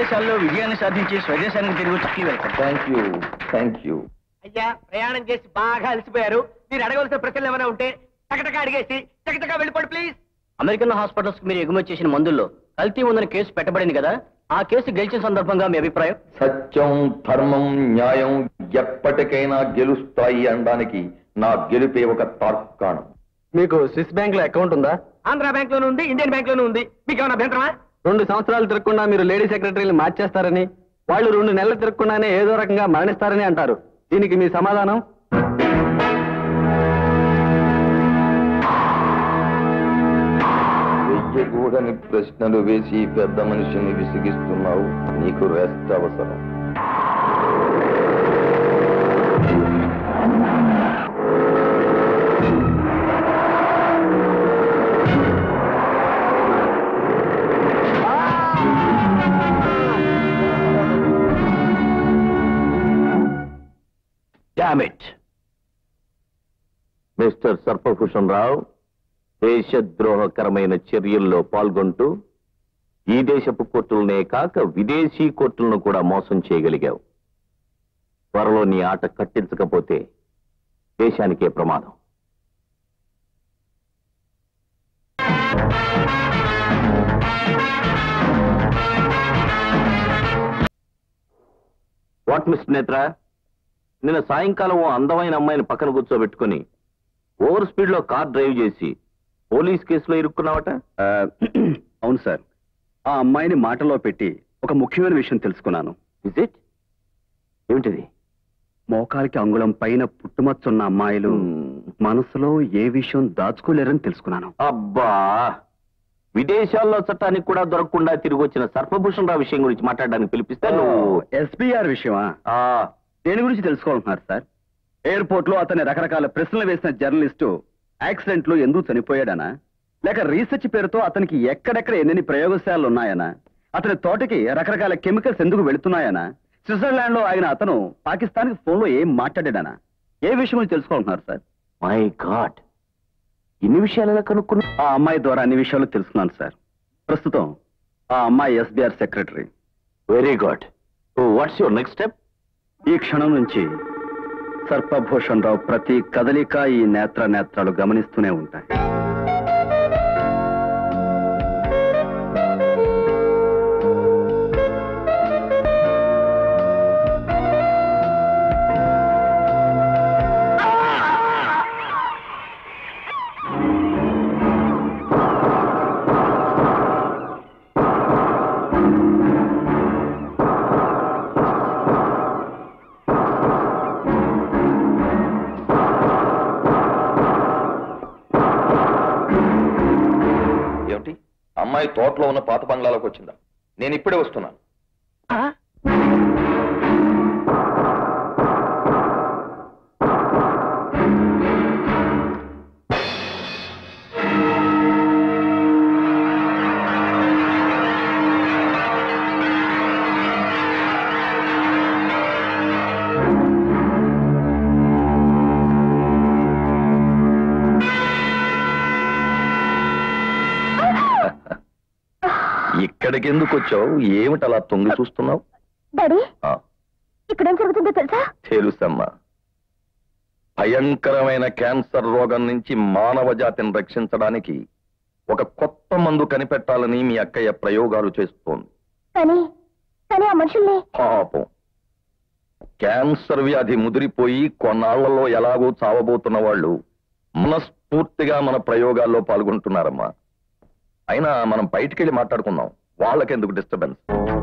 విదేశాల్లో విజయాన్ని సాధించి స్వదేశానికి తిరిగి చక్కి వెళ్తాం థ్యాంక్ యూ థ్యాంక్ యూ అయ్యా ప్రయాణం చేసి బాగా అలసిపోయారు మీరు అడగవలసిన ప్రశ్నలు ఏమైనా ఉంటే టకటక అడిగేసి టకటక వెళ్ళిపోండి ప్లీజ్ అమెరికన్ హాస్పిటల్స్ మీరు ఎగుమతి చేసిన మందుల్లో కల్తీ ఉందని కేసు పెట్టబడింది కదా ఆ కేసు గెలిచిన సందర్భంగా మీ అభిప్రాయం సత్యం ధర్మం న్యాయం ఎప్పటికైనా గెలుస్తాయి అనడానికి నా గెలుపే ఒక తార్కాణం మీకు స్విస్ బ్యాంక్ లో అకౌంట్ ఉందా ఆంధ్ర బ్యాంక్ లోనే ఉంది ఇండియన్ బ్యాంక్ లోనే ఉంది మీకు ఏమైనా అభ్యంతరమా రెండు సంవత్సరాలు తిరగకుండా మీరు లేడీ సెక్రటరీని మార్చేస్తారని వాళ్ళు రెండు నెలలు తిరగకుండానే ఏదో రకంగా మరణిస్తారని అంటారు దీనికి మీ సమాధానం వెయ్యకూడని ప్రశ్నలు వేసి పెద్ద మనిషిని విసిగిస్తున్నావు నీకు రెస్ట్ అవసరం డామిట్ మిస్టర్ సర్పభూషణ్ రావు దేశద్రోహకరమైన చర్యల్లో పాల్గొంటూ ఈ దేశపు కోర్టులనే కాక విదేశీ కోర్టులను కూడా మోసం చేయగలిగావు త్వరలో నీ ఆట కట్టించకపోతే దేశానికే ప్రమాదం వాట్ మిస్ నేత్ర నిన్న సాయంకాలం ఓ అందమైన అమ్మాయిని పక్కన కూర్చోబెట్టుకుని ఓవర్ స్పీడ్ లో కార్ డ్రైవ్ చేసి పోలీస్ కేసులో ఇరుక్కున్నావట అవును సార్ ఆ అమ్మాయిని మాటలో పెట్టి ఒక ముఖ్యమైన విషయం తెలుసుకున్నాను ఇజ్ ఇట్ ఏమిటిది మోకాలికి అంగుళం పైన పుట్టుమచ్చున్న అమ్మాయిలు మనసులో ఏ విషయం దాచుకోలేరని తెలుసుకున్నాను అబ్బా విదేశాల్లో చట్టానికి కూడా దొరకకుండా తిరిగి వచ్చిన సర్పభూషణ్ రావు విషయం గురించి మాట్లాడడానికి పిలిపిస్తే నువ్వు ఎస్పీఆర్ విషయమా ఆ, దేని గురించి తెలుసుకోవాలంటున్నారు సార్ ఎయిర్పోర్ట్ లో అతని రకరకాల ప్రశ్నలు వేసిన జర్నలిస్టు యాక్సిడెంట్ లో ఎందుకు చనిపోయాడనా లేక రీసెర్చ్ పేరుతో అతనికి ఎక్కడెక్కడ ఎన్నెన్ని ప్రయోగశాలలు ఉన్నాయనా అతని తోటకి రకరకాల కెమికల్స్ ఎందుకు వెళుతున్నాయనా స్విట్జర్లాండ్ లో ఆయన అతను పాకిస్తాన్ ఫోన్ లో ఏం మాట్లాడాడనా ఏ విషయం గురించి తెలుసుకోవాలంటున్నారు సార్ మై గాడ్ ఇన్ని విషయాలు ఎలా కనుక్కున్నా ఆ అమ్మాయి ద్వారా అన్ని విషయాలు తెలుసుకున్నాను సార్ ప్రస్తుతం ఆ అమ్మాయి SBR secretary very good what's your next step ఈ క్షణం నుంచి సర్పభూషణ్ రావు ప్రతి కదలిక ఈ నేత్ర నేత్రాలు గమనిస్తూనే ఉంటాయి ఏమిటి అమ్మాయి తోటలో ఉన్న పాత బంగ్లాలోకి వచ్చిందా నేను ఇప్పుడే వస్తున్నాను ఇక్కడికి ఎందుకు వచ్చావు ఏమిటి అలా తొంగి చూస్తున్నావు డాడీ ఆ, ఇక్కడేం జరుగుతుందో తెలుసా తెలుసమ్మా భయంకరమైన క్యాన్సర్ రోగం నుంచి మానవ జాతిని రక్షించడానికి ఒక కొత్త మందు కనిపెట్టాలని మీ అక్కయ్య ప్రయోగాలు చేస్తోంది కానీ కానీ ఆ మనుషుల్ని పాపం క్యాన్సర్ వ్యాధి ముదిరిపోయి కొన్నాళ్లలో ఎలాగో చావబోతున్న వాళ్ళు మనస్ఫూర్తిగా మన ప్రయోగాల్లో పాల్గొంటున్నారమ్మా అయినా మనం బయటికెళ్ళి మాట్లాడుకుందాం వాళ్ళకెందుకు డిస్టర్బెన్స్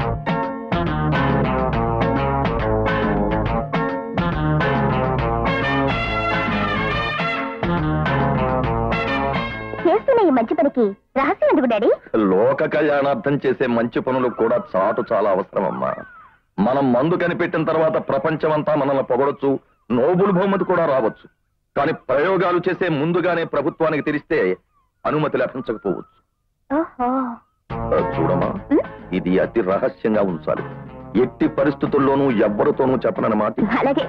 చేస్తున్న ఈ మంచి పనికి రహస్యం ఎందుకు డాడీ లోక కళ్యాణార్థం చేసే మంచి పనులు కూడా చాటు చాలా అవసరమమ్మా మనం మందు కనిపెట్టిన తర్వాత ప్రపంచమంతా మనల్ని పొగడొచ్చు నోబుల్ బహుమతి కూడా రావచ్చు కానీ ప్రయోగాలు చేసే ముందుగానే ప్రభుత్వానికి తెలిస్తే అనుమతి లభించకపోవచ్చు ఓహో ఆ, చూడమ్మా ఇది అతి రహస్యంగా ఉంచాలి ఎట్టి పరిస్థితుల్లోనూ ఎవ్వరితోనూ చెప్పనని మాట అలాగే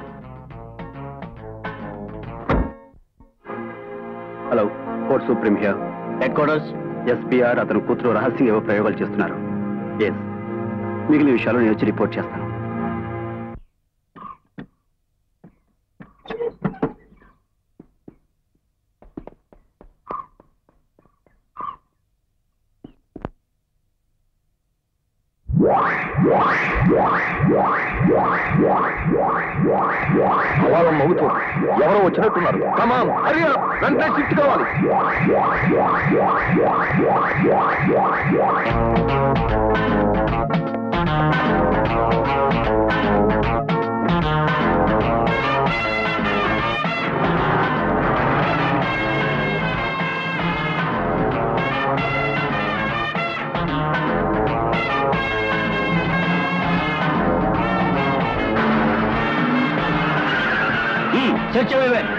hello court supreme here headquarters SPR అతని కూతురు రహస్యంగా ఏవో ప్రయోగాలు చేస్తున్నారు ఎస్ మిగిలిన విషయాలు నేను వచ్చి రిపోర్ట్ చేస్తాను అలారం మోగుతూ ఎవరో వచ్చినట్టున్నారు కమాన్ హరి వెంటనే షిఫ్ట్ కావాలి చర్చ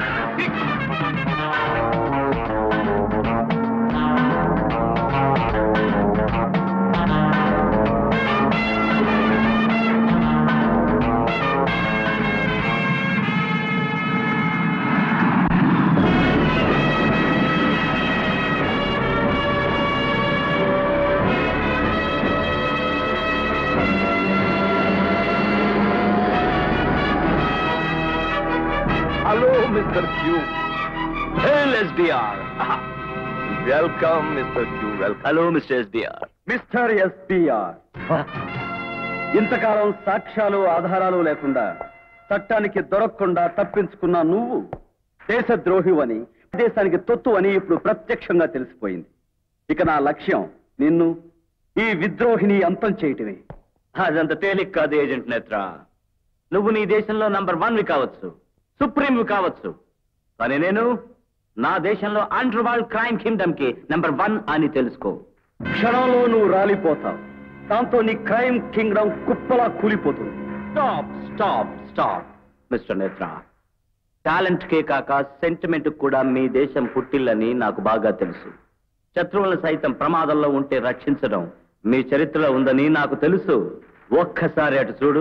hello mister Q SBR welcome mister Q welcome hello mister SBR mister SPR ఇంతకాలం సాక్ష్యాలు ఆధారాలు లేకుండా చట్టానికి దొరకకుండా తప్పించుకున్న నువ్వు దేశద్రోహివని దేశానికి తొత్తు అని ఇప్పుడు ప్రత్యక్షంగా తెలిసిపోయింది ఇక నా లక్ష్యం నిన్ను ఈ విద్రోహిని అంతం చేయటమే అదంత తేలిక కాదు ఏజెంట్ నేత్ర నువ్వు నీ దేశంలో నంబర్ వన్వి కావచ్చు సుప్రీంవి కావచ్చు కానీ నేను నా దేశంలో అండర్ వరల్డ్ క్రైమ్ కింగ్డమ్ కి నంబర్ వన్ అని తెలుసుకో క్షణంలో నువ్వు రాలిపోతావు దాంతో నీ క్రైమ్ కింగ్డమ్ కుప్పలా కూలిపోతుంది stop stop stop mister Netra talent కే కాక సెంటిమెంట్ కూడా మీ దేశం పుట్టిల్లని నాకు బాగా తెలుసు శత్రువులను సైతం ప్రమాదంలో ఉంటే రక్షించడం మీ చరిత్రలో ఉందని నాకు తెలుసు ఒక్కసారి అటు చూడు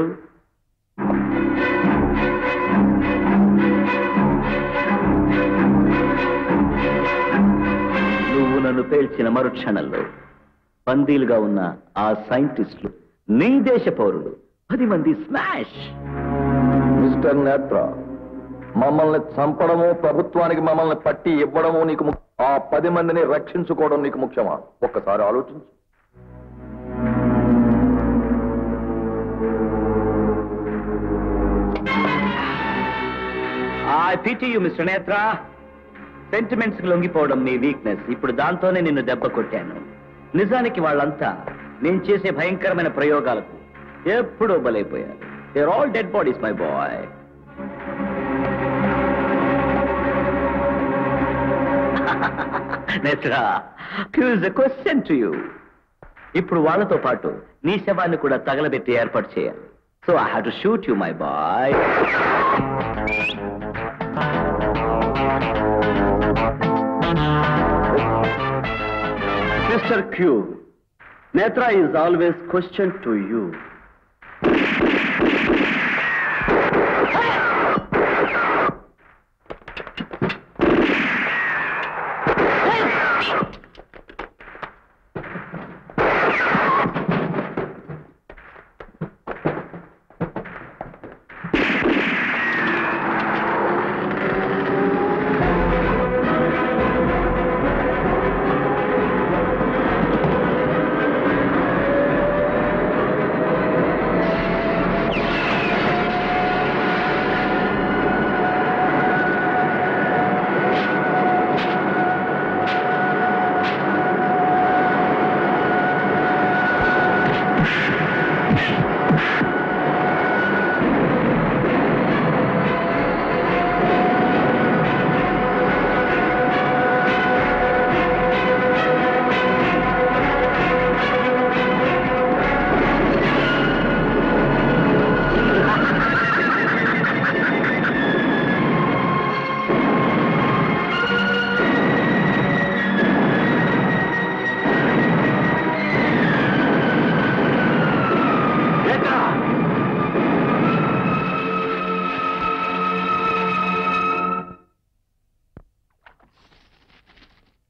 నువ్వు నన్ను పేల్చిన మరుక్షణంలో బందీలుగా ఉన్న ఆ సైంటిస్టులు నీ దేశ పౌరులు పది మంది స్మాష్ మిస్టర్ నేత్ర మమ్మల్ని చంపడము ప్రభుత్వానికి మమ్మల్ని పట్టి ఇవ్వడము నీకు ము- ఆ పది మందిని రక్షించుకోవడం నీకు ముఖ్యమా ఒక్కసారి ఆలోచించు I pity you mister Netra sentiments కి లొంగిపోవడం నీ వీక్నెస్ ఇప్పుడు దాంతోనే నిన్ను దెబ్బ కొట్టాను నిజానికి వాళ్ళంతా నేను చేసే భయంకరమైన ప్రయోగాలకు ఎప్పుడూ బలైపోయారు there all dead bodies my boy Netra Q's question to you ఇప్పుడు వాళ్ళతో పాటు నీ శవాన్ని కూడా తగలబెట్టి ఏర్పాటు చేయాలి so I have to shoot you my boy mister Q Netra is always question to you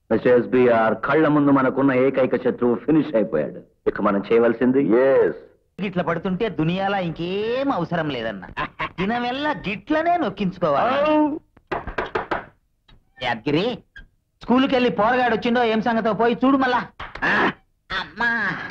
SBR కళ్ళ ముందు మనకున్న ఏకైక శత్రువు ఫినిష్ అయిపోయాడు ఇక మనం చేయవలసింది ఎస్ గిట్ల పడుతుంటే దునియాలా ఇంకేం అవసరం లేదన్న దినమెల్లా గిట్లనే నొక్కించుకోవాలి యాద్గిరి స్కూల్కి వెళ్ళి పోరగాడు వచ్చిండో ఏం సంగతో పోయి చూడు మళ్ళా అమ్మా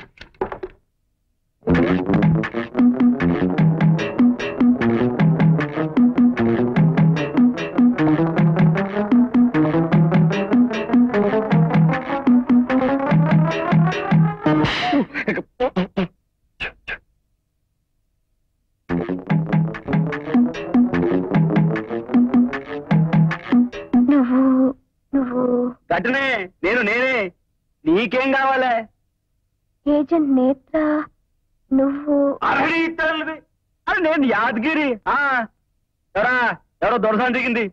నువ్వు నువ్వు గట్టనే నేను నేనే నీకేం కావాలి ఏజెంట్ నేత్ర నువ్వు అరడి తల్లిది. అరే నేను యాదగిరి ఆ ఎవరా ఎవరో దొరసాని దిగింది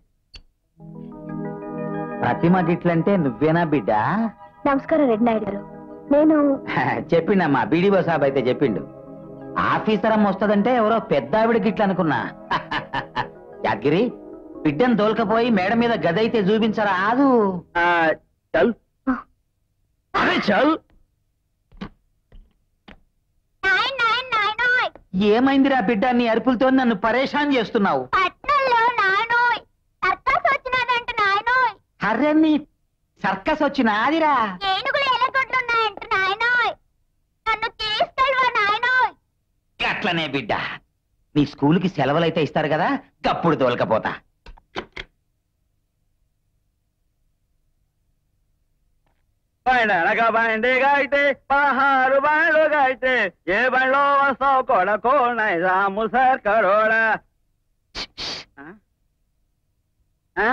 ప్రతిమ గిట్లంటే నువ్వేనా బిడ్డ నమస్కారం రెడ్డి నాయుడు గారు నేను చెప్పిండమ్మా బీడీఓ సాబ్ అయితే చెప్పిండు ఆఫీసర్ అమ్మ వస్తుందంటే ఎవరో పెద్ద ఆవిడ గిట్ల అనుకున్నా యాద్గిరి బిడ్డను తోలుకపోయి మేడ మీద గదైతే చూపించరా ఆదు ఆ, చల్ అరే చల్ ఏమైందిరా బిడ్డ నీ అరుపులతో నన్ను పరేషాన్ చేస్తున్నావు పట్నంలో నాయనోయ్ సర్కస్ వచ్చినాదంట నాయనోయ్ అరే నీ సర్కస్ వచ్చిన ఆదిరా ఏనుగులు ఎలగొడ్లు ఉన్నాయంట నాయనోయ్ నన్ను తీసుకెళ్ళవా నాయనోయ్ అట్లనే బిడ్డ నీ స్కూల్కి సెలవులైతే ఇస్తారు కదా గప్పుడు తోలకపోతా అనగా బండిగా అయితే పదహారు బండ్లుగా అయితే ఏ బండ్లో వస్తావు కొడకో నైజాము సార్ కరోడా ఆ? ఆ?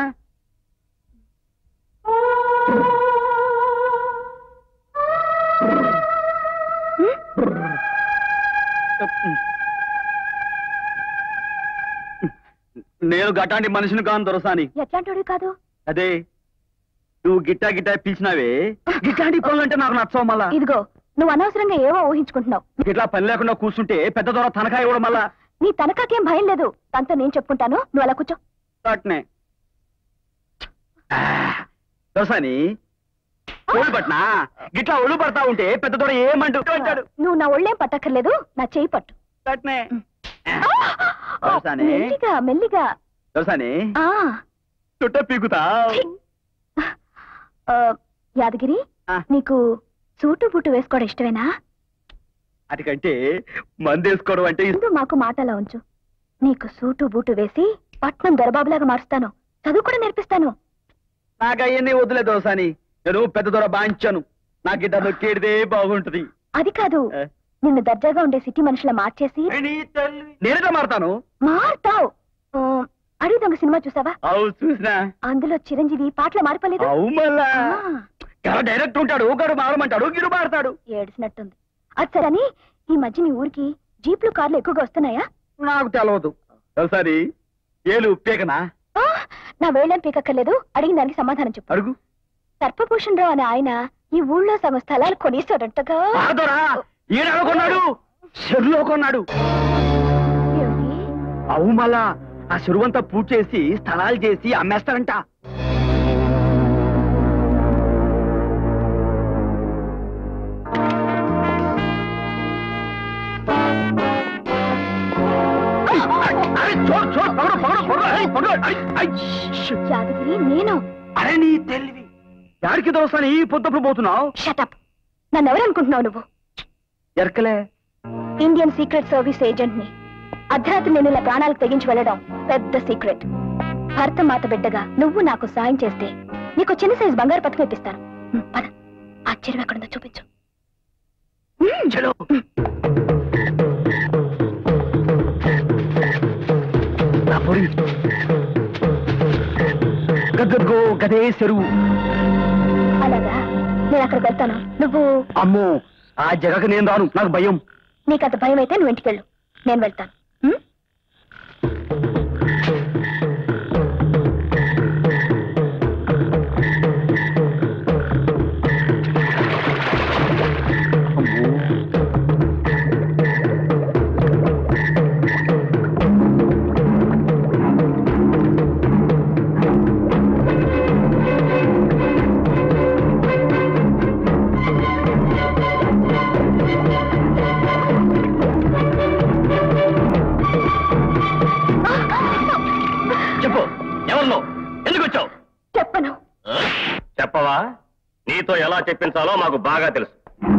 నేను గటాంటి మనిషిని కాను దొరసాని ఎట్లాంటి కాదు అదే నువ్వు గిట్టా గిట్టా పిలిచినావే గిట్లాంటి పనులు అంటే నాకు నచ్చవు మళ్ళా ఇదిగో నువ్వు అనవసరంగా ఏవో ఊహించుకుంటున్నావు ఇట్లా పని లేకుండా కూర్చుంటే పెద్ద దొర తనఖా ఇవ్వడం మళ్ళా నీ తనకాకేం భయం లేదు తనతో నేను చెప్పుకుంటాను నువ్వు అలా కూర్చో అట్నే దొరసాని ఒళ్ళు పట్నా గిట్లా ఒళ్ళు పడతా ఉంటే పెద్ద దొర ఏమంటూ అంటాడు నువ్వు నా ఒళ్ళేం పట్టక్కర్లేదు నా చేయి పట్టు అట్నే ఆ, దొరసాని మెల్లిగా మెల్లిగా దొరసాని ఆ చుట్ట పీకుతా ఆ, యాదగిరి ఆ. నీకు సూటు బూటు వేసుకోవడం ఇష్టమేనా అటుకంటే మందేసుకోవడం అంటే ఇష్టం. ముందు మాకు మాటలా ఉంచు నీకు సూటు బూటు వేసి పట్నం దొరబాబులాగా మారుస్తాను చదువు కూడా నేర్పిస్తాను నాకు అవన్నీ వదిలే దోసాని నేను పెద్ద దొర బాంచాను నాకు ఇద్దరు నొక్కేడితే బాగుంటది అది కాదు ఏ? నిన్ను దర్జాగా ఉండే సిటీ మనుషుల మార్చేసి నేనేదో మారుతాను మారుతావు ఆ, అడవి దొంగ సినిమా చూసావా అవు చూసినా అందులో చిరంజీవి పాటలు మారిపోలేదు అవు మళ్ళా ఆ, గల డైరెక్ట్ ఉంటాడు ఒకడు మారమంటాడు గిరు మారతాడు ఏడ్చినట్టుంది అది సరని ఈ మధ్య నీ ఊరికి జీప్లు కార్లు ఎక్కువగా వస్తున్నాయా నాకు తెలవదు ఒకసారి ఏలు పీకనా ఆ, నా వేళ్ళని పీకక్కర్లేదు అడిగిన దానికి సమాధానం చెప్పు అడుగు సర్పభూషణ్ రావు అనే ఆయన ఈ ఊళ్ళో సగం స్థలాలు కొనేశాడంటగా ఆదోరా ఈయన కొన్నాడు చెరులో కొన్నాడు ఏమిటి? అవు మళ్ళా ఆ చెరువంతా పూజ చేసి స్థలాలు చేసి అమ్మేస్తారంట అరే, చూడు, చూడు, పగడు, పగడు, పగడు, అయ్, పగడు, అయ్, అయ్, ష్. యాదగిరి నేను అరే నీ తెలివి యాడికి దోస్తాను ఈ పొద్దుప్పుడు పోతున్నావు షటప్ నన్ను ఎవరనుకుంటున్నావు నువ్వు ఎరకలే ఇండియన్ సీక్రెట్ సర్వీస్ ఏజెంట్ ని అర్ధరాత్రి నేను ఇలా ప్రాణాలకు తెగించి వెళ్ళడం పెద్ద సీక్రెట్ భర్త మాత బిడ్డగా నువ్వు నాకు సాయం చేస్తే నీకు చిన్న సైజు బంగారు పథకం ఇప్పిస్తాను ఉమ్, పద ఆ చెరువు ఎక్కడుందో చూపించు ఉమ్, చలో నా పొరి గగ్గో గదే చెరువు అలాగా నేను అక్కడికి వెళ్తాను నువ్వు అమ్మో ఆ జగకు నేను రాను నాకు భయం నీకు అంత భయం అయితే నువ్వు ఇంటికి వెళ్ళు నేను వెళ్తాను ఉమ్? చెప్పించాలో మాకు బాగా తెలుసు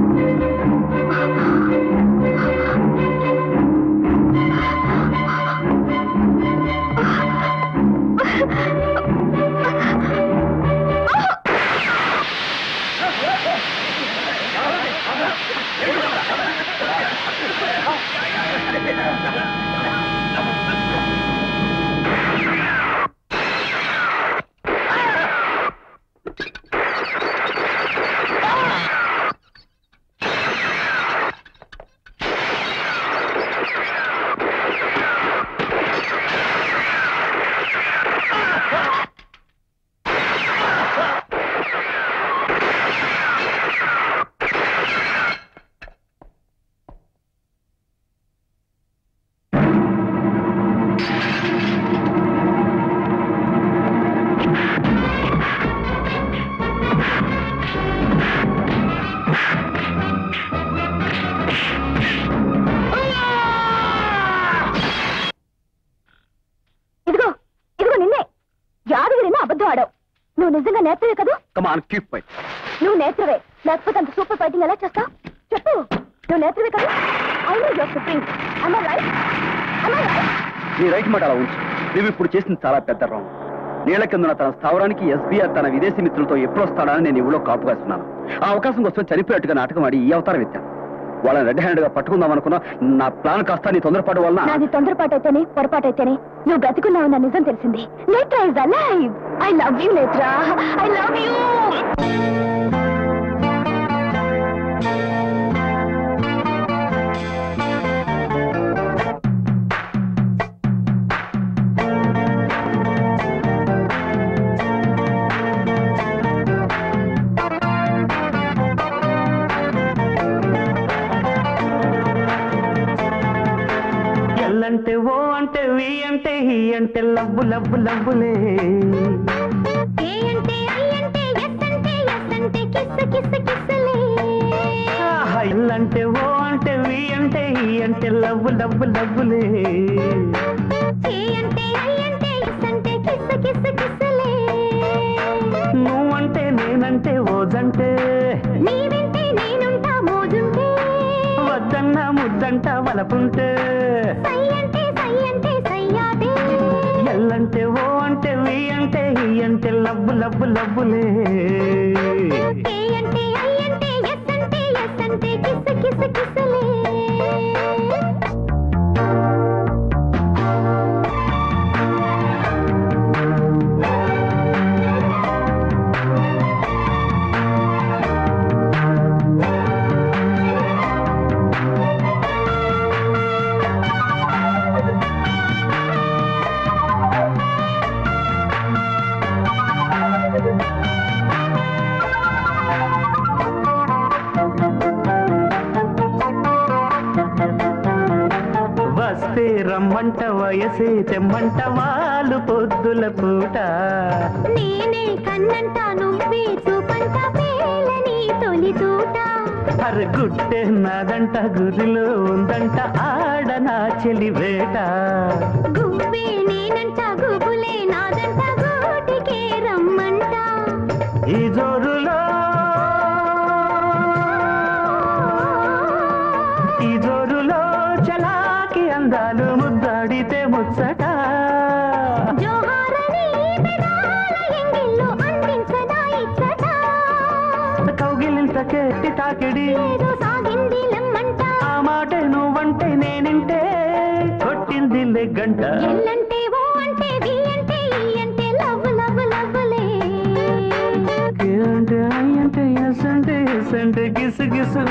ఇదిగో ఇదిగో నిన్నే యాదగిరిని అబద్ధం ఆడావు నువ్వు నిజంగా నేత్రవే కదా కమాన్ కీప్ ఫైట్ నువ్వు నేత్రవే లేకపోతే అంత సూపర్ ఫైటింగ్ ఎలా చేస్తావు చెప్పు నువ్వు నేత్రవే కదా అవును యువర్ సుప్రీం అమ్మ రైట్ అమ్మ రైట్ నీ రైట్ మాట అలా ఉంచు నువ్వు ఇప్పుడు చేసింది చాలా పెద్ద రాంగ్ నీళ్ల కింద తన స్థావరానికి ఎస్బీఆర్ తన విదేశీ మిత్రులతో ఎప్పుడు వస్తాడని నేను ఇవిలో కాపు కాస్తున్నాను ఆ అవకాశం కోసం చనిపోయేట్టుగా నాటకం ఆడి ఈ అవతారం ఎత్తాను వాళ్ళని రెడ్ హ్యాండ్ గా పట్టుకుందాం అనుకున్నా నా ప్లాన్ కాస్త నీ తొందరపాటు వలన నాది తొందరపాటు అయితేనే పొరపాటు అయితేనే నువ్వు బ్రతికున్నావన్న నిజం తెలిసింది Netra is alive I love you Netra I love you ఎల్లంటే ఓ అంటే వి అంటే హి అంటే లవ్వు లవ్వు లవ్వులే ఏ అంటే ఐ అంటే ఎస్ అంటే ఎస్ అంటే కిస్ కిస్ కిస్లే ఆహా, ఎల్లంటే ఓ అంటే వి అంటే హి అంటే లవ్వు లవ్వు లవ్వులే ఏ అంటే ఐ అంటే ఎస్ అంటే కిస్ కిస్ కిస్లే నువ్వంటే నేనంటే ఓజంటే నీ వెంటే నేనుంటా మోజుంటే వద్దన్న ముద్దంట వలపుంటే సై అంటే సై అంటే సయ్యాదే ఎల్లంటే ఓ అంటే వి అంటే హి అంటే లవ్వు లవ్వు లవ్వులే ఏ అంటే ఐ అంటే ఎస్ అంటే ఎస్ అంటే కిస్ కిస్ కిస్లే వస్తే రమ్మంట వయసే తెమ్మంట వాళ్ళు పొద్దుల పూట నేనే కన్నంట నువ్వే చూపంట పేలని తొలి తూట అరే గుట్టే నాదంట గురిలో ఉందంట ఆడ నా చెలి వేట గువ్వే నేనంట గుబులే నాదంట గూటికే రమ్మంట ఈ జోరులో ఈ జోరులో చలాకి అందాలు ముద్దాడితే ముచ్చట జోహారని పెదాల ఎంగిల్లో అందించదా ఇచ్చట కౌగిలింత కేటి తాకిడి ఏదో సాగింది లమ్మంట ఆ మాట నువ్వంటే నేనింటే కొట్టింది గంట ఎల్లంటే ఓ అంటే వి అంటే ఈ అంటే లవ్ లవ్ లవ్లే ఏ అంటే ఐ అంటే ఎస్ అంటే ఎస్ అంటే గిసు గిసు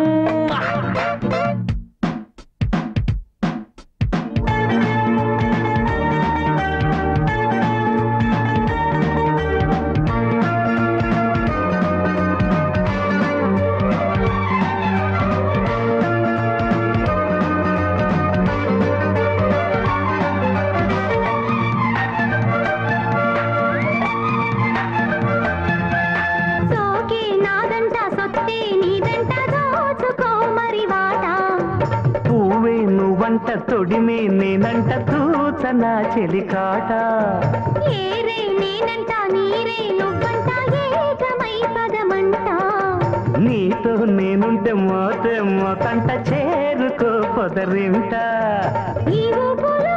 సోకే నాదంట సొత్తే నీదంట దోచుకో మరి వాట పువ్వే నువ్వంట తొడిమే నేనంట తూచన చెలికాట ఏరే నేనంట నీరే నువ్వంట ఏకమై పదమంట నీతో నేనుంటే మోతే మోకంట చేరుకో పొదరింట ఈ ఊపులో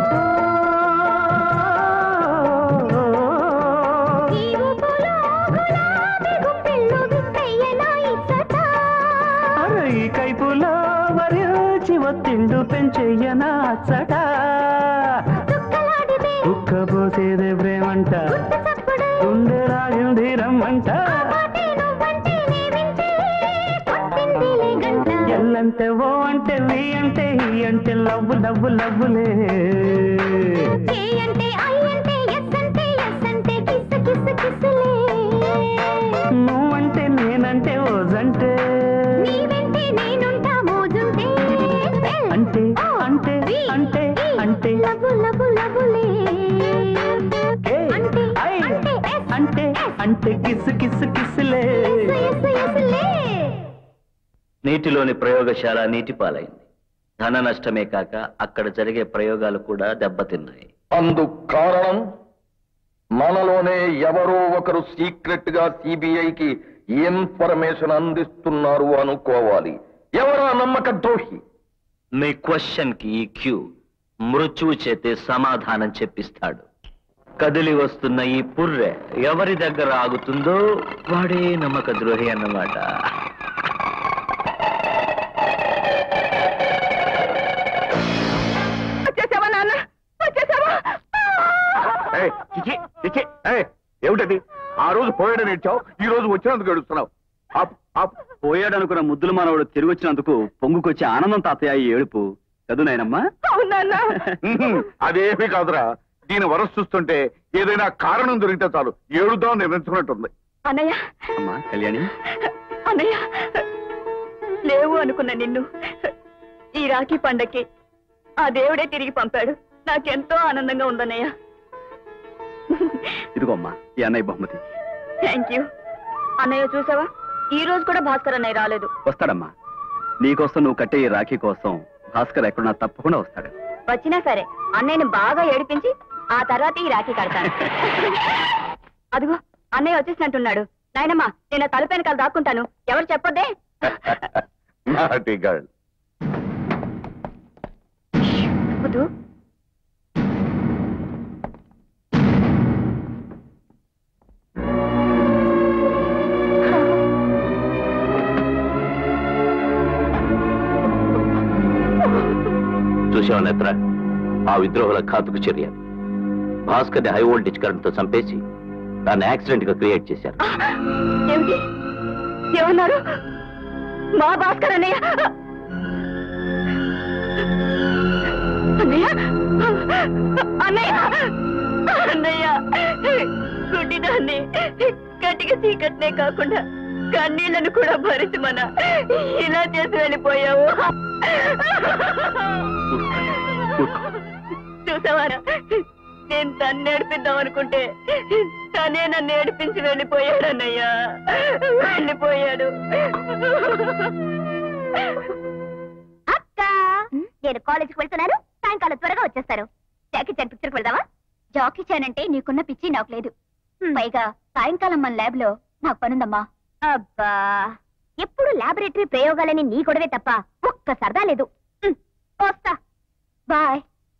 ఈ ఊపులో గులాబీ గుప్పెళ్ళు విప్పయ్యనా ఇచ్చట అరే ఈ కైపులో వరించి ఒత్తిండు పెంచెయ్యనా అచ్చట చుక్కలాడితే ఉక్కపోసేదే ప్రేమంట గుట్టు చప్పుడు గుండె రాగింది రమ్మంట పాటే నువ్వంటే నే వింటే కొట్టిందిలే గంట ఎల్లంటే ఓ అంటే నీ అంటే ఈ అంటే లవ్వు లవ్వు లవ్వులే ఏ అంటే ఐ అంటే ఎస్ అంటే ఎస్ అంటే కిస్ కిస్ కిస్లే నువ్వంటే నేనంటే ఓజంటే నీ వెంటే నేనుంటా మోజుంటే అంటే అంటే అంటే అంటే లవ్వు లవ్వు లవ్వులే ఏ, అంటే ఐ, అంటే ఎస్ అంటే అంటే కిస్ కిస్ కిస్లే ఎస్ ఎస్ ఎస్లే నీటిలోని ప్రయోగశాల నీటి పాలైంది ధన నష్టమే కాక అక్కడ జరిగే ప్రయోగాలు కూడా దెబ్బతిన్నాయి అందుకు కారణం మనలోనే ఎవరో ఒకరు సీక్రెట్ గా సిబిఐకి ఇన్ఫర్మేషన్ అందిస్తున్నారు అనుకోవాలి ఎవరా నమ్మక ద్రోహి మీ క్వశ్చన్ కి ఈ క్యూ మృత్యువు చేతే సమాధానం చెప్పిస్తాడు కదిలి వస్తున్న ఈ పుర్రె ఎవరి దగ్గర ఆగుతుందో వాడే నమ్మక ద్రోహి అన్నమాట వచ్చేసావా నాన్న వచ్చేసావా చిచి చిచి ఏమిటది ఆ రోజు పోయాడని ఇచ్చావు ఈ రోజు వచ్చినందుకు ఏడుస్తున్నావు ఆపు, ఆపు. పోయాడనుకున్న ముద్దుల మానవుడు తిరిగి వచ్చినందుకు పొంగుకొచ్చే ఆనందం తాతయ్య ఈ ఏడుపు చదు నాయనమ్మా అవునా అదేమీ కాదురా దీని వరస చూస్తుంటే ఏదైనా కారణం దొరికితే చాలు ఏడుదాం నిర్ణయించుకున్నట్టుంది అన్నయ్య అమ్మా కళ్యాణి అన్నయ్య లేవు అనుకున్న నిన్ను ఈ రాఖీ పండక్కి ఆ దేవుడే తిరిగి పంపాడు నాకెంతో ఆనందంగా ఉందన్నయ్య ఇదిగోమ్మా ఈ అన్నయ్య బహుమతి థ్యాంక్ యూ అన్నయ్య చూసావా ఈ రోజు కూడా భాస్కర్ అన్నయ్య రాలేదు వస్తాడమ్మా నీకోసం నువ్వు కట్టే ఈ రాఖీ కోసం భాస్కర్ ఎక్కడున్నా తప్పకుండా వస్తాడు వచ్చినా సరే అన్నయ్యని బాగా ఏడిపించి ఆ తర్వాత ఈ రాఖీ కడతాను అదిగో అన్నయ్య వచ్చేసినట్టున్నాడు నాయనమ్మా నేను తలుపు వెనకాల దాక్కుంటాను ఎవరు చెప్పొద్దే నాటి గర్ల్ వద్దు చూసావు నేత్ర ఆ విద్రోహుల ఘాతుకు చర్య భాస్కర్ని హై వోల్టేజ్ కరెంట్ తో చంపేసి దాన్ని యాక్సిడెంట్ గా క్రియేట్ చేశారు ఏమిటి ఏమన్నారు మా భాస్కర్ అన్నయ్య అన్నయ్య అన్నయ్య అన్నయ్య గుడ్డిదాన్ని కటిక చీకట్నే కాకుండా కన్నీళ్లను కూడా భరించి మన ఇలా చేసి వెళ్ళిపోయావు చూసావారా నేను తన్ను ఏడిపిద్దాం అనుకుంటే తనే నన్ను ఏడిపించి వెళ్ళిపోయాడు అన్నయ్య వెళ్ళిపోయాడు అక్క నేను కాలేజీకి వెళ్తున్నాను సాయంకాలం త్వరగా వచ్చేస్తారు జాకీ చాన్ పిక్చర్కి వెళ్దావా జాకీ చాన్ అంటే నీకున్న పిచ్చి నాకు లేదు పైగా సాయంకాలం మన ల్యాబ్ లో నాకు పనుందమ్మా అబ్బా ఎప్పుడు లాబొరేటరీ ప్రయోగాలని నీ గొడవే తప్ప ఒక్క సరదా లేదు ఉమ్, వస్తా బాయ్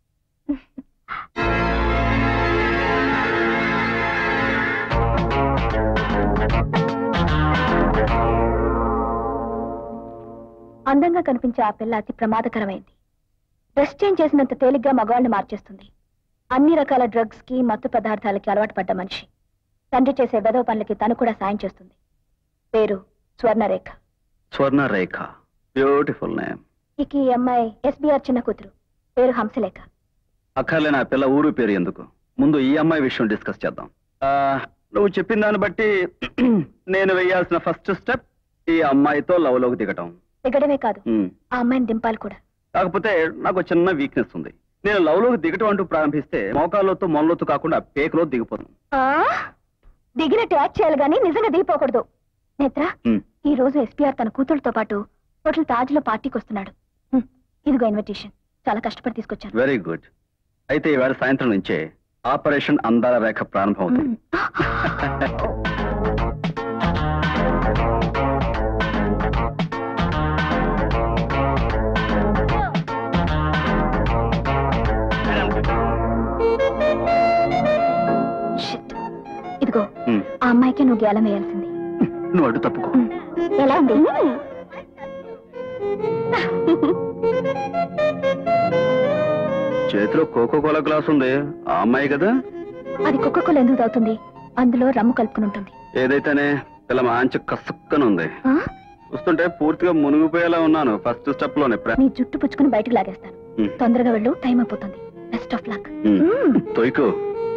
అందంగా కనిపించే ఆ పిల్ల అతి ప్రమాదకరమైంది డ్రెస్ చేంజ్ చేసినంత తేలిగ్గా మగవాళ్ళని మార్చేస్తుంది అన్ని రకాల డ్రగ్స్ కి మత్తు పదార్థాలకి అలవాటు పడ్డ మనిషి తండ్రి చేసే వెదవ పనులకి తను కూడా సాయం చేస్తుంది పేరు స్వర్ణరేఖ స్వర్ణ రేఖ బ్యూటిఫుల్ నేమ్ ఇక ఈ అమ్మాయి ఎస్బీఆర్ చిన్న కూతురు పేరు హంసలేఖ అక్కర్లేని ఆ పిల్ల ఊరు పేరు ఎందుకు ముందు ఈ అమ్మాయి విషయం డిస్కస్ చేద్దాం ఆ, నువ్వు చెప్పిన దాన్ని బట్టి నేను వేయాల్సిన ఫస్ట్ స్టెప్ ఈ అమ్మాయితో లవ్ లోకి దిగటం దిగడమే కాదు ఉమ్. ఆ అమ్మాయిని దింపాలి కూడా కాకపోతే నాకు ఒక చిన్న వీక్నెస్ ఉంది నేను లవ్ లోకి దిగటం అంటూ ప్రారంభిస్తే మోకాళ్ళతో మొనలొత్తు కాకుండా పేకలో దిగిపోతాను ఆ? దిగినట్టు యాక్ట్ చేయాలి కానీ నిజంగా దిగిపోకూడదు నేత్ర ఉమ్. ఈ రోజు ఎస్పీఆర్ తన కూతురుతో పాటు హోటల్ తాజ్ లో పార్టీకి వస్తున్నాడు హ్మ్, ఇదిగో ఇన్విటేషన్ చాలా కష్టపడి తీసుకొచ్చాను వెరీ గుడ్ అయితే ఈవేళ సాయంత్రం నుంచే ఆపరేషన్ అందాల రేఖ ప్రారంభం అవుతుంది హ్మ్. ఇదిగో ఉమ్, ఆ అమ్మాయికే నువ్వు గేలం వేయాల్సింది నువ్వు అడ్డు తప్పుకో ఉమ్. ఎలా ఉంది చేతిలో కోకో కోలా గ్లాస్ ఉంది ఆ అమ్మాయి కదా అది కుక్కకోలు ఎందుకు తాగుతుంది అందులో రమ్ము కలుపుకుని ఉంటుంది ఏదైతేనే పిల్ల మంచి కసుక్కన ఉంది ఆ? చూస్తుంటే పూర్తిగా మునిగిపోయేలా ఉన్నాను ఫస్ట్ స్టెప్ లోనే ప్ర- నీ జుట్టు పుచ్చుకుని బయటకు లాగేస్తాను ఉమ్, తొందరగా వెళ్ళు టైం అయిపోతుంది బెస్ట్ ఆఫ్ లక్ ఉమ్. తొయ్యకు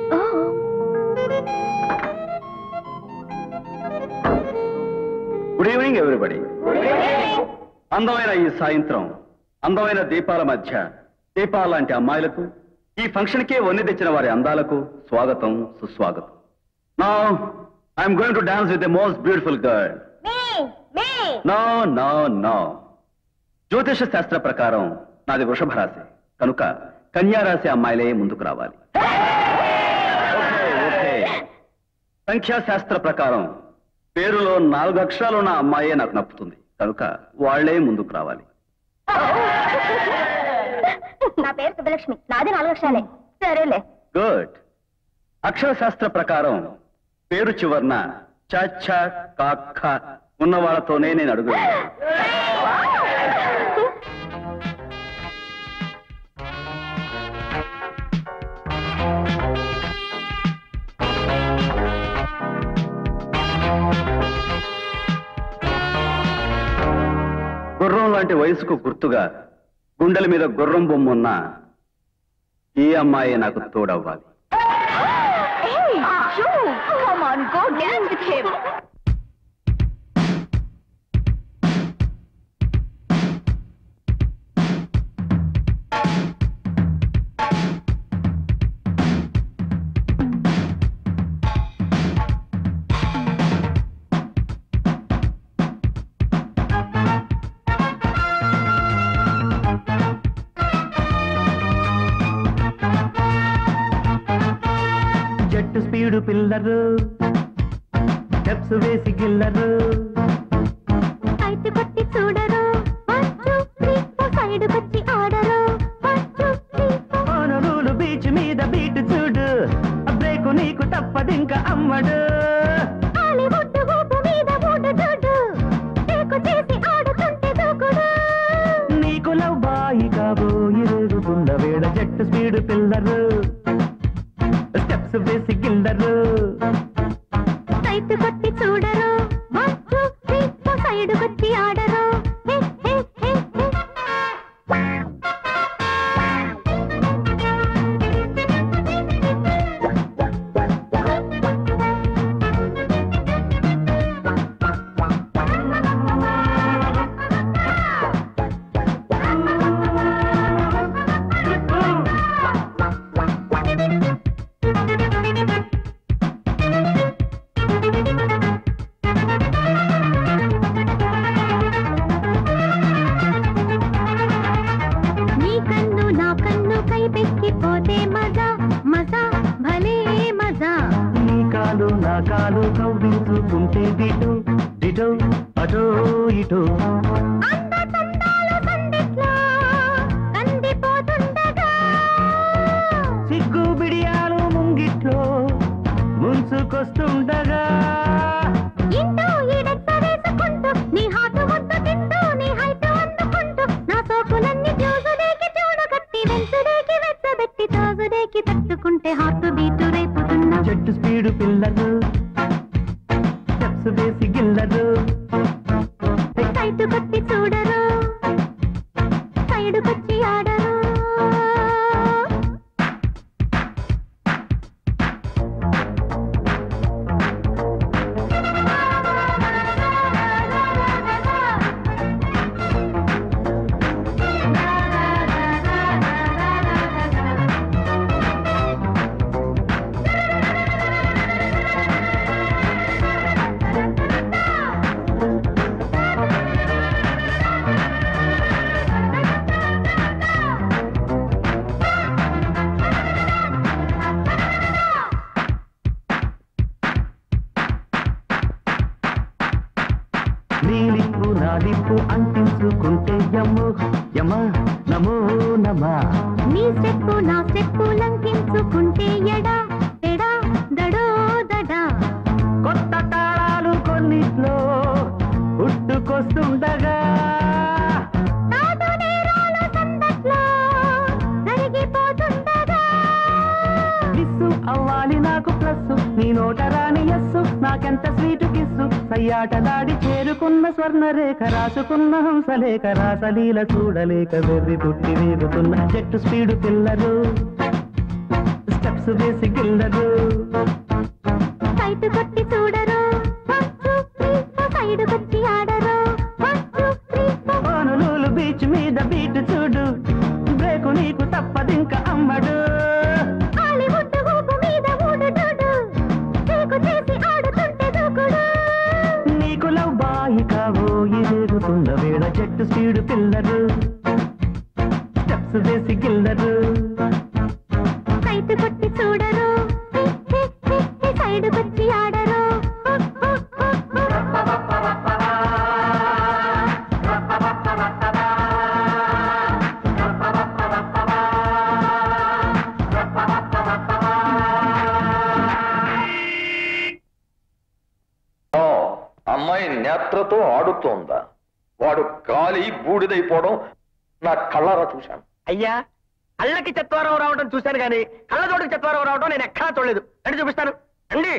గుడ్ ఈవినింగ్ ఎవ్రీబడి అందమైన ఈ సాయంత్రం అందమైన దీపాల మధ్య దీపాల లాంటి అమ్మాయిలకు ఈ ఫంక్షన్ కే వన్నె తెచ్చిన వారి అందాలకు స్వాగతం సుస్వాగతం నా I'm going to dance with the most beautiful girl no no no జ్యోతిష శాస్త్ర ప్రకారం నాది వృషభ రాశి కనుక కన్యా రాశి అమ్మాయిలే ముందుకు రావాలి ఓకే, ఓకే. సంఖ్యాశాస్త్ర ప్రకారం పేరులో నాలుగు అక్షరాలు ఉన్న అమ్మాయే నాకు నప్పుతుంది కనుక వాళ్లే ముందుకు రావాలి నా పేరు సుబ్బలక్ష్మి నాది నాలుగు అక్షరాలే సరేలే గుడ్ అక్షరశాస్త్ర ప్రకారం పేరు చివర్న చ ఛ, క, ఖ ఉన్న వాళ్ళతోనే నేను అడుగు వేయాలి. గుర్రం లాంటి వయసుకు గుర్తుగా గుండెల మీద గుర్రం బొమ్మ ఉన్న ఈ అమ్మాయి నాకు తోడవ్వాలి Come on, go dance with him. జట్టు స్పీడు పిల్లరు స్టెప్స్ వేసి గిల్లరు అయితే కొట్టి చూడరు one two three four side కొచ్చి ఆడరు one two three four Honolulu beach మీద బీట్ చూడు ఆ బ్రేకు నీకు తప్పదింక అమ్మడు హాలీవుడ్ ఊపు మీద ఊడు చూడు టేకు చేసి ఆడుతుంటే దూకుడు నీకు లవ్ బాయి కాబోయి రేగుతున్న వేళ జట్టు స్పీడు పిల్లరు స్టెప్స్ వేసి గిల్లరు సైట్ కొట్టి చూడరు one two three four side కొచ్చి ఆడరు హే హే హే హే నీ కన్ను నా కన్ను కై పెక్కిపోతే మజా మజా భలే మజా నీ కాలు నా కాలు కవ్వించుకుంటే దిటు దిటు అటో ఇటో అంద తందాలు సందిట్లో కందిపోతుండగా సిగ్గు బిడియాలు ముంగిట్లో ముంచుకొస్తుండగా ఇంటూ ఈడెత్త వేసుకుంటూ నీ హాటు ముద్దు తింటూ నీ హైట్ అందుకుంటూ నా సోకులన్నీ జోజుడేకి చూడగట్టి వెంచుడేకి వెచ్చబెట్టి తాజుడేకి తట్టుకుంటే హార్ట్ బీటు రేపుతున్నా చెట్టు స్పీడు పిల్లలు స్టెప్స్ వేసి గిల్లరు సైటు కొట్టి చూడరు సైడుకొచ్చి ఆడరు నీ లిప్పు నా లిప్పు అంటించుకుంటే యమ్ము యమ నమో నమా నీ స్టెప్పు నా స్టెప్పు లంకించుకుంటే ఎడా ఎడా దడో దడా అవ్వాలి నాకు ప్లస్ నీ నోట రాని ఎస్సు నాకెంత స్వీట్ కిస్సు సయ్యాట దాడి చేరుకున్న స్వర్ణరేఖ రాసుకున్న హంసలేఖ రాసలీల చూడలేక వెర్రి పుట్టి వేగుతున్న జట్టు స్పీడు పిల్లరు స్టెప్స్ వేసి గిల్లరు సైట్ కొట్టి చూడరు సైడ్ కొచ్చి ఆడరు ఓనులూలు బీచ్ మీద బీట్ చూడు బ్రేకు నీకు తప్పదింక అమ్మడు హాలీవుడ్ ఊపు మీద ఊడుడుడు చేకు చేసి ఆడుతుంటే దూకుడు నీకు లవ్ బాయి కాబోయి ఎదుగుతున్న వేళ జట్టు స్పీడు పిల్లరు స్టెప్స్ వేసి గిల్లరు సైట్ కొట్టి చూడరు సైడ్ కొచ్చి ఆడరు ఆ, అమ్మాయి నేత్రతో ఆడుతోందా వాడు గాలి బూడిదైపోవడం నా కళ్ళారా చూశాను అయ్యా కళ్ళకి చత్వారం రావడం చూశాను కానీ కళ్ళజోడికి చత్వారం రావడం నేను ఎక్కడా చూడలేదు రండి చూపిస్తాను రండి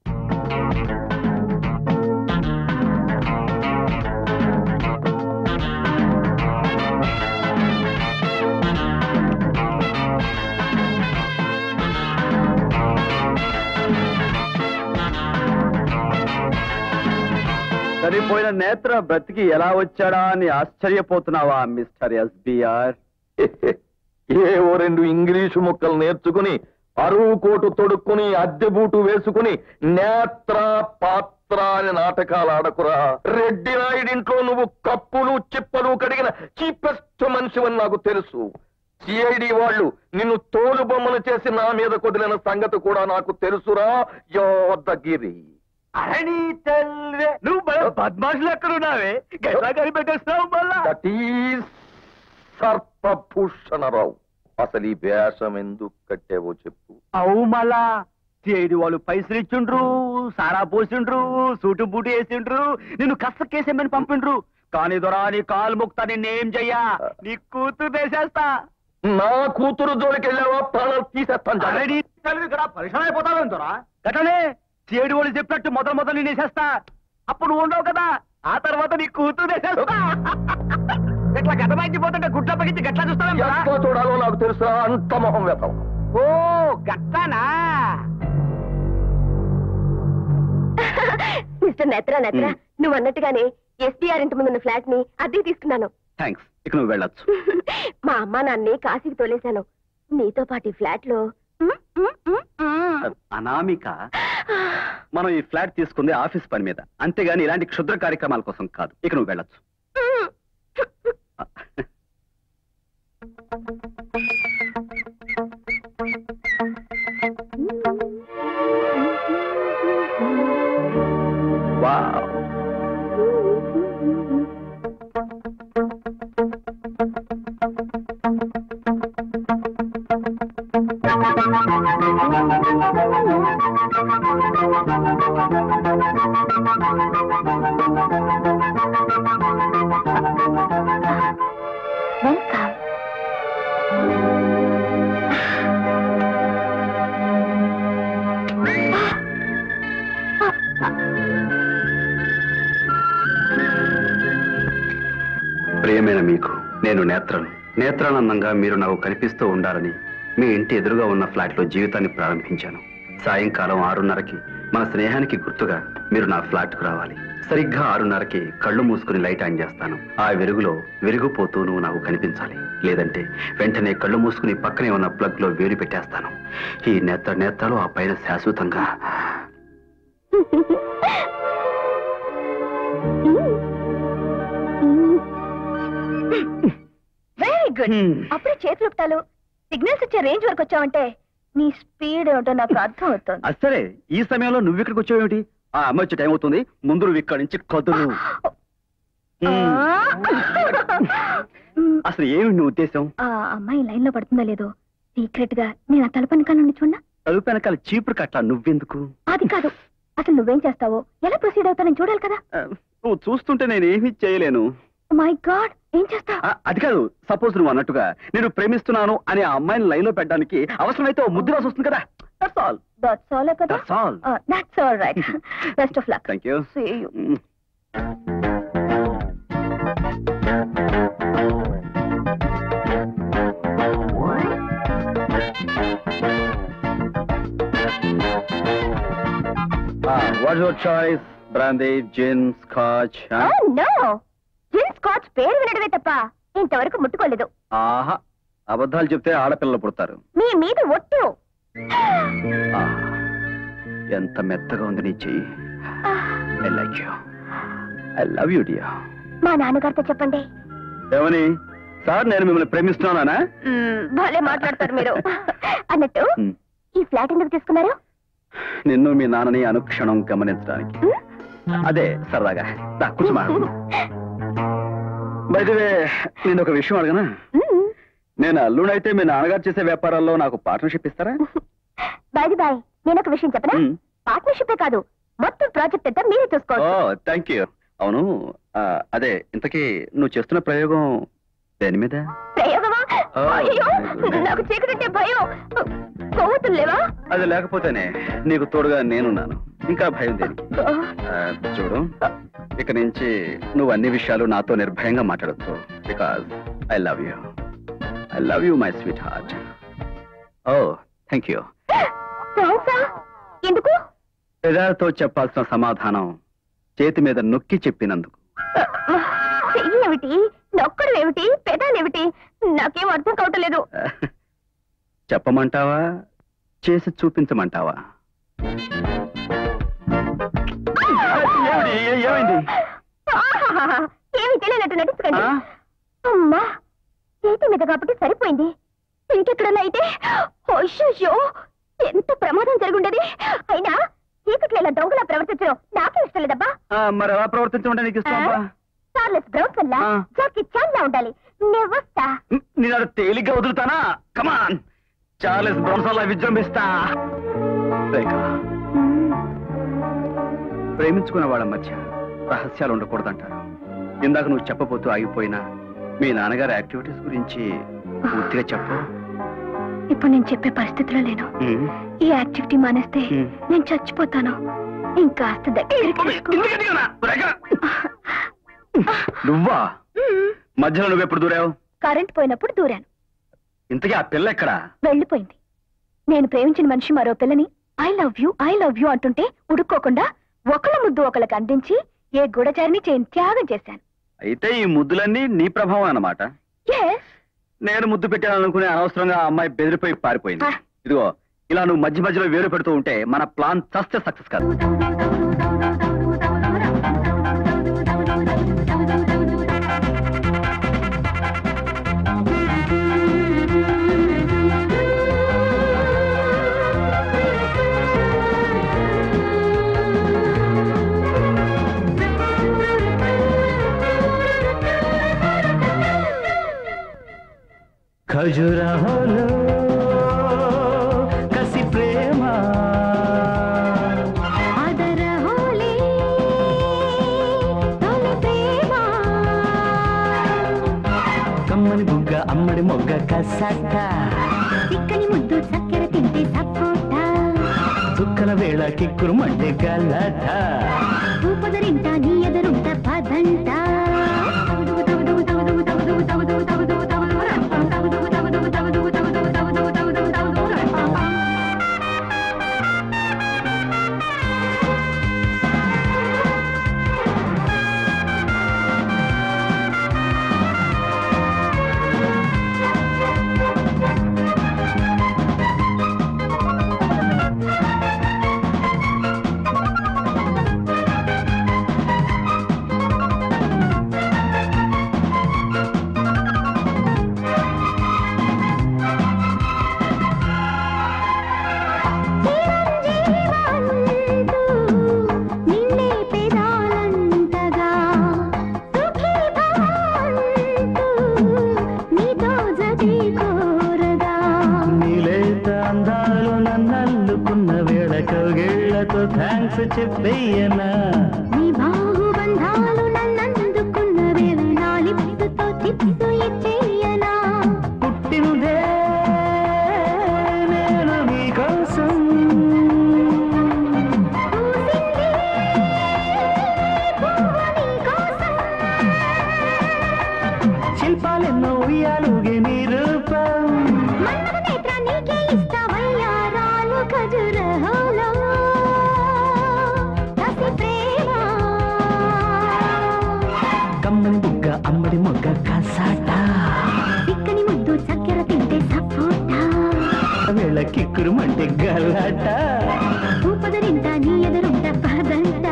చనిపోయిన నేత్ర బ్రతికి ఎలా వచ్చాడా అని ఆశ్చర్యపోతున్నావా మిస్టర్ ఎస్బిఆర్ ఏ ఓ రెండు ఇంగ్లీషు ముక్కలు నేర్చుకుని అరువు కోటు తొడుక్కుని అద్దె బూటు వేసుకుని నేత్ర పాత్ర అని నాటకాలు ఆడకురా రెడ్డి నాయుడింట్లో నువ్వు కప్పులు చిప్పలు కడిగిన చీపెస్ట్ మనిషివని నాకు తెలుసు సిఐడి వాళ్ళు నిన్ను తోలు బొమ్మలు చేసి నా మీద కొదిలిన సంగతి కూడా నాకు తెలుసురా యోదగిరి అరణి తల్లి నువ్వు బద్మాషులు ఎక్కడ ఉన్నావే గట్లా కనిపెట్టేస్తావు మళ్ళా దట్ ఈస్ సర్పభూషణరావు అసలు ఈ వేషం ఎందుకు కట్టావో చెప్పు అవు మళ్ళా చేడి వాళ్ళు పైసలు ఇచ్చిండ్రు సారా పోసిండ్రు సూటు బూటు వేసిండ్రు నిన్ను కసకేసేమని పంపిండ్రు కానీ దొరా నీ కాలు ముక్తా నిన్నేం చెయ్యా నీ కూతురు వేసేస్తా నా కూతురు జోలికెళ్ళావా ప్రాణాలు తీసేస్తాను అరణి తల్లి ఇక్కడ పరిశ్రమ అయిపోతావు దొరా గటనే చేడి వాళ్ళు చెప్పినట్టు మొదలు మొదలు నేను వేసేస్తా అప్పుడు నువ్వు ఉండవు కదా ఆ తర్వాత నీ కూతురు వేసేస్తా గట్లా గతమైపోతుంటే గుడ్ల పగిచ్చి గట్లా చూస్తాను ఎట్లా చూడాలో నాకు తెలుసా అంత మొహం వేతాం ఓ గట్లానా మిస్టర్ నేత్ర నేత్ర నువ్వు అన్నట్టుగానే ఎస్పీఆర్ ఇంటి ముందున్న ఫ్లాట్ ని అద్దెకి తీసుకున్నాను థ్యాంక్స్ ఇక నువ్వు వెళ్ళొచ్చు మా అమ్మా నాన్నే కాశీకి తోలేశాను నీతో పాటు ఈ ఫ్లాట్ లో మ్, మ్, మ్, మ్. అనామిక మనం ఈ ఫ్లాట్ తీసుకుంది ఆఫీస్ పని మీద అంతేగాని ఇలాంటి క్షుద్ర కార్యక్రమాల కోసం కాదు ఇక నువ్వు వెళ్ళొచ్చు వావ్ వెల్కమ్ ప్రియమైన మీకు నేను నేత్రను నేత్రానందంగా మీరు నాకు కనిపిస్తూ ఉండాలని మీ ఇంటి ఎదురుగా ఉన్న ఫ్లాట్ లో జీవితాన్ని ప్రారంభించాను సాయంకాలం ఆరున్నరకి మన స్నేహానికి గుర్తుగా మీరు నా ఫ్లాట్ కు రావాలి సరిగ్గా ఆరున్నరకి కళ్ళు మూసుకుని లైట్ ఆన్ చేస్తాను ఆ వెలుగులో విరిగిపోతూ నువ్వు నాకు కనిపించాలి లేదంటే వెంటనే కళ్ళు మూసుకుని పక్కనే ఉన్న ప్లగ్ లో వేడి పెట్టేస్తాను ఈ నేత్ర నేత్రాలు ఆ పైన శాశ్వతంగా వెరీ గుడ్ అప్పుడే చేతులు ఊపుతాలు సిగ్నల్స్ ఇచ్చే రేంజ్ వరకు వచ్చావంటే నీ స్పీడ్ ఏమిటో నాకు అర్థం అవుతుంది అది సరే ఈ సమయంలో నువ్వు ఇక్కడికి వచ్చావేమిటి ఆ అమ్మ వచ్చే టైం అవుతుంది ముందు నువ్వు ఇక్కడి నుంచి కదులు మ్, అసలు ఏమి నీ ఉద్దేశం ఆ అమ్మాయి లైన్ లో పడుతుందో లేదో సీక్రెట్ గా నేను ఆ తలపని నుండి చూడనా చదువు వెనకాల చీపురు కట్ట నువ్వెందుకు అది కాదు అసలు నువ్వేం చేస్తావో ఎలా ప్రొసీడ్ అవుతానని చూడాలి కదా ఆ, నువ్వు చూస్తుంటే నేను ఏమీ చేయలేను మై గాడ్ ఏం చేస్తావు ఆ, అది కాదు సపోజ్ నువ్వు అన్నట్టుగా నేను ప్రేమిస్తున్నాను అనే ఆ అమ్మాయిని లైన్ లో పెట్టడానికి అవసరమైతే ఓ ముద్దు రాసి వస్తుంది కదా దట్స్ ఆల్ దట్స్ ఆల్ కదా that's all that's all right best of luck thank you see you what your choice brandy gin scotch no gin scotch పేరు వినడమే తప్ప ఇంతవరకు ముట్టుకోలేదు ఆహా అబద్ధాలు చెప్తే ఆడపిల్లలు పుడతారు మీ మీద ఒట్టు ఆ, ఎంత మెత్తగా ఉంది నీ చెయ్యి I like you I love you dear మా నాన్నగారితో చెప్పండి ఏమని సార్ నేను మిమ్మల్ని ప్రేమిస్తున్నానా మ్మ్, భలే మాట్లాడతారు మీరు అన్నట్టు మ్, ఈ ఫ్లాట్ ఎందుకు తీసుకున్నారు నిన్ను మీ నాన్నని అనుక్షణం గమనించడానికి అదే సరదాగా దా, కూర్చోమా బయటవే నేను ఒక విషయం అడగనా మ్మ్. నేను అల్లుడైతే మీ నాన్నగారు చేసే వ్యాపారాల్లో నాకు పార్ట్నర్షిప్ ఇస్తారా బాయ్ బాయ్ నేను ఒక విషయం చెప్పనా మ్. పార్ట్నర్షిప్ కాదు మొత్తం ప్రాజెక్ట్ అంతా మీరే ఓ చూసుకోవచ్చు థ్యాంక్ యూ అవును ఆ, అదే ఇంతకీ నువ్వు చేస్తున్న ప్రయోగం దేని మీద ప్రయోగమా ఓ, అయ్యో very good. నాకు చీకటంటే భయం కొవ్వొత్తులు లేవా అది లేకపోతేనే నీకు తోడుగా నేనున్నాను ఇంకా భయం దేనికి ఆ, చూడు ఇక నుంచి నువ్వు అన్ని విషయాలు నాతో నిర్భయంగా మాట్లాడచ్చు because I love you I love you my sweetheart oh thank you థాంక్సా? ఎందుకు పెదాలతో చెప్పాల్సిన సమాధానం చేతి మీద నొక్కి చెప్పినందుకు చెయ్యి ఏమిటి నొక్కడు ఏమిటి పెదాలేమిటి నాకేం అర్థం కావటం లేదు చెప్పమంటావా చేసి చూపించమంటావా ఏమైంది ఆహాహాహా. ఏమీ తెలియనట్టు నటించకండి ఆ? అమ్మా చేతి మీద కాబట్టి సరిపోయింది ఇంకెక్కడన్నా అయితే అయ్యో ఎంత ప్రమాదం జరుగుండేది అయినా చీకట్లో ఇలా దొంగలా ప్రవర్తించడం నాకే ఇష్టం లేదబ్బా ఆ, మరి ఎలా ప్రవర్తించమంటే నీకు ఇష్టం అబ్బా? చార్లెస్ బ్రౌన్ వల్ల ఆ. జాకీ చాన్ లా ఉండాలి నేను వస్తా నేను అది తేలిగ్గా వదులుతానా కమాన్ చార్లెస్ బ్రౌన్సల్లా విజృంభిస్తా రేఖ ప్రేమించుకున్న వాళ్ళ మధ్య రహస్యాలు ఉండకూడదంటారు ఇందాక నువ్వు చెప్పబోతూ ఆగిపోయినా మీ నాన్నగారి యాక్టివిటీస్ గురించి పూర్తిగా చెప్పు ఇప్పుడు నేను చెప్పే పరిస్థితిలో లేను ఉమ్. ఈ యాక్టివిటీ మానేస్తే ఉమ్. నేను చచ్చిపోతాను ఇంకాస్త దగ్గరికి తీసుకో. నువ్వా మధ్యలో నువ్వెప్పుడు దూరావు కరెంట్ పోయినప్పుడు దూరాను ఇంతకీ ఆ పిల్ల ఎక్కడా వెళ్ళిపోయింది నేను ప్రేమించిన మనిషి మరో పిల్లని I love you I love you అంటుంటే ఉడుక్కోకుండా ఒకళ్ళ ముద్దు ఒకళ్ళకి అందించి ఏ గూఢచారిని చేయని త్యాగం చేశాను అయితే ఈ ముద్దులన్నీ నీ ప్రభావం అన్నమాట ఎస్ నేను ముద్దు పెట్టాననుకునే అనవసరంగా ఆ అమ్మాయి బెదిరిపోయి పారిపోయింది ఆ. ఇదిగో ఇలా నువ్వు మధ్య మధ్యలో వేలు పెడుతూ ఉంటే మన ప్లాన్ చస్తే సక్సెస్ కాదు ఖజురహోలో కసి ప్రేమ కమ్మని బుగ్గ అమ్మడి మొగ్గ కసట చిక్కని ముద్దు చక్కెర తింటే సపోటా చుక్కల వేళ కిక్కురు మండే గలట ఊపదరింట నీ ఎదురుంట పదంట నిన్నే పెదాలంటగా నీతో జతి కోరగా నీలేత అందాలు నన్నల్లుకున్న వేళ కౌగిళ్లతో థ్యాంక్స్ చెప్పేయనా నీ బాహుబంధాలు నన్నందుకున్న వేళ నా లిప్సుతో చిప్సు ఇచ్చేయనా పుట్టిందే నేను నీ కోసం శిల్పాలెన్నో ఉయ్యాలుగే నీ రూపం కమ్మని బుగ్గ అమ్మడి మొగ్గ కసాట వేళ కిక్కురుమంటే గలాట నీ ఎదురుంట పదంట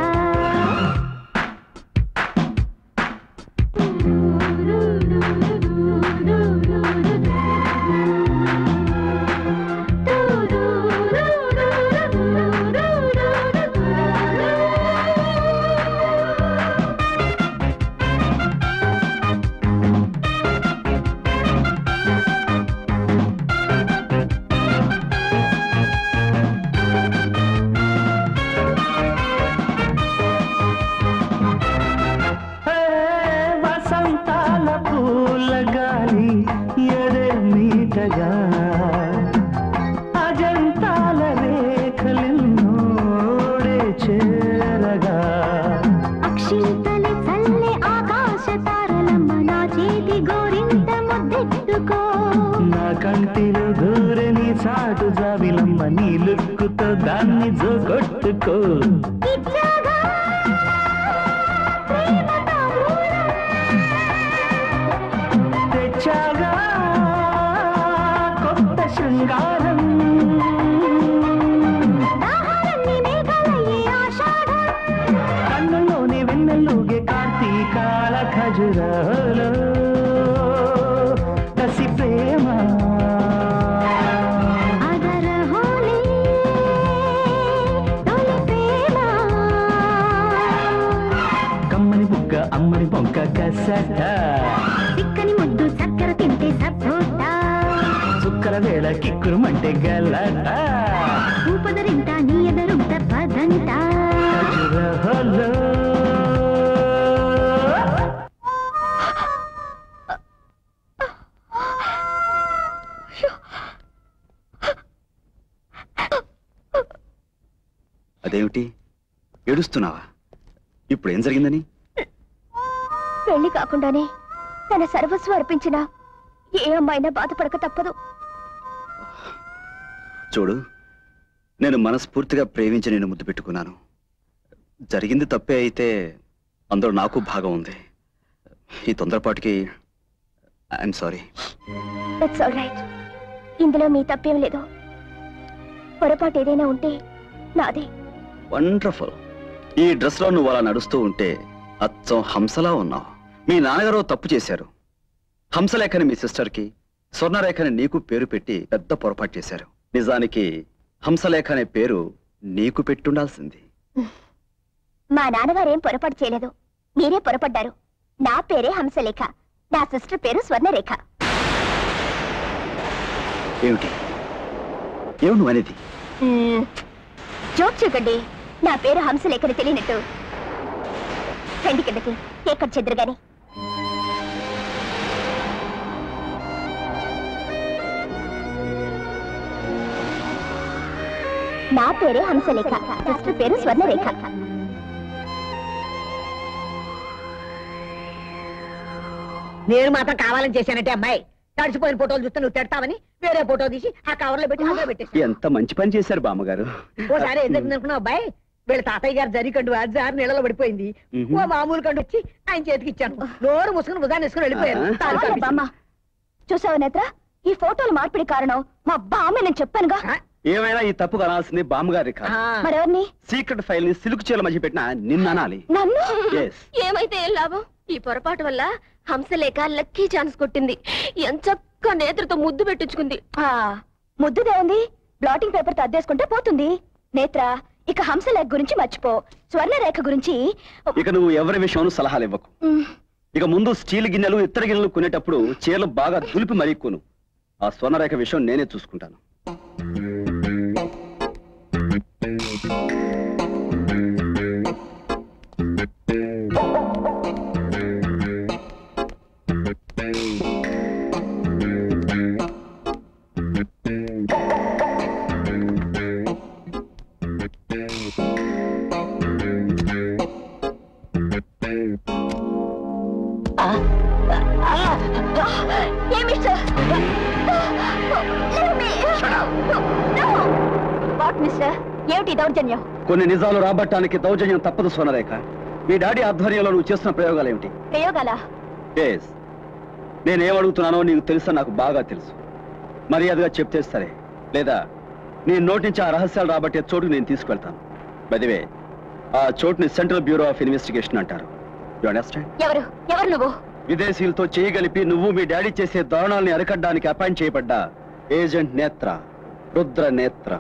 హే, వసంతాల పూల గాలి ఎడే మీటగా అజంతాల రేఖలెన్నోడే చేరగా అక్షింతలి చల్లే ఆకాశ తారలమ్మ నా చేతి గోరింట ముద్దెట్టుకో నా కంటిలో దూరని చాటు జాబిలమ్మ నీ లుక్కుతో దాన్ని జోగొట్టుకో ఇచ్చాగా ప్రేమ తాంబూలం. తెచ్చాగా కొత్త శృంగారం దాహాలన్నీ మేఘాలయ్యే ఆషాఢం. కన్నులోని వెన్నెల్లుగే కార్తీకాల ఖజురాలో కసి ప్రేమ అదర హోలీ, తొలి ప్రేమ. కమ్మని బుగ్గ అమ్మని బొంక కసట చిక్కని ముద్దు చక్కెర తింటే సపోటా చుక్కల వేళ కిక్కురుమంటే గలట ఊపదరింట నీ ఎదరుంట పదంట ఖజురహోలో అదేమిటి ఏడుస్తున్నావా ఇప్పుడు ఏం జరిగిందని పెళ్లి కాకుండానే తన సర్వస్వం అర్పించిన ఏ అమ్మాయినా బాధపడక తప్పదు చూడు నేను మనస్ఫూర్తిగా ప్రేమించి నేను ముద్దు పెట్టుకున్నాను జరిగింది తప్పే అయితే అందులో నాకు భాగం ఉంది ఈ తొందరపాటుకి I'm sorry it's all right ఇందులో మీ తప్పేం లేదు పొరపాటు ఏదైనా ఉంటే నాదే వండర్ఫుల్ ఈ డ్రెస్ లో నువ్వు అలా నడుస్తూ ఉంటే అచ్చం హంసలా ఉన్నావు మీ నాన్నగారు తప్పు చేశారు హంసలేఖని మీ సిస్టర్కి స్వర్ణరేఖని నీకు పేరు పెట్టి పెద్ద పొరపాటు చేశారు నిజానికి హంసలేఖ అనే పేరు నీకు పెట్టుండాల్సింది మా నాన్నగారేం పొరపాటు చేయలేదు మీరే పొరపడ్డారు నా పేరే హంసలేఖ నా సిస్టర్ పేరు స్వర్ణరేఖ ఏమిటి ఏమి నువ్వు అనేది మ్మ్. జోక్ చూకండి నా పేరు హంసలేఖని తెలియనట్టు రండి కిందకి ఎక్కడ చెద్దరు గాని నా పేరే హంసలేఖ సిస్టర్ పేరు స్వర్ణరేఖ నేను మాత్రం కావాలని చేశానంటే అమ్మాయి తడిచిపోయిన ఫోటోలు చూస్తే నువ్వు తిడతావని వేరే ఫోటో తీసి ఆ కవర్ లో పెట్టి అందులో పెట్టేసి ఎంత మంచి పని చేశారు బామ్మగారు ఓసారి ఏం జరిగింది అనుకున్నావు అబ్బాయి వీళ్ళ తాతయ్య గారు జరి కండు జారి నీళ్ళలో పడిపోయింది మ్మ్. ఓ మామూలు కండు వచ్చి ఆయన చేతికి ఇచ్చాను నోరు ముసుకుని భుజాన్ని వేసుకుని వెళ్ళిపోయారు ఆ. తాళి చాలే కట్టేసి. బామ్మ చూసావు నేత్ర ఈ ఫోటోలు మార్పిడి కారణం మా బామ్మ నేను చెప్పానుగా ఆ, ఏమైనా ఈ తప్పు కనాల్సింది బామ్మగారి ఆ. కాదు మరెవరిని సీక్రెట్ ఫైల్ ని సిల్క్ చీల మధ్య పెట్టిన నిన్న అనాలి నన్ను Yes. ఏమైతే ఏం లాభం ఈ పొరపాటు వల్ల హంసలేఖ లక్కీ ఛాన్స్ కొట్టింది ఎంచక్క నేత్రతో ముద్దు పెట్టించుకుంది ఆ, ముద్దుదే ఉంది బ్లాటింగ్ పేపర్ తో అద్దేసుకుంటే పోతుంది నేత్ర ఇక హంసలేఖ గురించి మర్చిపో స్వర్ణరేఖ గురించి ఇక నువ్వు ఎవరి విషయంలో సలహాలు ఇవ్వకు మ్, ఇక ముందు స్టీల్ గిన్నెలు ఇతర గిన్నెలు కొనేటప్పుడు చీరలు బాగా దులిపి మరీ కొను ఆ స్వర్ణరేఖ విషయం నేనే చూసుకుంటాను వాట్ మిస్టర్ ఏమిటి దౌర్జన్యం కొన్ని నిజాలు రాబట్టడానికి దౌర్జన్యం తప్పదు స్వర్ణరేఖ మీ డాడీ ఆధ్వర్యంలో నువ్వు చేస్తున్న ప్రయోగాలు ఏమిటి ప్రయోగాల ఎస్ నేనేం అడుగుతున్నానో నీకు తెలుసా నాకు బాగా తెలుసు మర్యాదగా చెప్తే సరే లేదా నీ నోటి నుంచి ఆ రహస్యాలు రాబట్టే చోటుకు నేను తీసుకెళ్తాను బదివే ఆ చోటుని సెంట్రల్ బ్యూరో ఆఫ్ ఇన్వెస్టిగేషన్ అంటారు యు అండర్స్టాండ్ ఎవరు ఎవరు నువ్వు విదేశీయులతో చేయగలిపి నువ్వు మీ డాడీ చేసే దారుణాల్ని అరికడ్డానికి అపాయింట్ చేయబడ్డ ఏజెంట్ నేత్ర రుద్ర నేత్ర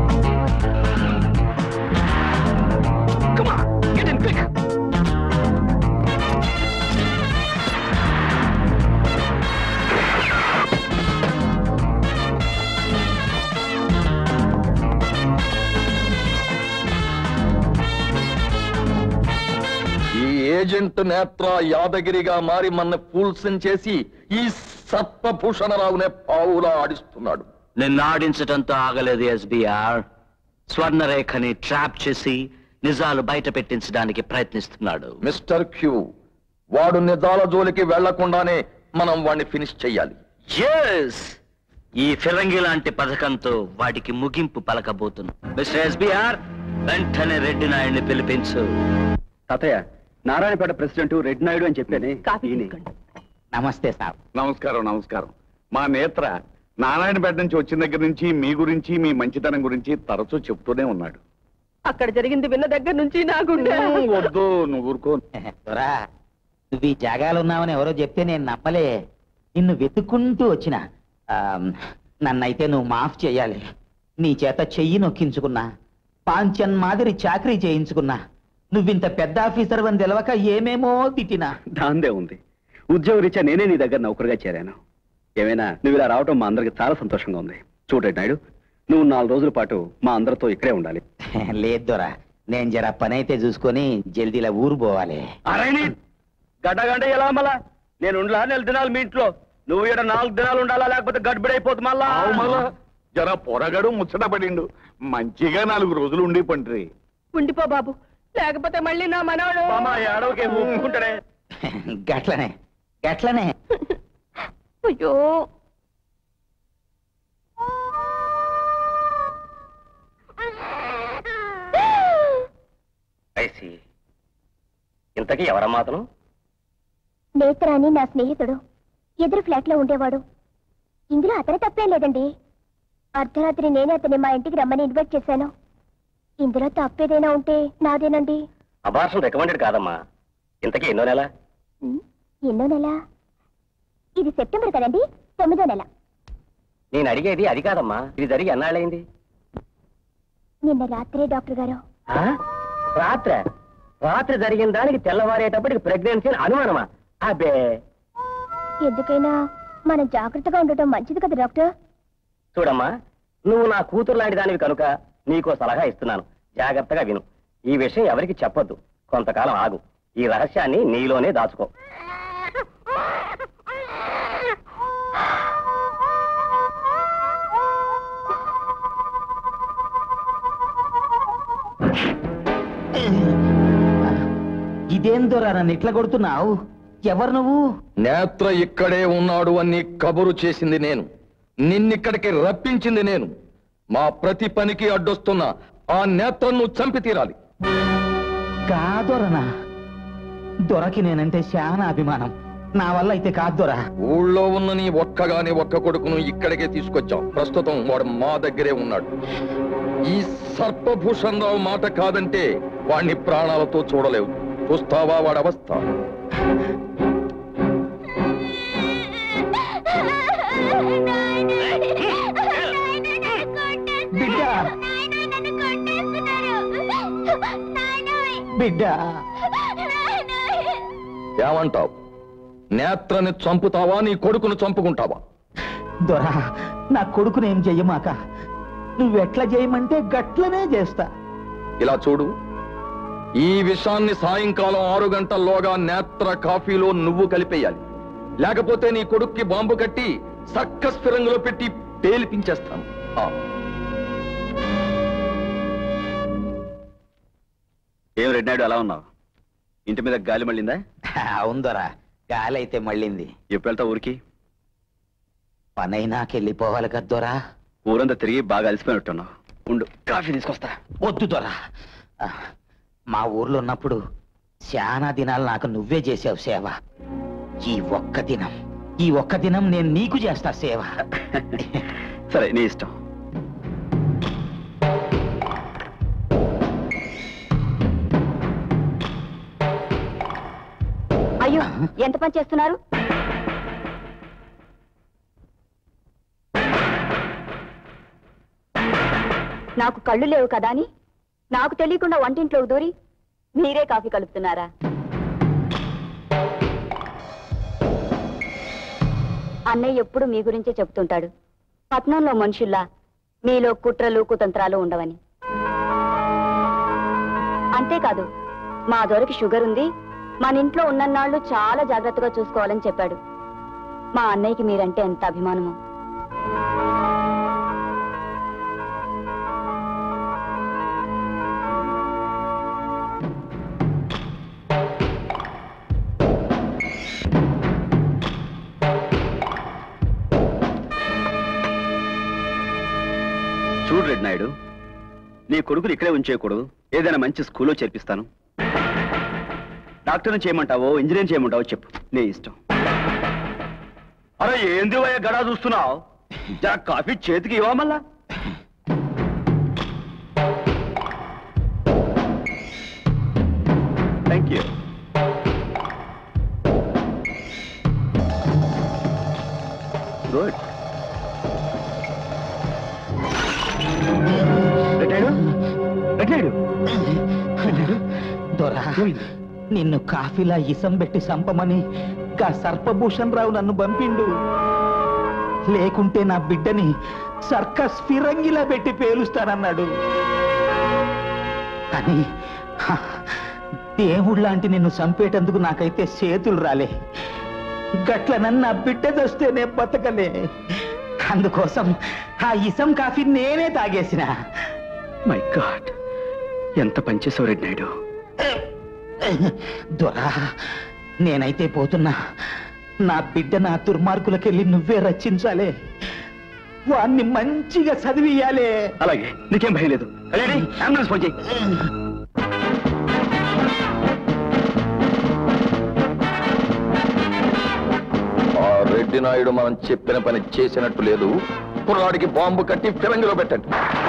ఈ ఏజెంట్ నేత్ర యాదగిరిగా మారి మన ఫూల్సన్ చేసి ఈ సర్పభూషణరావునే పావులా ఆడిస్తున్నాడు నిన్ను ఆడించడంతో ఆగలేదు ఎస్బీఆర్ స్వర్ణరేఖని ట్రాప్ చేసి నిజాలు బయట పెట్టించడానికి ప్రయత్నిస్తున్నాడు మిస్టర్ క్యూ వాడు నిజాల జోలికి వెళ్లకుండానే మనం వాడిని ఫినిష్ చెయ్యాలి ఎస్ ఈ ఫిరంగి లాంటి పథకంతో వాటికి ముగింపు పలకబోతుంది మిస్టర్ ఎస్బీఆర్ వెంటనే రెడ్డి నాయుడిని పిలిపించు తాతయ్య నారాయణపేట ప్రెసిడెంట్ రెడ్ నాయుడు అని చెప్పానే ఈయనే. నమస్తే సార్ నమస్కారం నమస్కారం మా నేత్ర నారాయణపేట నుంచి వచ్చిన దగ్గర నుంచి మీ గురించి మీ మంచితనం గురించి తరచూ చెప్తూనే ఉన్నాడు అక్కడ జరిగింది విన్న దగ్గర నుంచి నా గుండె ఉమ్, వద్దు నువ్వు ఊరుకో దొరా నువ్వు ఈ జాగాలో ఉన్నావని ఎవరో చెప్తే నేను నమ్మలే నిన్ను వెతుక్కుంటూ వచ్చిన నన్నైతే నువ్వు మాఫ్ చేయాలి నీ చేత చెయ్యి నొక్కించుకున్నా పాంచన్ మాదిరి చాకరీ చేయించుకున్నా నువ్వింత పెద్ద ఆఫీసర్ అని తెలవక ఏమేమో తిట్టినా దాందే ఉంది ఉద్యోగ రీత్యా నేనే నీ దగ్గర నౌకరుగా చేరాను ఏమైనా నువ్వు ఇలా రావటం మా అందరికి చాలా సంతోషంగా ఉంది చూడు రెడ్ నాయుడు నువ్వు నాలుగు రోజుల పాటు మా అందరితో ఇక్కడే ఉండాలి లేదు దొరా నేను జర పని అయితే చూసుకొని జల్దీలా ఊరు పోవాలి అరేని గడ్డగంట ఎలా మళ్ళా నేను ఉండలా నెల దినాలు మీ ఇంట్లో నువ్వు ఇక్కడ నాలుగు దినాలు ఉండాలా లేకపోతే గడిబిడైపోతుంది మళ్ళా ఆవు మళ్ళా జర పొరగడు ముచ్చట పడిండు మంచిగా నాలుగు రోజులు ఉండి పండ్రి ఉండిపో బాబు లేకపోతే మళ్ళీ నా మనవడు మామ ఏడవకే ఊపుకుంటాడే గట్లనే గట్లనే అయ్యో ఐసి ఇంతకీ ఎవరమ్మాతను నేత్ర అని నా స్నేహితుడు ఎదురు ఫ్లాట్ లో ఉండేవాడు ఇందులో అతని తప్పేం లేదండి అర్ధరాత్రి నేనే అతన్ని మా ఇంటికి రమ్మని ఇన్వైట్ చేశాను ఇందులో తప్పేదైనా ఉంటే నాదేనండి అబార్షన్ రికమెండెడ్ కాదమ్మా ఇంతకీ ఎన్నో నెల ఉమ్, ఎన్నో నెల ఇది సెప్టెంబర్ కదండి తొమ్మిదో నెల నేను అడిగేది అది కాదమ్మా ఇది జరిగి ఎన్నాళ్ళైంది నిన్న రాత్రే డాక్టర్ గారు రాత్రి రాత్రి జరిగిన దానికి తెల్లవారేటప్పటికి ప్రెగ్నెన్సీ అని అనుమానమా అబ్బే ఎందుకైనా మనం జాగ్రత్తగా ఉండటం మంచిది కదా డాక్టర్ చూడమ్మా నువ్వు నా కూతురు లాంటి దానివి కనుక నీకో సలహా ఇస్తున్నాను జాగ్రత్తగా విను ఈ విషయం ఎవరికి చెప్పొద్దు కొంతకాలం ఆగు ఈ రహస్యాన్ని నీలోనే దాచుకో ఇదేం దొరా నన్ను ఇట్లా కొడుతున్నావు ఎవరు నువ్వు నేత్ర ఇక్కడే ఉన్నాడు అని కబురు చేసింది నేను నిన్నిక్కడికి రప్పించింది నేను మా ప్రతి పనికి అడ్డొస్తున్న ఆ నేత్రను చంపి తీరాలి కాదొరనా దొరకి నేనంటే చాలా అభిమానం నా వల్ల అయితే కాదు దొరా ఊళ్ళో ఉన్న నీ ఒక్కగాని ఒక్క కొడుకును ఇక్కడికే తీసుకొచ్చాం ప్రస్తుతం వాడు మా దగ్గరే ఉన్నాడు ఈ సర్పభూషణ్ రావు మాట కాదంటే వాణ్ణి ప్రాణాలతో చూడలేవు చూస్తావా వాడి అవస్థ బిడ్డ బిడ్డ ఏమంటావు నేత్రని చంపుతావా నీ కొడుకును చంపుకుంటావా దొరా నా కొడుకునేం చెయ్యమాక నువ్వెట్లా చేయమంటే గట్లనే చేస్తా ఇలా చూడు ఈ విషాన్ని సాయంకాలం ఆరు గంటల్లోగా నేత్ర కాఫీలో నువ్వు కలిపేయాలి లేకపోతే నీ కొడుక్కి బాంబు కట్టి సక్కస్ ఫిరంగులో పెట్టి పేలిపించేస్తాను ఆ. ఏం రెడ్ నాయుడు అలా ఉన్నావు ఇంటి మీద గాలి మళ్ళిందా అవును దొరా గాలి అయితే మళ్ళింది ఎప్పుడు వెళ్తావు ఊరికి పనైనాకెళ్ళిపోవాలి కదా దొరా ఊరంతా తిరిగి బాగా అలసిపోయినట్టున్నావు ఉండు కాఫీ తీసుకొస్తా వద్దు దొర ఆ, మా ఊర్లో ఉన్నప్పుడు చాలా దినాలు నాకు నువ్వే చేసావు సేవ ఈ ఒక్క దినం ఈ ఒక్క దినం నేను నీకు చేస్తా సేవ సరే నీ ఇష్టం అయ్యో ఎంత పని చేస్తున్నారు నాకు కళ్ళు లేవు కదా అని నాకు తెలియకుండా వంటింట్లోకి దూరి మీరే కాఫీ కలుపుతున్నారా అన్నయ్య ఎప్పుడు మీ గురించే చెప్తుంటాడు పట్నంలో మనుషుల్లా మీలో కుట్రలు కుతంత్రాలు ఉండవని అంతేకాదు మా దొరికి షుగర్ ఉంది మన ఇంట్లో ఉన్నన్నాళ్ళు చాలా జాగ్రత్తగా చూసుకోవాలని చెప్పాడు మా అన్నయ్యకి మీరంటే ఎంత అభిమానమో చూడు రెడ్డి నాయుడు నీ కొడుకులు ఇక్కడే ఉంచేయకూడదు ఏదైనా మంచి స్కూల్లో చేర్పిస్తాను డాక్టర్ని చేయమంటావో ఇంజనీర్ చేయమంటావో చెప్పు నీ ఇష్టం అరే ఏంది వయ్య గడా చూస్తున్నావు జర కాఫీ చేతికి ఇవ్వ మళ్ళా థ్యాంక్ యూ గుడ్ రెడ్డి దొరా నిన్ను కాఫీలా ఇసం పెట్టి సంపమని గా సర్పభూషణ్ రావు నన్ను పంపిండు లేకుంటే నా బిడ్డని సర్కస్ ఫిరంగిలా పెట్టి పేలుస్తానన్నాడు కానీ హ, దేవుళ్ళలాంటి నిన్ను చంపేటందుకు నాకైతే చేతులు రాలే గట్ల నన్ను నా బిడ్డ చస్తేనే బతకలే అందుకోసం ఆ ఇసం కాఫీ నేనే తాగేసిన మై గాడ్ ఎంత పనిచేసావు రెడ్డి నాయుడు దొరా నేనైతే పోతున్నా నా బిడ్డ నా దుర్మార్గులకెళ్ళి నువ్వే రచించాలే వాణ్ణి మంచిగా చదివియాలే అలాగే నీకేం భయం లేదు రెడీ అంబులెన్స్ ఫోన్ చేయి ఆ రెడ్డి నాయుడు మనం చెప్పిన పని చేసినట్టు లేదు కుర్రాడికి బాంబు కట్టి ఫిరంగిలో పెట్టండి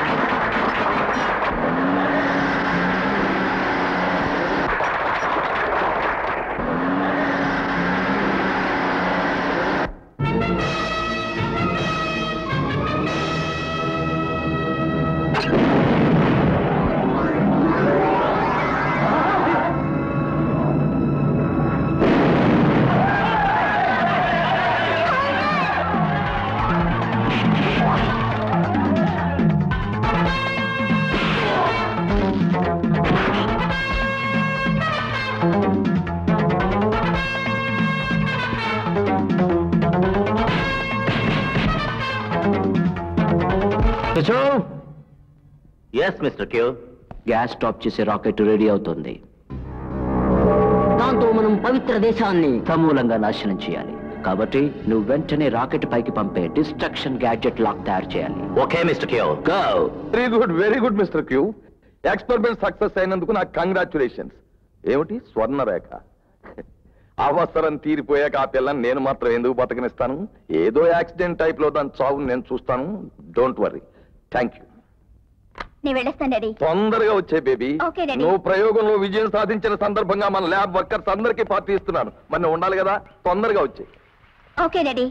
yes mister Q gas stop చేసే రాకెట్ రెడీ అవుతుంది దాంతో మనం పవిత్ర దేశాన్ని సమూలంగా నాశనం చేయాలి కాబట్టి నువ్వు వెంటనే రాకెట్ పైకి పంపే డిస్ట్రక్షన్ గ్యాడ్జెట్ లాక్ తయారు చేయాలి okay mister Q go very good very good mister Q experiment success అయినందుకు నాకు కంగ్రాచులేషన్స్ ఏమిటి స్వర్ణ రేఖ అవసరం తీరిపోయాక ఆ పిల్లని నేను మాత్రం ఎందుకు బతకనిస్తాను ఏదో యాక్సిడెంట్ టైప్ లో దాని చావుని నేను చూస్తాను డోంట్ వర్రీ థ్యాంక్ యూ నేను వెళ్ళేస్తాను డాడీ తొందరగా వచ్చే బేబీ Okay, Daddy. నువ్వు ప్రయోగంలో విజయం సాధించిన సందర్భంగా మన ల్యాబ్ వర్కర్స్ అందరికీ పార్టీ ఇస్తున్నాను మరి నువ్వు ఉండాలి కదా తొందరగా వచ్చే okay daddy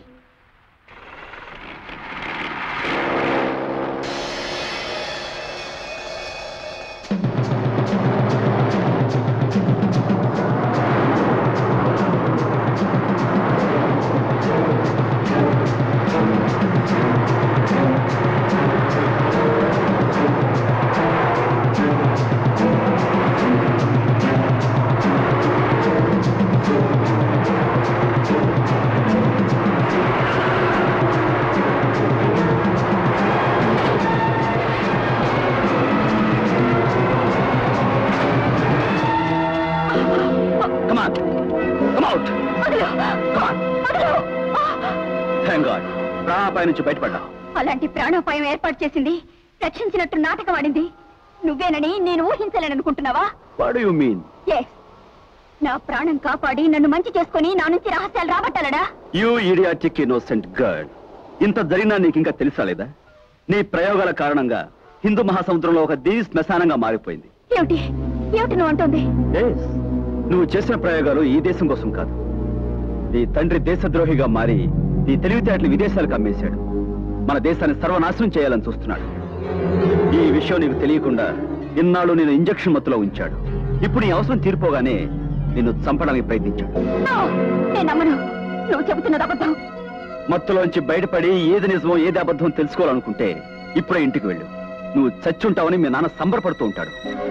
Come on. Come out. Come on. Thank God. ప్రాణాపాయ నుంచి బయటపడ్డా అలాంటి ప్రాణోపాయం ఏర్పాటు చేసింది రక్షించినట్టు నాటకం ఆడింది నువ్వేనని నేను ఊహించలేననుకుంటున్నావా వాట్ యు మీన్ ఎస్ నా ప్రాణం కాపాడి నన్ను మంచి చేసుకుని నా నుంచి రహస్యాలు రాబట్టాలడా యూ ఇడియాటిక్ ఇన్నోసెంట్ గర్ల్ ఇంత జరిగినా నీకు ఇంకా తెలుసా లేదా నీ ప్రయోగాల కారణంగా హిందూ మహాసముద్రంలో ఒక దేవి శ్మశానంగా మారిపోయింది ఏమిటి ఏమిటి నువ్వు అంటుంది Yes. నువ్వు చేసిన ప్రయోగాలు ఈ దేశం కోసం కాదు నీ తండ్రి దేశద్రోహిగా మారి నీ తెలివితేటలు విదేశాలకు అమ్మేశాడు మన దేశాన్ని సర్వనాశనం చేయాలని చూస్తున్నాడు ఈ విషయం నీకు తెలియకుండా ఇన్నాళ్ళు నేను ఇంజక్షన్ మత్తులో ఉంచాడు ఇప్పుడు నీ అవసరం తీరిపోగానే నిన్ను చంపడానికి ప్రయత్నించాడు No! నేను నమ్మను నువ్వు చెబుతున్నది అబద్ధం మత్తులోంచి బయటపడి ఏది నిజమో ఏది అబద్ధం తెలుసుకోవాలనుకుంటే ఇప్పుడే ఇంటికి వెళ్ళు నువ్వు చచ్చుంటావని మీ నాన్న సంబరపడుతూ ఉంటాడు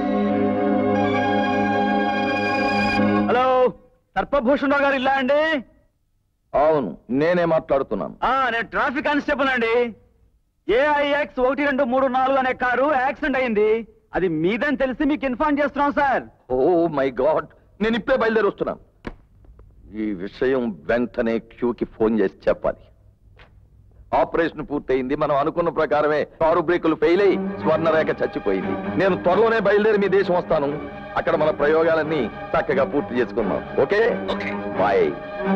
హలో సర్పభూషణ్ రావు గారు ఇల్లా అండి అవును నేనే మాట్లాడుతున్నాను ఆ, నేను ట్రాఫిక్ కానిస్టేబుల్ అండి ఏఐఎక్స్ ఒకటి రెండు మూడు నాలుగు అనే కారు యాక్సిడెంట్ అయింది అది మీదని తెలిసి మీకు ఇన్ఫార్మ్ చేస్తున్నాం సార్ ఓ మై గాడ్ నేను ఇప్పుడే బయలుదేరి వస్తున్నాను ఈ విషయం వెంటనే క్యూకి ఫోన్ చేసి చెప్పాలి ఆపరేషన్ పూర్తయింది మనం అనుకున్న ప్రకారమే కారు బ్రేకులు ఫెయిల్ అయి స్వర్ణరేఖ చచ్చిపోయింది నేను త్వరలోనే బయలుదేరి మీ దేశం వస్తాను అక్కడ మన ప్రయోగాలన్నీ చక్కగా పూర్తి చేసుకుందాం ఓకే బాయ్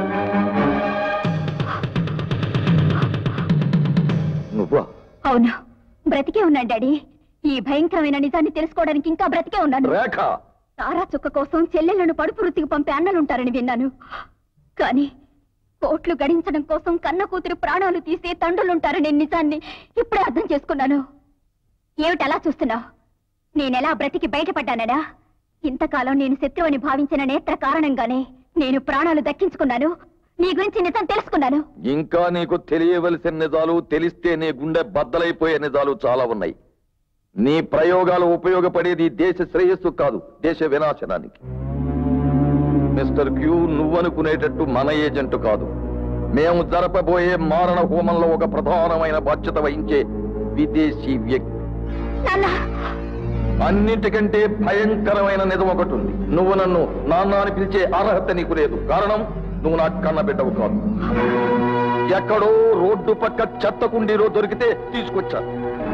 నువ్వా అవును బ్రతికే ఉన్నాను డాడీ ఈ భయంకరమైన నిజాన్ని తెలుసుకోవడానికి ఇంకా బ్రతికే ఉన్నాను రేఖ తారా చుక్క కోసం చెల్లెళ్లను పడుపు వృత్తికి పంపే అన్నలుంటారని విన్నాను కానీ కోట్లు గడించడం కోసం కన్న కూతురు ప్రాణాలు తీసే తండ్రులుంటారనే నిజాన్ని ఇప్పుడే అర్థం చేసుకున్నాను ఏమిటి అలా చూస్తున్నావు నేనెలా బ్రతికి బయటపడ్డానడా ఇంతకాలం నేను శత్రువని భావించిన నేత్ర కారణంగానే నేను ప్రాణాలు దక్కించుకున్నాను నీ గురించి నిజం తెలుసుకున్నాను ఇంకా నీకు తెలియవలసిన నిజాలు తెలిస్తే నీ గుండె బద్దలైపోయే నిజాలు చాలా ఉన్నాయి నీ ప్రయోగాలు ఉపయోగపడేది దేశ శ్రేయస్సు కాదు దేశ వినాశనానికి మిస్టర్ క్యూ నువ్వనుకునేటట్టు మన ఏజెంట్ కాదు మేము జరపబోయే మారణ హోమంలో ఒక ప్రధానమైన బాధ్యత వహించే విదేశీ వ్యక్తి నాన్న అన్నిటికంటే భయంకరమైన నిజం ఒకటి ఉంది నువ్వు నన్ను నాన్న అని పిలిచే అర్హత నీకు లేదు కారణం నువ్వు నా కన్న బిడ్డవు కాదు ఎక్కడో రోడ్డు పక్క చెత్త కుండీలో దొరికితే తీసుకొచ్చాను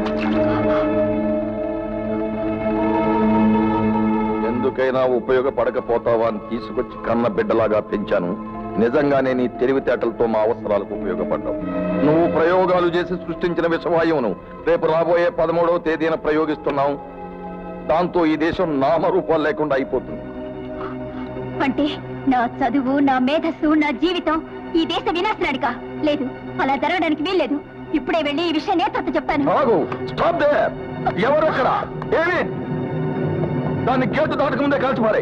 ఎందుకైనా ఉపయోగపడకపోతావా అని తీసుకొచ్చి కన్న బిడ్డలాగా పెంచాను నిజంగానే నీ తెలివితేటలతో మా అవసరాలకు ఉపయోగపడ్డావు నువ్వు ప్రయోగాలు చేసి సృష్టించిన విషవాయువును రేపు రాబోయే పదమూడవ తేదీన ప్రయోగిస్తున్నావు దాంతో ఈ దేశం నామరూపాలు లేకుండా అయిపోతుంది అంటే నా చదువు నా మేధస్సు నా జీవితం ఈ దేశ వినాశనానికా లేదు అలా జరగడానికి వీల్లేదు ఇప్పుడే వెళ్ళి ఈ విషయం నేతృత్వ చెప్తాను ఆగు స్టాప్ దే ఎవరు అక్కడ ఏమి దాన్ని గేటు దాటకముందే కాల్చి మారే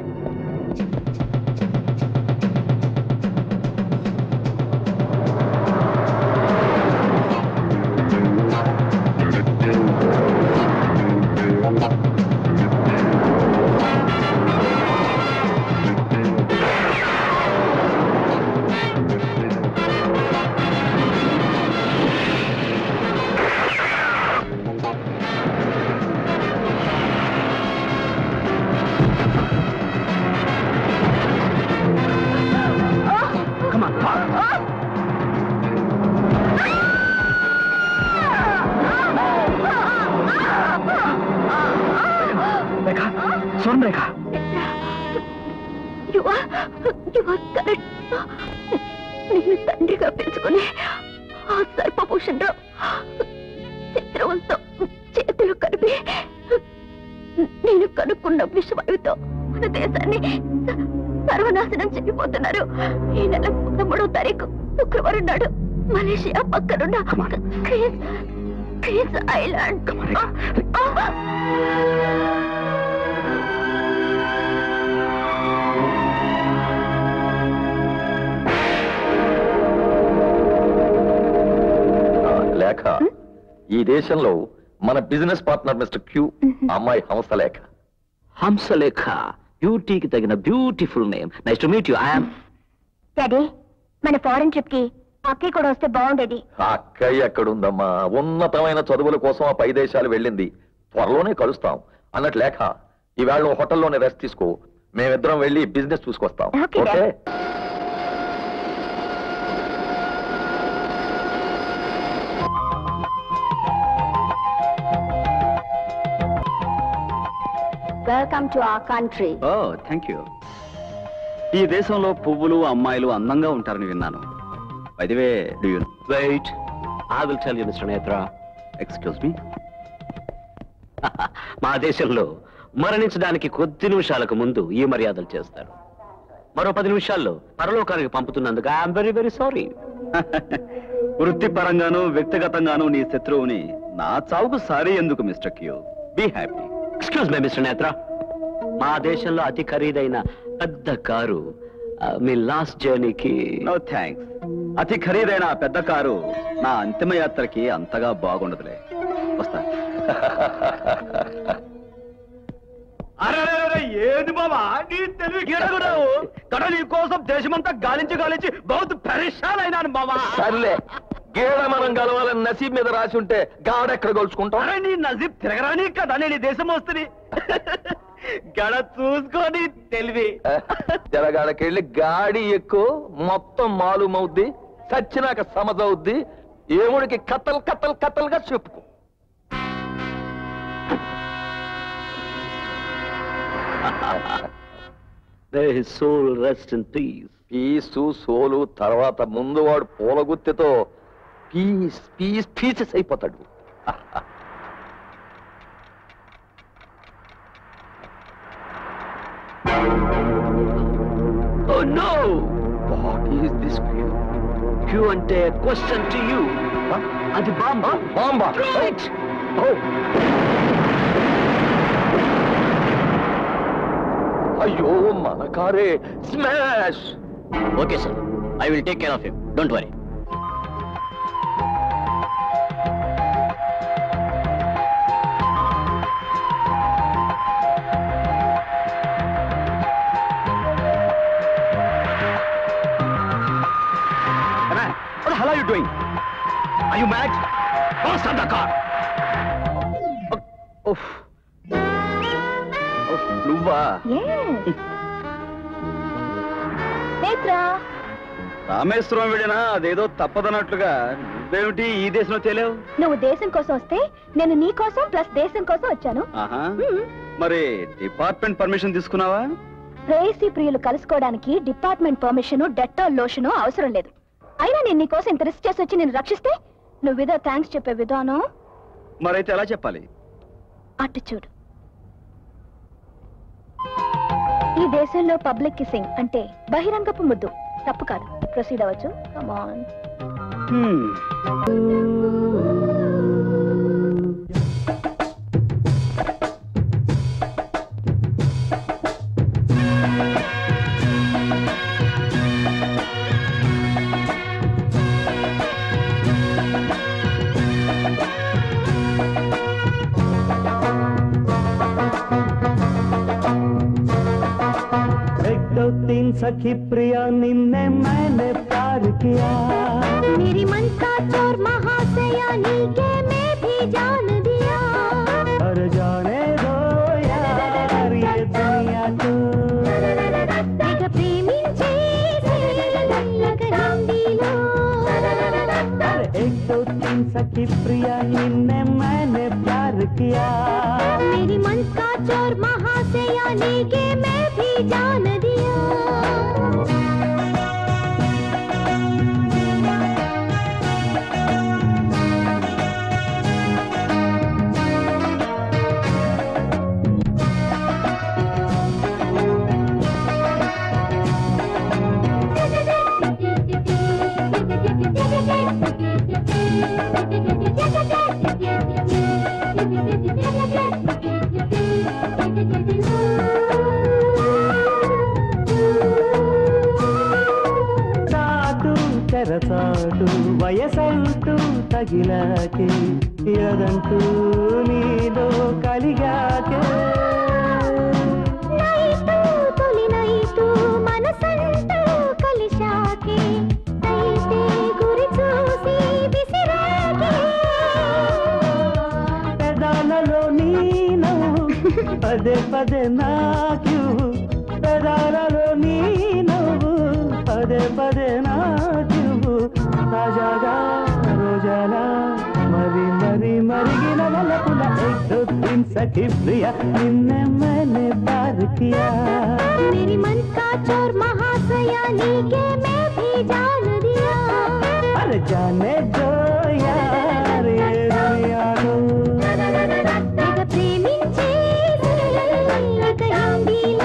రేఖ స్వర్ణ రేఖ You are, you are correct. నేను తండ్రిగా పెంచుకుని ఆ సర్పభూషణరావు శత్రువులతో చేతులు కలిపి నేను కనుక్కున్న విషవాయువుతో మన దేశాన్ని సర్వనాశనం చేయబోతున్నారు ఈ నెల పదమూడవ తారీఖు శుక్రవారం నాడు మలేషియా పక్కనున్న క్రీస్ క్రీస్ ఐలాండ్ ఆ, లేఖ ఈ దేశంలో మన బిజినెస్ పార్ట్నర్ మిస్టర్ క్యూ అమ్మాయి హంసలేఖ హంసలేఖ బ్యూటీకి తగిన beautiful name nice to meet you I'm daddy మన ఫారెన్ ట్రిప్ కి అక్కయ్య కూడా వస్తే బాగుండేది ఆ అక్కయ్య ఎక్కడుందమ్మా ఉన్నతమైన చదువుల కోసం ఆ పై దేశాలు వెళ్ళింది త్వరలోనే కలుస్తాం అన్నట్టు లేఖ ఈవేళ నువ్వు హోటల్లోనే రెస్ట్ తీసుకో మేమిద్దరం వెళ్ళి బిజినెస్ చూసుకొస్తాం Okay, Dad. Okay welcome to our country oh thank you ఈ దేశంలో పువ్వులు అమ్మాయిలు అందంగా ఉంటారని విన్నాను అదివే do you wait I will tell you mister Netra excuse me మా దేశంలో మరణించడానికి కొద్ది నిమిషాలకు ముందు ఈ మర్యాదలు చేస్తారు మరో పది నిమిషాల్లో పరలోకానికి పంపుతున్నందుకు ఐఎమ్ వెరీ వెరీ సారీ వృత్తిపరంగాను వ్యక్తిగతంగాను నీ శత్రువుని నా చావుకు సారీ ఎందుకు mister Q be happy excuse my mister Netra మా దేశంలో అతి ఖరీదైన పెద్ద కారు ఆ, మీ లాస్ట్ జర్నీకి నో థ్యాంక్స్ అతి ఖరీదైన ఆ పెద్ద కారు నా అంతిమ యాత్రకి అంతగా బాగుండదులే వస్తా ఏది బాబా నీ తెలివి కీడగురావు కడ నీ కోసం దేశమంతా గాలించి గాలించి బహుత్ పరేషాన్ అయినాను బాబా సర్లే గేడ మనం కలవాలని నసీబ్ మీద రాసి ఉంటే గాడెక్కడ కొలుచుకుంటాం అరే నీ నజీబ్ తిరగరాని కదా నేను ఈ దేశం వస్తుంది గడ చూసుకొని తెలివి జరగాడకెళ్ళి గాడి ఎక్కువ మొత్తం మాలుమవుద్ది చచ్చినాక సమజవుద్ది ఏముడికి కత్తలు కత్తలు కత్తలుగా చెప్పుకో soul rest in peace peace soul తర్వాత ముందు వాడు పూలగుత్తితో పీస్ పీస్ పీసెస్ అయిపోతాడు oh no what is this Q అంటే క్వశ్చన్ టు యూ అది బాంబా బాంబా Right. అయ్యో మన కారే smash okay sir I will take care of him don't worry What the hell are you doing? Are you mad? What's on the car? ఉఫ్. ఉఫ్, నువ్వా నేత్రా రామేశ్వరం వెళ్ళినా అదేదో తప్పదన్నట్లుగా నువ్వేమిటి ఈ దేశంలో తేలేవు నువ్వు దేశం కోసం వస్తే నేను నీ కోసం ప్లస్ దేశం కోసం వచ్చాను ఆహా హ్మ్. మరి డిపార్ట్మెంట్ పర్మిషన్ తీసుకున్నావా ప్రేయసీ ప్రియులు కలుసుకోవడానికి డిపార్ట్మెంట్ పర్మిషన్ డెట్టాల్ లోషన్ అవసరం లేదు అయినా నేను నీ కోసం ఇంత రిస్క్ చేసి వచ్చి నేను రక్షిస్తే నువ్వేదో థ్యాంక్స్ చెప్పే విధానం మరైతే ఎలా చెప్పాలి అటు చూడు ఈ దేశంలో పబ్లిక్ కిసింగ్ అంటే బహిరంగపు ముద్దు తప్పు కాదు ప్రొసీడ్ అవ్వచ్చు కమాన్ హ్మ్. एक दो तीन सखी प्रिया निन्ने मैंने प्यार किया मेरी मन का चोर महाशयानी के मैं भी जान दिया और जाने दो यार ये दुनिया को ఇక ప్రేమించేసి లగ హిందీలో अरे एक दो तीन सखी प्रिया निन्ने मैंने प्यार किया मेरी मन का चोर महाशयानी के मैं भी जान दिया చాటు తెరచాటు వయసంటూ తగిలాకే ఎదంటూ నీలో కలిగాకే నైటు తొలి నైటు మనసంటూ కలిశాకే అయితే గురి చూసి విసిరాకే పెదాలలో నీ నవ్వు పదే పదే నాక్యూ పెదాలలో నీ నవ్వు పదే పదే నాక్యూ తాజాగా రోజాలా మరి మరి మరి మరిగిన వలపుల ఎగ్గు సఖి ప్రియ నిన్నే मैंने प्यार किया मेरी मन का चोर महाशया नीके मैं भी जान दिया अरे जाने दो यार ये दुनिया को తెగ ప్రేమించేసి ఇక హిందీలో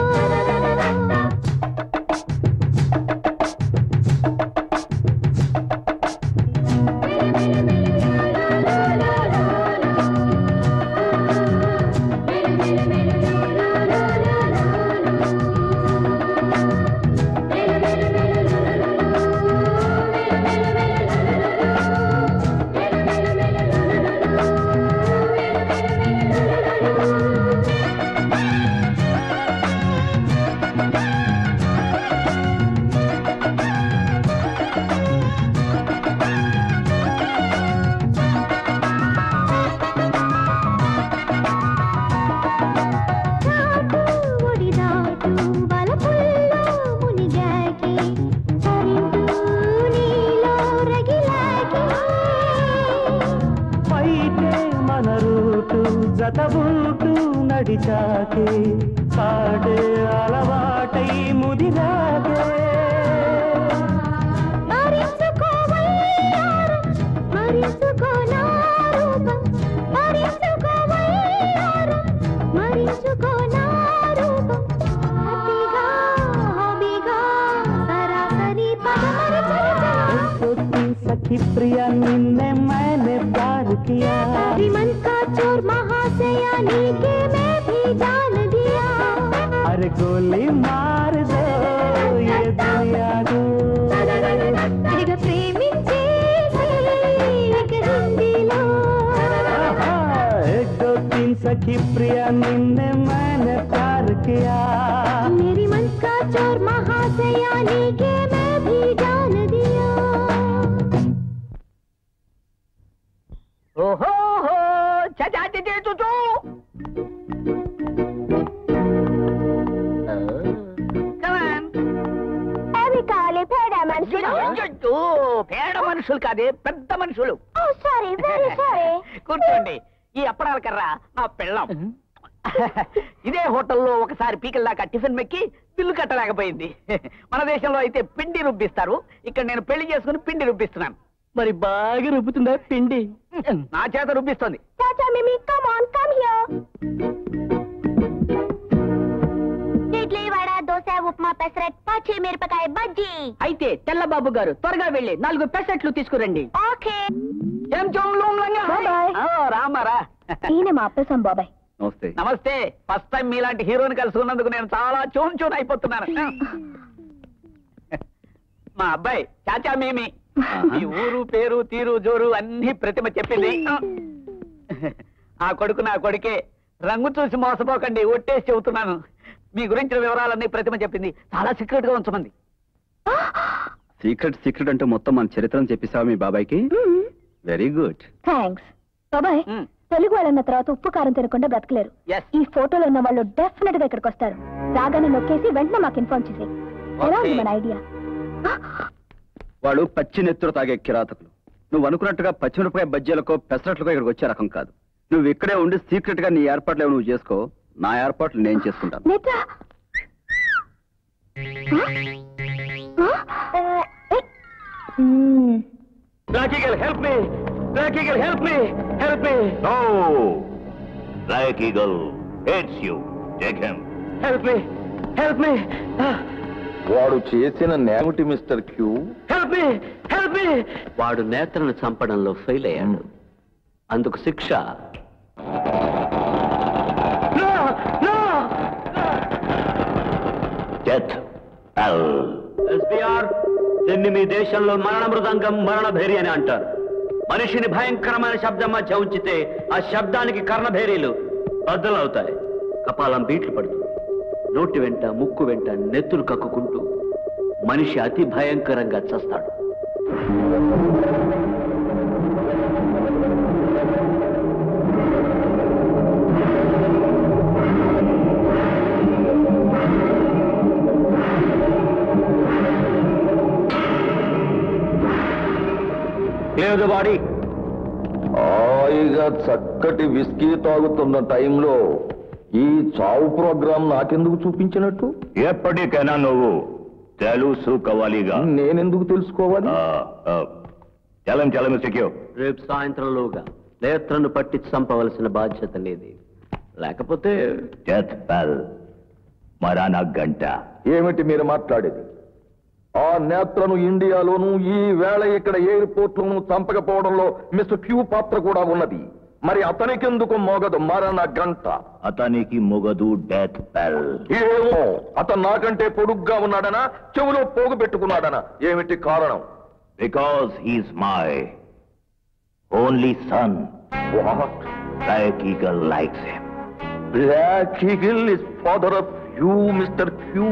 ఒడిదాటు బలపుల్లో మునిగాకి కరింటూ నీలో రగిలాకి పైటే మన రూటు జతబూటు నడిచాకే పాడే అలవాటై ముదిరాగే మరించుకోవయ్యారం మరించుకో నా రూపం మరించుకోవయ్యారం మరించుకో నా రూపం అతిగా హాబీగా సరాసరి పదమరి सखी प्रिया निन्ने मैंने प्यार किया मन का चोर महाशया नीके मैं भी जान दिया अरे गोली मार दो ये दुनिया को తెగ ప్రేమించేసి ఇక హిందీలో आहा, एक दो तीन सखी प्रिया निन्ने मैंने प्यार किया मेरी मन का चोर महाशया नीके मैं भी जान दिया ఓహో చచాటి చూచూ అవి కాలే పేడ మనుషులు పేడ మనుషులు కాదే పెద్ద మనుషులు సారీ వెరీ సారీ కూర్చోండి ఈ అప్పడాల కర్ర నా పెళ్ళం ఇదే హోటల్లో ఒకసారి పీకల దాకా టిఫిన్ మెక్కి బిల్లు కట్టలేకపోయింది మన దేశంలో అయితే పిండి రుబ్బిస్తారు ఇక్కడ నేను పెళ్లి చేసుకుని పిండి రుబ్బిస్తున్నాను మరి బాగా రుబ్బుతుందా పిండి నా చేత రుబ్బిస్తోంది చాచా మిమి come on come here idli vada dosa upma pesarattu పచ్చి మిరపకాయ బజ్జీ అయితే తెల్లబాబు గారు త్వరగా వెళ్ళి నాలుగు పెసెట్లు తీసుకురండి ఓకే ఏం చోంగ్లోంగ్లంగా? బాబాయ్. ఆ, రామారా ఈయన మా అప్పసం బాబాయ్ నమస్తే నమస్తే ఫస్ట్ టైం మీలాంటి హీరోని కలుసుకున్నందుకు నేను చాలా చూన్ చూన్ అయిపోతున్నాను మా అబ్బాయి చాచా మేమి ఈ ఊరు పేరు తీరు జోరు అన్ని ప్రతిమ చెప్పింది ఆ కొడుకు నా కొడుకే రంగు చూసి మోసపోకండి ఒట్టేసి చెబుతున్నాను మీ గురించిన వివరాలన్నీ ప్రతిమ చెప్పింది చాలా సీక్రెట్ గా ఉంచమంది సీక్రెట్ సీక్రెట్ అంటూ మొత్తం మన చరిత్రను చెప్పేసావా మీ బాబాయ్కి వెరీ గుడ్ థ్యాంక్స్ బాబాయ్ మ్. తెలుగు వాళ్ళన్న తర్వాత ఉప్పు కారం తినకుండా బ్రతకలేరు Yes. ఈ ఫోటోలో ఉన్న వాళ్ళు డెఫినెట్ గా ఇక్కడికి వస్తారు రాగానే నొక్కేసి వెంటనే మాకు ఇన్ఫార్మ్ చేసి ఎలా ఉంది Okay. మన ఐడియా వాడు పచ్చి నెత్తురు తాగే కిరాతకులు నువ్వు అనుకున్నట్టుగా పచ్చిమిరపకాయ బజ్జీలకో పెసరట్లకో ఇక్కడికి వచ్చే రకం కాదు నువ్వు ఇక్కడే ఉండి సీక్రెట్ గా నీ ఏర్పాట్లు ఏవో నువ్వు చేసుకో నా ఏర్పాట్లు నేను చేసుకుంటాను నిద్ర help me help me help me No! Black Eagle hates you. Take him. Help me help me వాడు చేసిన నేమిటి mister Q help me help me వాడు నేతలను చంపడంలో ఫెయిల్ అయ్యాడు అందుకు శిక్ష no no Death. Hell. SBR దీన్ని మీ దేశంలో మరణ మృదంగం మరణ భేరి అని అంటారు మనిషిని భయంకరమైన శబ్దం మధ్య ఉంచితే ఆ శబ్దానికి కర్ణభేరీలు బద్దలవుతాయి కపాలం బీట్లు పడుతుంది నోటి వెంట ముక్కు వెంట నెత్తులు కక్కుకుంటూ మనిషి అతి భయంకరంగా చస్తాడు Clear the body. ఆ హాయిగా చక్కటి విస్కీ తాగుతున్న టైంలో ఈ చావు ప్రోగ్రాం నాకెందుకు చూపించినట్టు ఎప్పటికైనా నువ్వు తెలుసుకోవాలిగా నేనెందుకు తెలుసుకోవాలి చలం చలం సెక్యూ రేపు సాయంత్రంలోగా నేత్రను పట్టి చంపవలసిన బాధ్యత నీది లేకపోతే డెత్ బెల్ మరానా గంట ఏమిటి మీరు మాట్లాడేది ఆ నేత్రను ఇండియాలోనూ ఈ వేళ ఇక్కడ ఎయిర్పోర్ట్ లోనూ చంపకపోవడంలో మిస్టర్ క్యూ పాత్ర కూడా ఉన్నది మరి అతనికెందుకు మోగదు మరణ గంట అతనికి మొగదు డెత్ బెల్ ఏమో అతను నాకంటే పొడుగ్గా ఉన్నాడనా చెవులో పోగు పెట్టుకున్నాడనా ఏమిటి కారణం because he's my only son What? Like eagle likes him Black Eagle is father of you, Mr. Q.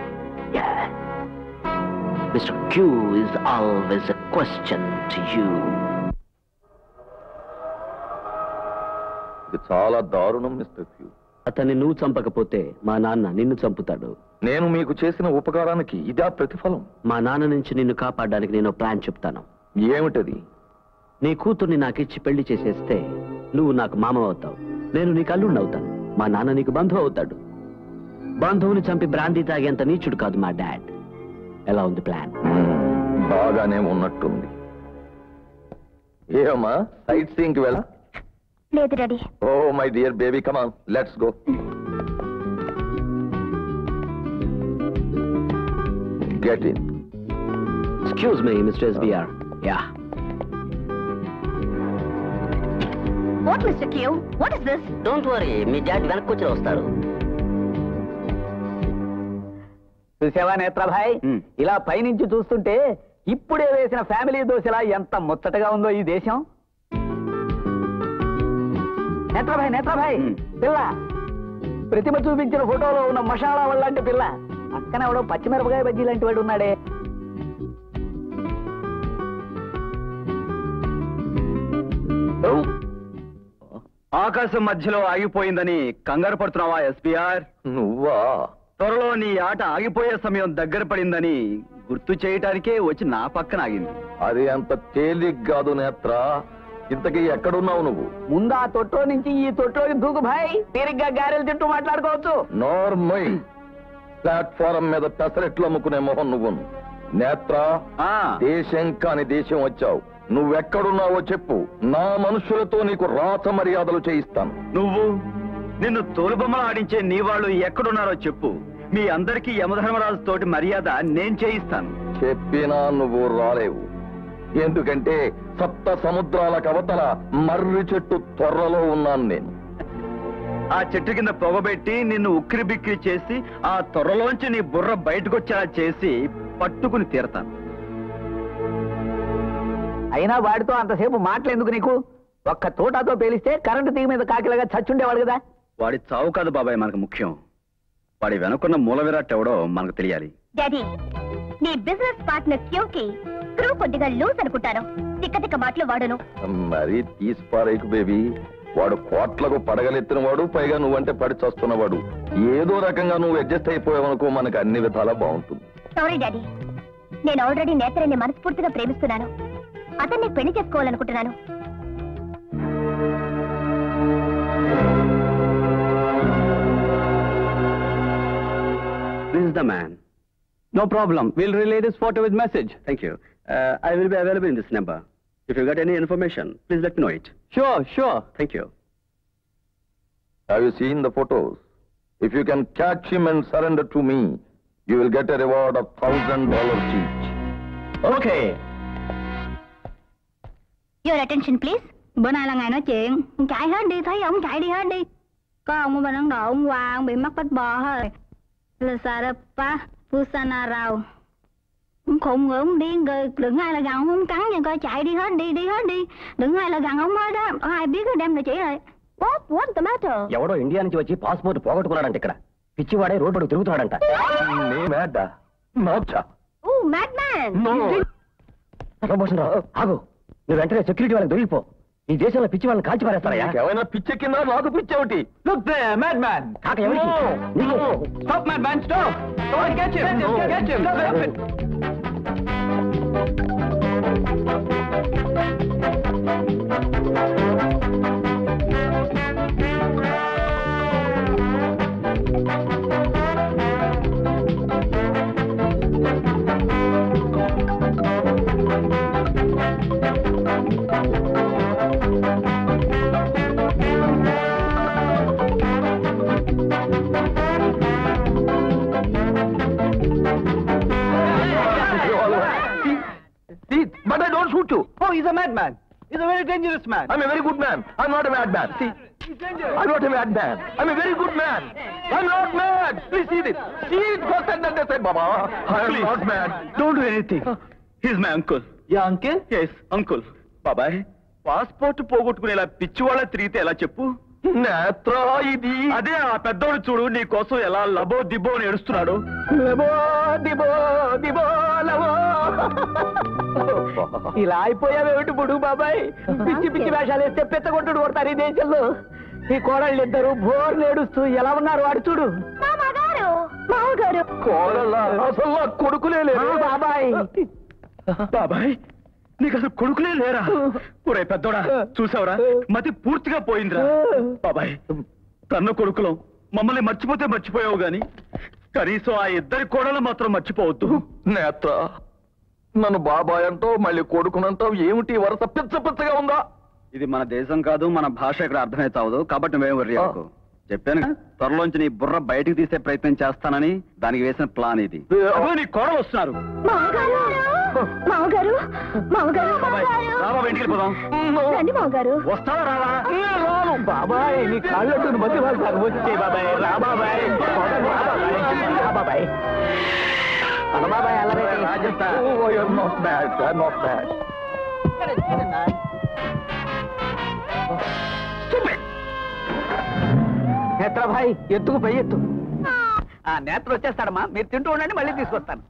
Mister Q is always a question to you ఇది చాలా దారుణం మిస్టర్ క్యూ అతన్ని నువ్వు చంపకపోతే మా నాన్న నిన్ను చంపుతాడు నేను మీకు చేసిన ఉపకారానికి ఇదా ప్రతిఫలం మా నాన్న నుంచి నిన్ను కాపాడడానికి నేను ప్లాన్ చెప్తాను ఏమిటది నీ కూతుర్ని నాకిచ్చి పెళ్లి చేసేస్తే నువ్వు నాకు మామ అవుతావు నేను నీకు అల్లుండి అవుతాను మా నాన్న నీకు బంధువు అవుతాడు బంధువుని చంపి బ్రాందీ తాగేంత నీచుడు కాదు మా డాడ్ ఎలా ఉంది ప్లాన్ మ్మ్, బాగానే ఉన్నట్టుంది ఏమా సైట్ సీయింగ్ వెళ్ళ లేదు daddy oh my dear baby come on let's go get in excuse me mister SBR ya what mister Q what is this don't worry మీ డాడ్ వెనక్కి వచ్చి వస్తారు చూసావా నేత్రభాయ్ ఇలా పైనుంచి చూస్తుంటే ఇప్పుడే వేసిన ఫ్యామిలీ దోశలా ఎంత ముచ్చటగా ఉందో ఈ దేశం నేత్రభాయ్ నేత్రభాయ్ పిల్ల ప్రతిమ చూపించిన ఫోటోలో ఉన్న మషాలా వాళ్ళంటి పిల్ల పక్కన ఎవడో పచ్చిమిరపకాయ బజ్జీ లాంటి వాడు ఉన్నాడే ఆకాశం మధ్యలో ఆగిపోయిందని కంగారు పడుతున్నావా ఎస్పీఆర్ నువ్వా త్వరలో నీ ఆట ఆగిపోయే సమయం దగ్గర పడిందని గుర్తు చేయటానికే వచ్చి నా పక్కన ఆగింది అది అంత తేలిగ్ కాదు నేత్ర ఇంతకీ ఎక్కడున్నావు నువ్వు ముందు ఆ తొట్టో నుంచి ఈ తొట్టోకి దూకు భాయ్ తీరిగ్గా గారెలు తింటూ మాట్లాడుకోవచ్చు నార్మల్ ప్లాట్ఫారం మీద పెసరెట్లు అమ్ముకునే మొహం నువ్వు నేత్ర ఆ, దేశం కాని దేశం వచ్చావు నువ్వెక్కడున్నావో చెప్పు నా మనుషులతో నీకు రాత మర్యాదలు చేయిస్తాను నువ్వు నిన్ను తోలుబొమ్మలు ఆడించే నీ వాళ్ళు ఎక్కడున్నారో చెప్పు మీ అందరికీ యమధర్మరాజు తోటి మర్యాద నేను చేయిస్తాను చెప్పినా నువ్వు రాలేవు ఎందుకంటే సప్త సముద్రాల కవతల మర్రి చెట్టు త్వరలో ఉన్నాను నేను ఆ చెట్టు కింద పొగబెట్టి నిన్ను ఉక్కిరి బిక్కిరి చేసి ఆ త్వరలోంచి నీ బుర్ర బయటకొచ్చేలా చేసి పట్టుకుని తీరతాను అయినా వాడితో అంతసేపు మాటలెందుకు నీకు ఒక్క తోటాతో పేలిస్తే కరెంటు తీగ మీద కాకిలాగా చచ్చుండేవాడు కదా వాడి చావు కాదు బాబాయ్ మనకు ముఖ్యం వాడి వెనుకున్న మూల విరాట్ ఎవడో మనకు తెలియాలి డాడీ నీ బిజినెస్ పార్ట్నర్ క్యూకి స్క్రూ కొద్దిగా లూజ్ అనుకుంటాను తిక్క తిక్క మాటలు వాడును మరీ తీసి పారేకు బేబీ వాడు కోట్లకు పడగలెత్తిన వాడు పైగా నువ్వంటే పడి చస్తున్నవాడు ఏదో రకంగా నువ్వు అడ్జస్ట్ అయిపోయావనుకో మనకు అన్ని విధాలా బాగుంటుంది సారీ డాడీ నేను ఆల్రెడీ నేత్రాన్ని మనస్ఫూర్తిగా ప్రేమిస్తున్నాను అతన్ని పెళ్లి చేసుకోవాలనుకుంటున్నాను This is the man. No problem. We'll relay this photo with message. Thank you. Uh, I will be available in this number. If you got any information, please let me know it. Sure, sure. Thank you. Have you seen the photos? If you can catch him and surrender to me, you will get a reward of thousand dollars each. Okay. Your attention please. Bữa nay là ngày nói chuyện. Ông chạy hết đi, thấy ông chạy đi hết đi. Có ông ở bên Ấn Độ hôm qua ông bị mắc bách bò thôi. Là Sarapa, Pusana Rao. Ông khùng người ông điên rồi, đừng ai là gần ông không cắn nha coi chạy đi hết đi, đi hết đi. Đừng ai là gần ông hết đó, có ai biết đem lại chỉ lại. What? What's the matter? ఎవడో India నుంచి వచ్చి passport పోగొట్టుకున్నాడంట ఇక్కడ పిచ్చివాడే road పడి తిరుగుతున్నాడంట నీ మేడ నాచా Oh, madman! రావు ఆగు నువ్వు వెంటనే సెక్యూరిటీ వాళ్ళకి దొరికిపో ఈ దేశంలో పిచ్చి వాళ్ళని కాల్చి పారేస్తారయ్యా ఏమైనా పిచ్చెక్కిందా నాకు పిచ్చేమిటి Look there, madman! కాక ఎవరికి నీకు Stop, madman, stop! Don't catch him! Catch him! Stop it! a very dangerous man. I'm a very good man. I'm not a mad man. See, I'm not a mad man. I'm a very good man. I'm not mad. Please see this. See it first and then decide, Baba. I'm Please. not mad. Don't do anything he's my uncle Yeah, uncle? Yes uncle బాబాయ్ passport పోగొట్టుకునేలా పిచ్చి వాళ్ళ తిరిగితే ఎలా చెప్పు నేత్ర ఇది అదే ఆ పెద్దోడు చూడు నీ కోసం ఎలా లబో దిబ్బో అని ఏడుస్తున్నాడు లబో, దిబో, దిబో, లబో. ఇలా అయిపోయావేమిటి బుడు బాబాయ్ పిచ్చి పిచ్చి వేషాలు వేస్తే పెత్తగొట్టుడు కొడతారు ఈ దేశంలో ఈ కోడళ్ళు ఇద్దరు బోర్ నేడుస్తూ ఎలా ఉన్నారు వాడు చూడు మామగారు మామగారు కోడల అసలు నా కొడుకులే ఆ, లేదు బాబాయ్ బాబాయ్ నీకు అసలు కొడుకులే లేరా ఒరే పెద్దోడా చూసావురా మతి పూర్తిగా పోయిందిరా బాబాయ్ కన్న కొడుకులం మమ్మల్ని మర్చిపోతే మర్చిపోయావు గాని కనీసం ఆ ఇద్దరి కోడలు మాత్రం మర్చిపోవద్దు నేత్ర నన్ను బాబాయ్ అంటావు మళ్ళీ కొడుకునంటావు ఏమిటి ఈ వరస పిచ్చ పిచ్చగా ఉందా ఇది మన దేశం కాదు మన భాష ఇక్కడ అర్థమై చావదు కాబట్టి మేము వర్రీ అవ్వకు. చెప్పాను కదా, త్వరలోంచి నీ బుర్ర బయటికి తీసే ప్రయత్నం చేస్తానని దానికి వేసిన ప్లాన్ ఇది అదో నీ కోడలు వస్తున్నారు మామగారు మామగారు మామగారు బాబాయ్ మామగారు రా బాబాయ్ ఇంటికి వెళ్ళిపోదాం రండి మామగారు వస్తావా రావా రాను బాబాయ్ నీ కాళ్ళట్టు మధ్య వాళ్ళు వచ్చే బాబాయ్ రా బాబాయ్ రా బాబాయ్ రా బాబాయ్ అల బాబాయ్ అల్లరే Oh, you're not bad. I'm not bad. నేత్ర భాయ్ ఎత్తుకు పై ఎత్తు ఆ నేత్ర వచ్చేస్తాడమ్మా మీరు తింటూ ఉండండి మళ్ళీ తీసుకొస్తాను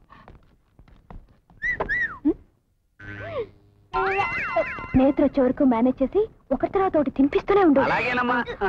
నేత్ర వచ్చే వరకు మేనేజ్ చేసి ఒకరి తర్వాత ఒకటి తినిపిస్తూనే ఉండు అలాగేనమ్మా ఆ.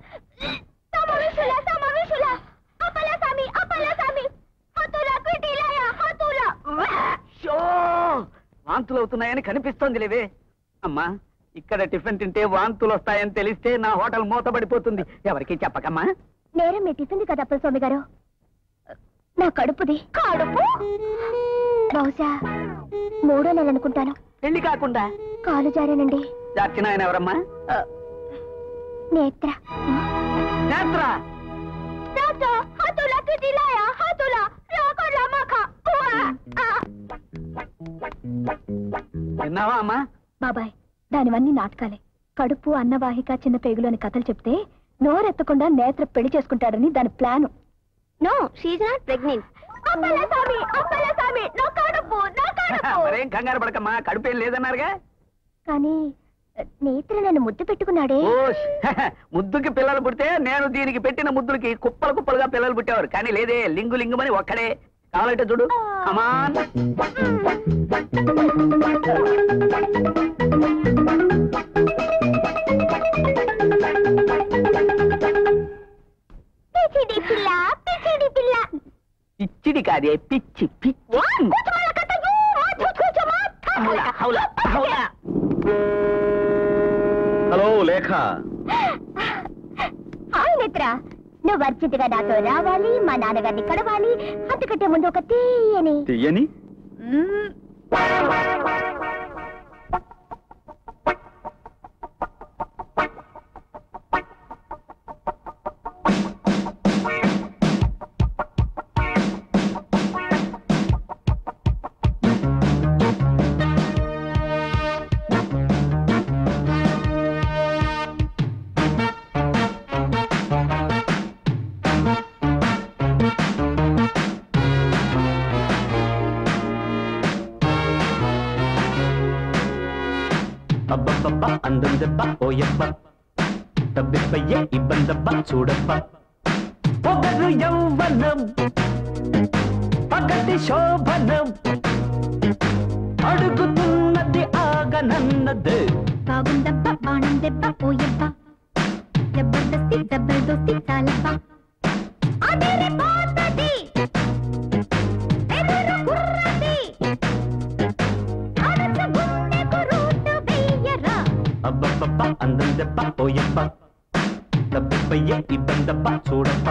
షో! వాంతులు అవుతున్నాయని కనిపిస్తోంది లేవే అమ్మా ఇక్కడ టిఫిన్ తింటే వాంతులు వస్తాయని తెలిస్తే నా హోటల్ మూతపడిపోతుంది ఎవరికి చెప్పకమ్మా నేరం మీ టిఫిన్ కదా స్వామి గారు నా కడుపుది కడుపు బహుశా మూడో నెల అనుకుంటాను పెళ్లి కాకుండా కాలు జారానండి జార్చిన ఆయన ఎవరమ్మా ఆ, నేత్ర నేత్ర విన్నావా అమ్మా బాబాయ్ దానివన్నీ నాటకాలే కడుపు అన్నవాహిక చిన్న పేగులు అని కథలు చెప్తే నోరెత్తకుండా నేత్ర పెళ్లి చేసుకుంటాడని దాని plan no she's not pregnant మరేం కంగారు పడకమ్మా కడుపేం లేదన్నారుగా కానీ నేత్ర నన్ను ముద్దు పెట్టుకున్నాడే ఓ ముద్దుకి పిల్లలు పుడితే నేను దీనికి పెట్టిన ముద్దులకి కుప్పలు కుప్పలుగా పిల్లలు పుట్టేవారు కానీ లేదే లింగు లింగుమని ఒక్కడే కావాలంటే చూడు అమాన్ పిచ్చిడి పిల్ల పిచ్చిడి పిల్ల పిచ్చిడి కాదే పిచ్చి పిచ్చి హౌలా, హౌలా, హౌలా. హలో లేఖ హాయ్ నేత్ర నువ్వు అర్జెంటుగా నాతో రావాలి మా నాన్నగారిని కడవాలి అంతకంటే ముందు ఒక తీయని తీయని మ్మ్. అబ్బబ్బబ్బ అందం దెబ్బ ఓయబ్బ డబ్బెబ్బయ్యే ఇబ్బందబ్బ చూడబ్బ పొగరు యౌవనం పగటి శోభనం అడుగుతున్నది ఆగనన్నది బాగుందబ్బ బాణం దెబ్బ పోయబ్బ జబర్దస్తి జబర్దస్తి చాలబ్బ అదిరిపోతది ఎదురు కుర్రది అరస గుండెకు రూటు వెయ్యరా అబ్బబ్బబ్బ అందం దెబ్బ ఓయబ్బ డబ్బెబ్బయ్యే ఇబ్బందబ్బ చూడబ్బ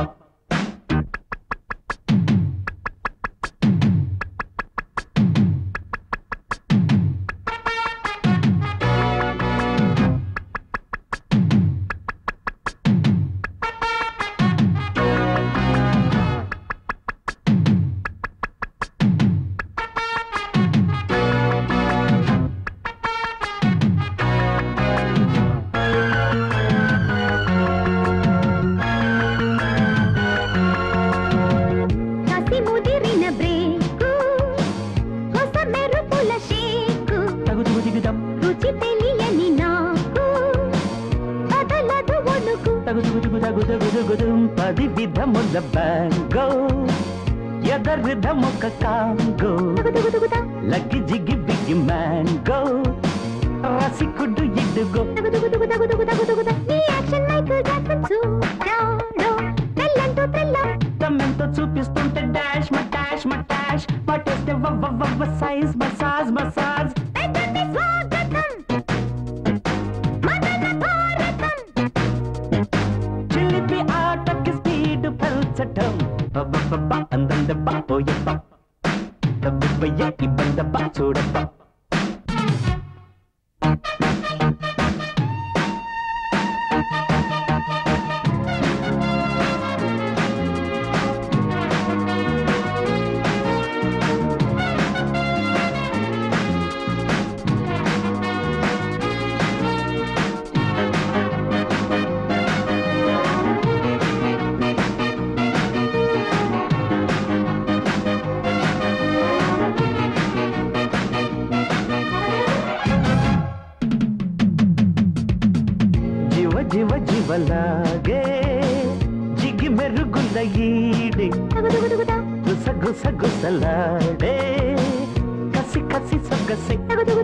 దుగుదుగుదుగుదుం పది విధముల బ్యాంగో ఎదరిధమొక కాంగో లగ్గి జిగ్గి బిగ్గి మ్యాంగో రసికుడు ఇడ్డుగో తమ్మెంతో చూపిస్తుంటే డాష్ మా డాష్ మా డాష్ పట్టేస్తే వవ్వ వవ్వ సైజ్ మసాజ్ మసాజ్ చిలిపి ఆటకి స్పీడ్ పెంచటం అబ్బబ్బబ్బా, అందందబ్బా, ఓయబ్బా. దబ్బిబ్బయ్య, ఇబ్బందబ్బా, చూడబ్బా జివ జివ జివలాగే జిగి మెరుగుల ఈడి గుస గుస గుసలాడే కసి కసి సొగసి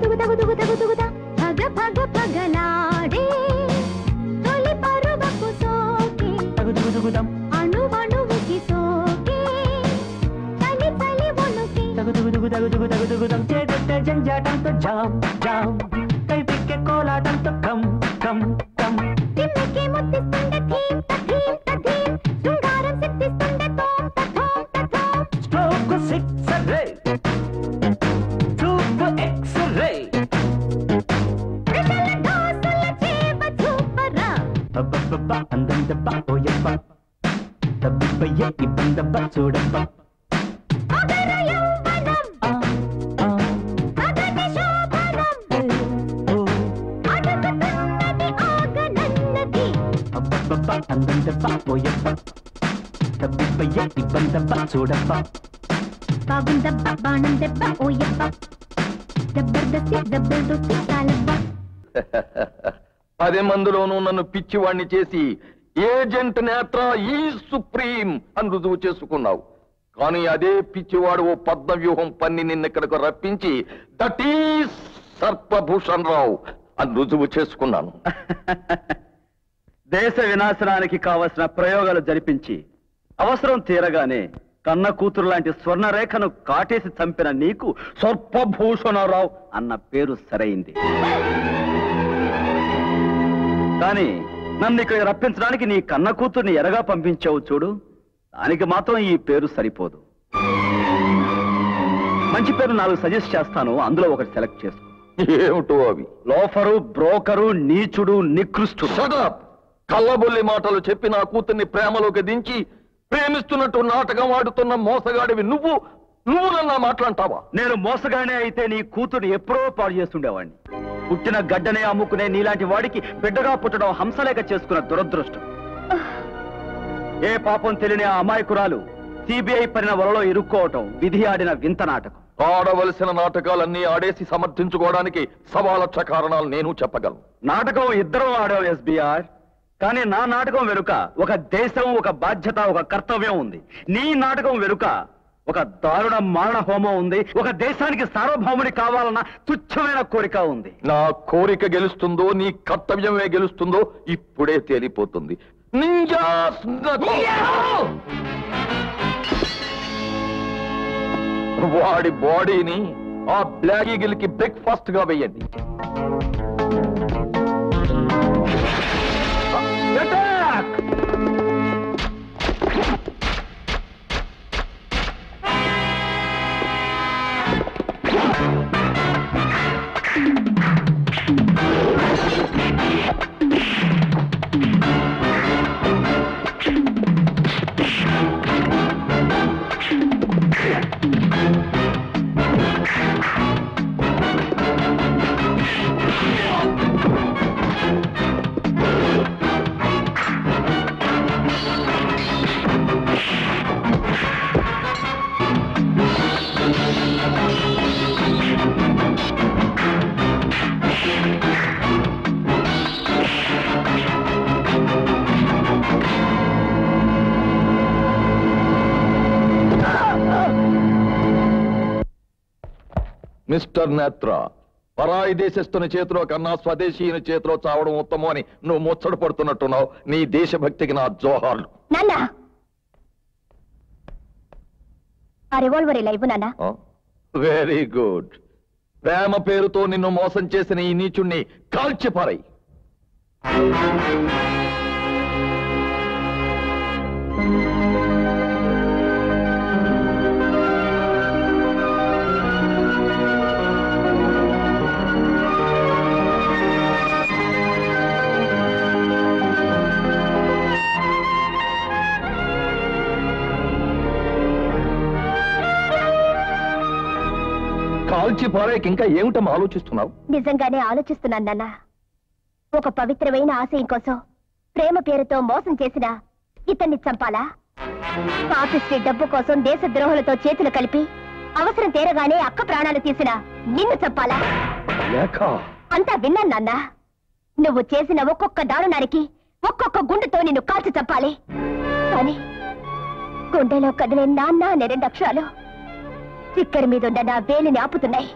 పగ పగ పగలాడే తొలి పరువపు సోకి తగుదుగుదుగుదం అణువణువుకి సోకి చలి చలి వణుకి తగుదుగుదుగు తగుదుగు తగుదుగుదం చేదెట్టే జంజాటంతో జామ్ జామ్ కై పిక్కే కోలాటంతో కమ్ కమ్ కమ్ తిమ్మికి ముత్తిస్తుండే థీమ్ త థీమ్ త థీమ్ శృంగారం సిద్ధిస్తుండే తోం త థోం త థోం స్ట్రోక్ సిక్స్ రే చూపు ఎక్స్ రే విషల డోసుల చేవ చూపరా అబ్బబ్బబ్బా అందందబ్బా ఓయబ్బా తబ్బిబ్బయ్య ఇబ్బందబ్బా చూడబ్బా అగర యౌవనం ఆ, ఆ, అగటి శోభనం ఏ, ఓ. అడుగుతున్నది ఆగనన్నది అబ్బబ్బబ్బా అందందబ్బా ఓయబ్బా తబ్బిబ్బయ్య ఇబ్బందబ్బా చూడబ్బా బాగుందబ్బ బాణం దెబ్బ ఓయబ్బ జబర్దస్తి జబర్దస్తి చాలబ్బ పది మందిలోనూ నన్ను పిచ్చివాణ్ణి చేసి ఏజెంట్ నేత్ర ఈ సుప్రీం అని రుజువు చేసుకున్నావు కానీ అదే పిచ్చివాడు ఓ పద్మ వ్యూహం పన్ని నిన్నెక్కడికి రప్పించి దట్ ఈస్ సర్పభూషణ్ రావు అని రుజువు చేసుకున్నాను దేశ వినాశనానికి కావలసిన ప్రయోగాలు జరిపించి అవసరం తీరగానే కన్న కూతురు లాంటి స్వర్ణరేఖను కాటేసి చంపిన నీకు సర్పభూషణరావు అన్న పేరు సరైంది కానీ నన్ను ఇక్కడ రప్పించడానికి నీ కన్న కూతుర్ని ఎరగా పంపించావు చూడు దానికి మాత్రం ఈ పేరు సరిపోదు మంచి పేరు నాలుగు సజెస్ట్ చేస్తాను అందులో ఒకటి సెలెక్ట్ చేసుకో ఏమిటో అవి లోఫరు బ్రోకరు నీచుడు నికృష్టుడు షటప్ కళ్ళబొల్లి మాటలు చెప్పి నా కూతుర్ని ప్రేమలోకి దించి ప్రేమిస్తున్నట్టు నాటకం ఆడుతున్న మోసగాడివి నువ్వు నువ్వు నన్ను మాట్లాంటావా నేను మోసగానే అయితే నీ కూతురు ఎప్పుడో పాడు చేస్తుండేవాడిని పుట్టిన గడ్డనే అమ్ముకునే నీలాంటి వాడికి బిడ్డగా పుట్టడం హంసలేక చేసుకున్న దురదృష్టం ఏ పాపం తెలియని ఆ అమాయకురాలు సిబిఐ పరిన వలలో ఇరుక్కోవటం విధి ఆడిన వింత నాటకం ఆడవలసిన నాటకాలన్నీ ఆడేసి సమర్థించుకోవడానికి సవాలక్ష కారణాలు నేను చెప్పగలను నాటకం ఇద్దరం ఆడాం ఎస్బిఆర్ కానీ నా నాటకం వెనుక ఒక దేశం ఒక బాధ్యత ఒక కర్తవ్యం ఉంది నీ నాటకం వెనుక ఒక దారుణ మారణ హోమం ఉంది ఒక దేశానికి సార్వభౌముని కావాలన్న తుచ్చమైన కోరిక ఉంది నా కోరిక గెలుస్తుందో నీ కర్తవ్యమే గెలుస్తుందో ఇప్పుడే తేలిపోతుంది నింజాస్ వాడి బాడీని ఆ బ్లాక్ ఈగిల్ కి బ్రేక్ఫాస్ట్ గా వెయ్యండి Attack! మిస్టర్ నేత్ర పరాయి దేశస్తుని చేతిలో కన్నా స్వదేశీయుని చేతిలో చావడం ఉత్తమం అని నువ్వు ముచ్చట పడుతున్నట్టున్నావు నీ దేశభక్తికి నా జోహార్లు నాన్న ఆ రివాల్వర్ ఇలా ఇవ్వు నాన్న వెరీ గుడ్ ప్రేమ పేరుతో నిన్ను మోసం చేసిన ఈ నీచుణ్ణి కాల్చిపారై కాల్చి పారాయికి ఇంకా ఏమిటమ్మా ఆలోచిస్తున్నావు నిజంగానే ఆలోచిస్తున్నాను నాన్న ఒక పవిత్రమైన ఆశయం కోసం ప్రేమ పేరుతో మోసం చేసిన ఇతన్ని చంపాలా పాపిస్టి డబ్బు కోసం దేశ ద్రోహులతో చేతులు కలిపి అవసరం తీరగానే అక్క ప్రాణాలు తీసిన నిన్ను చంపాలా లేక అంతా విన్నాను నాన్న నువ్వు చేసిన ఒక్కొక్క దారుణానికి ఒక్కొక్క గుండెతో నిన్ను కాల్చి చంపాలి కానీ గుండెలో కదిలే నాన్న అనే రెండు అక్షరాలు చిక్కడి మీదున్న నా వేలిని ఆపుతున్నాయి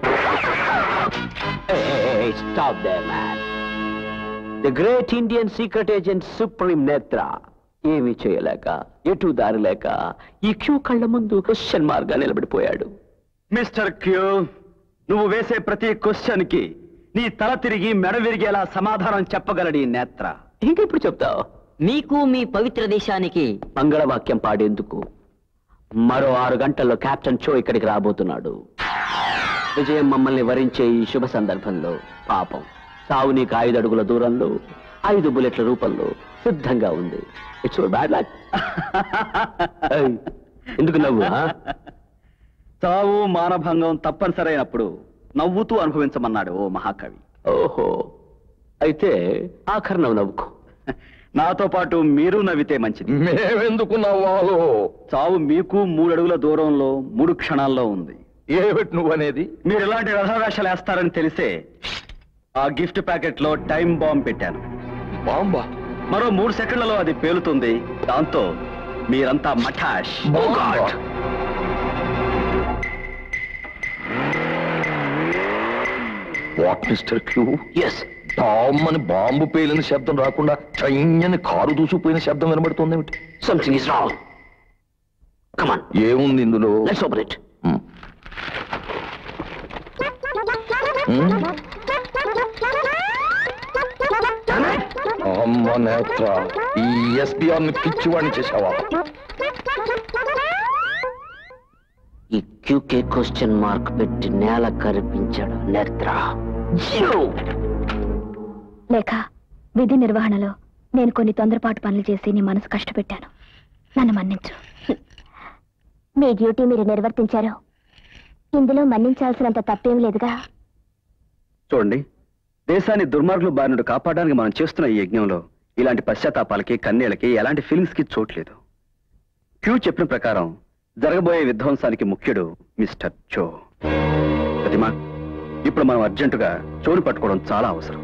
stop the man the great Indian secret agent supreme Netra ఏమీ చేయలేక ఎటు దారి లేక ఈ క్యూ కళ్ళ ముందు క్వశ్చన్ మార్గా నిలబడిపోయాడు మిస్టర్ క్యూ నువ్వు వేసే ప్రతి క్వశ్చన్ కి నీ తల తిరిగి మెడ విరిగేలా సమాధానం చెప్పగలడి నేత్ర ఇంకా ఇప్పుడు చెప్తావు మీకు మీ పవిత్ర దేశానికి మంగళవాక్యం పాడేందుకు మరో ఆరు గంటల్లో కెప్టెన్ చో ఇక్కడికి రాబోతున్నాడు విజయం మమ్మల్ని వరించే ఈ శుభ సందర్భంలో పాపం సావు నీకు ఐదు అడుగుల దూరంలో ఐదు బుల్లెట్ల రూపంలో సిద్ధంగా ఉంది ఇట్స్ బ్యాడ్ లక్ ఎందుకు నవ్వు ఆ? తావు మానభంగం తప్పనిసరైనప్పుడు నవ్వుతూ అనుభవించమన్నాడు ఓ మహాకవి ఓహో అయితే ఆఖరి నవ్వు నవ్వుకో నాతో పాటు మీరు నవ్వితే మంచిది మేమెందుకు నవ్వాలో చావు మీకు మూడు అడుగుల దూరంలో మూడు క్షణాల్లో ఉంది ఏమిటి నువ్వనేది మీరు ఇలాంటి రథవేషాలు వేస్తారని తెలిసే ఆ గిఫ్ట్ ప్యాకెట్ లో టైం బాంబ్ పెట్టాను బాంబా మరో మూడు సెకండ్లలో అది పేలుతుంది దాంతో మీరంతా మఠాష్ బాంబా వాట్ మిస్టర్ క్యూ ఎస్ డామ్మని బాంబు పేలిన శబ్దం రాకుండా చయ్యని కారు దూసిపోయిన శబ్దం వినబడుతుంది ఏమిటి సంథింగ్ ఇస్ రాంగ్ కమాన్ ఏముంది ఇందులో let's open it Hmm. Hmm? అమ్మ నేత్ర ఈ ఎస్బీఆర్ ని పిచ్చివాడిని చేసావా ఈ క్యూకే క్వశ్చన్ మార్క్ పెట్టి నేల కరిపించాడు నేత్ర లేక విధి నిర్వహణలో నేను కొన్ని తొందరపాటు పనులు చేసి నీ మనసు కష్టపెట్టాను నన్ను మన్నించు మీ డ్యూటీ మీరు నిర్వర్తించారు ఇందులో మన్నించాల్సినంత తప్పేం లేదుగా చూడండి దేశాన్ని దుర్మార్గులు బారినుడు కాపాడడానికి మనం చేస్తున్న ఈ యజ్ఞంలో ఇలాంటి పశ్చాత్తాపాలకి కన్నీళ్ళకి ఎలాంటి ఫీలింగ్స్ కి చోట్లేదు క్యూ చెప్పిన ప్రకారం జరగబోయే విధ్వంసానికి ముఖ్యుడు మిస్టర్ చో ప్రతిమా ఇప్పుడు మనం అర్జెంటుగా చోరు పట్టుకోవడం చాలా అవసరం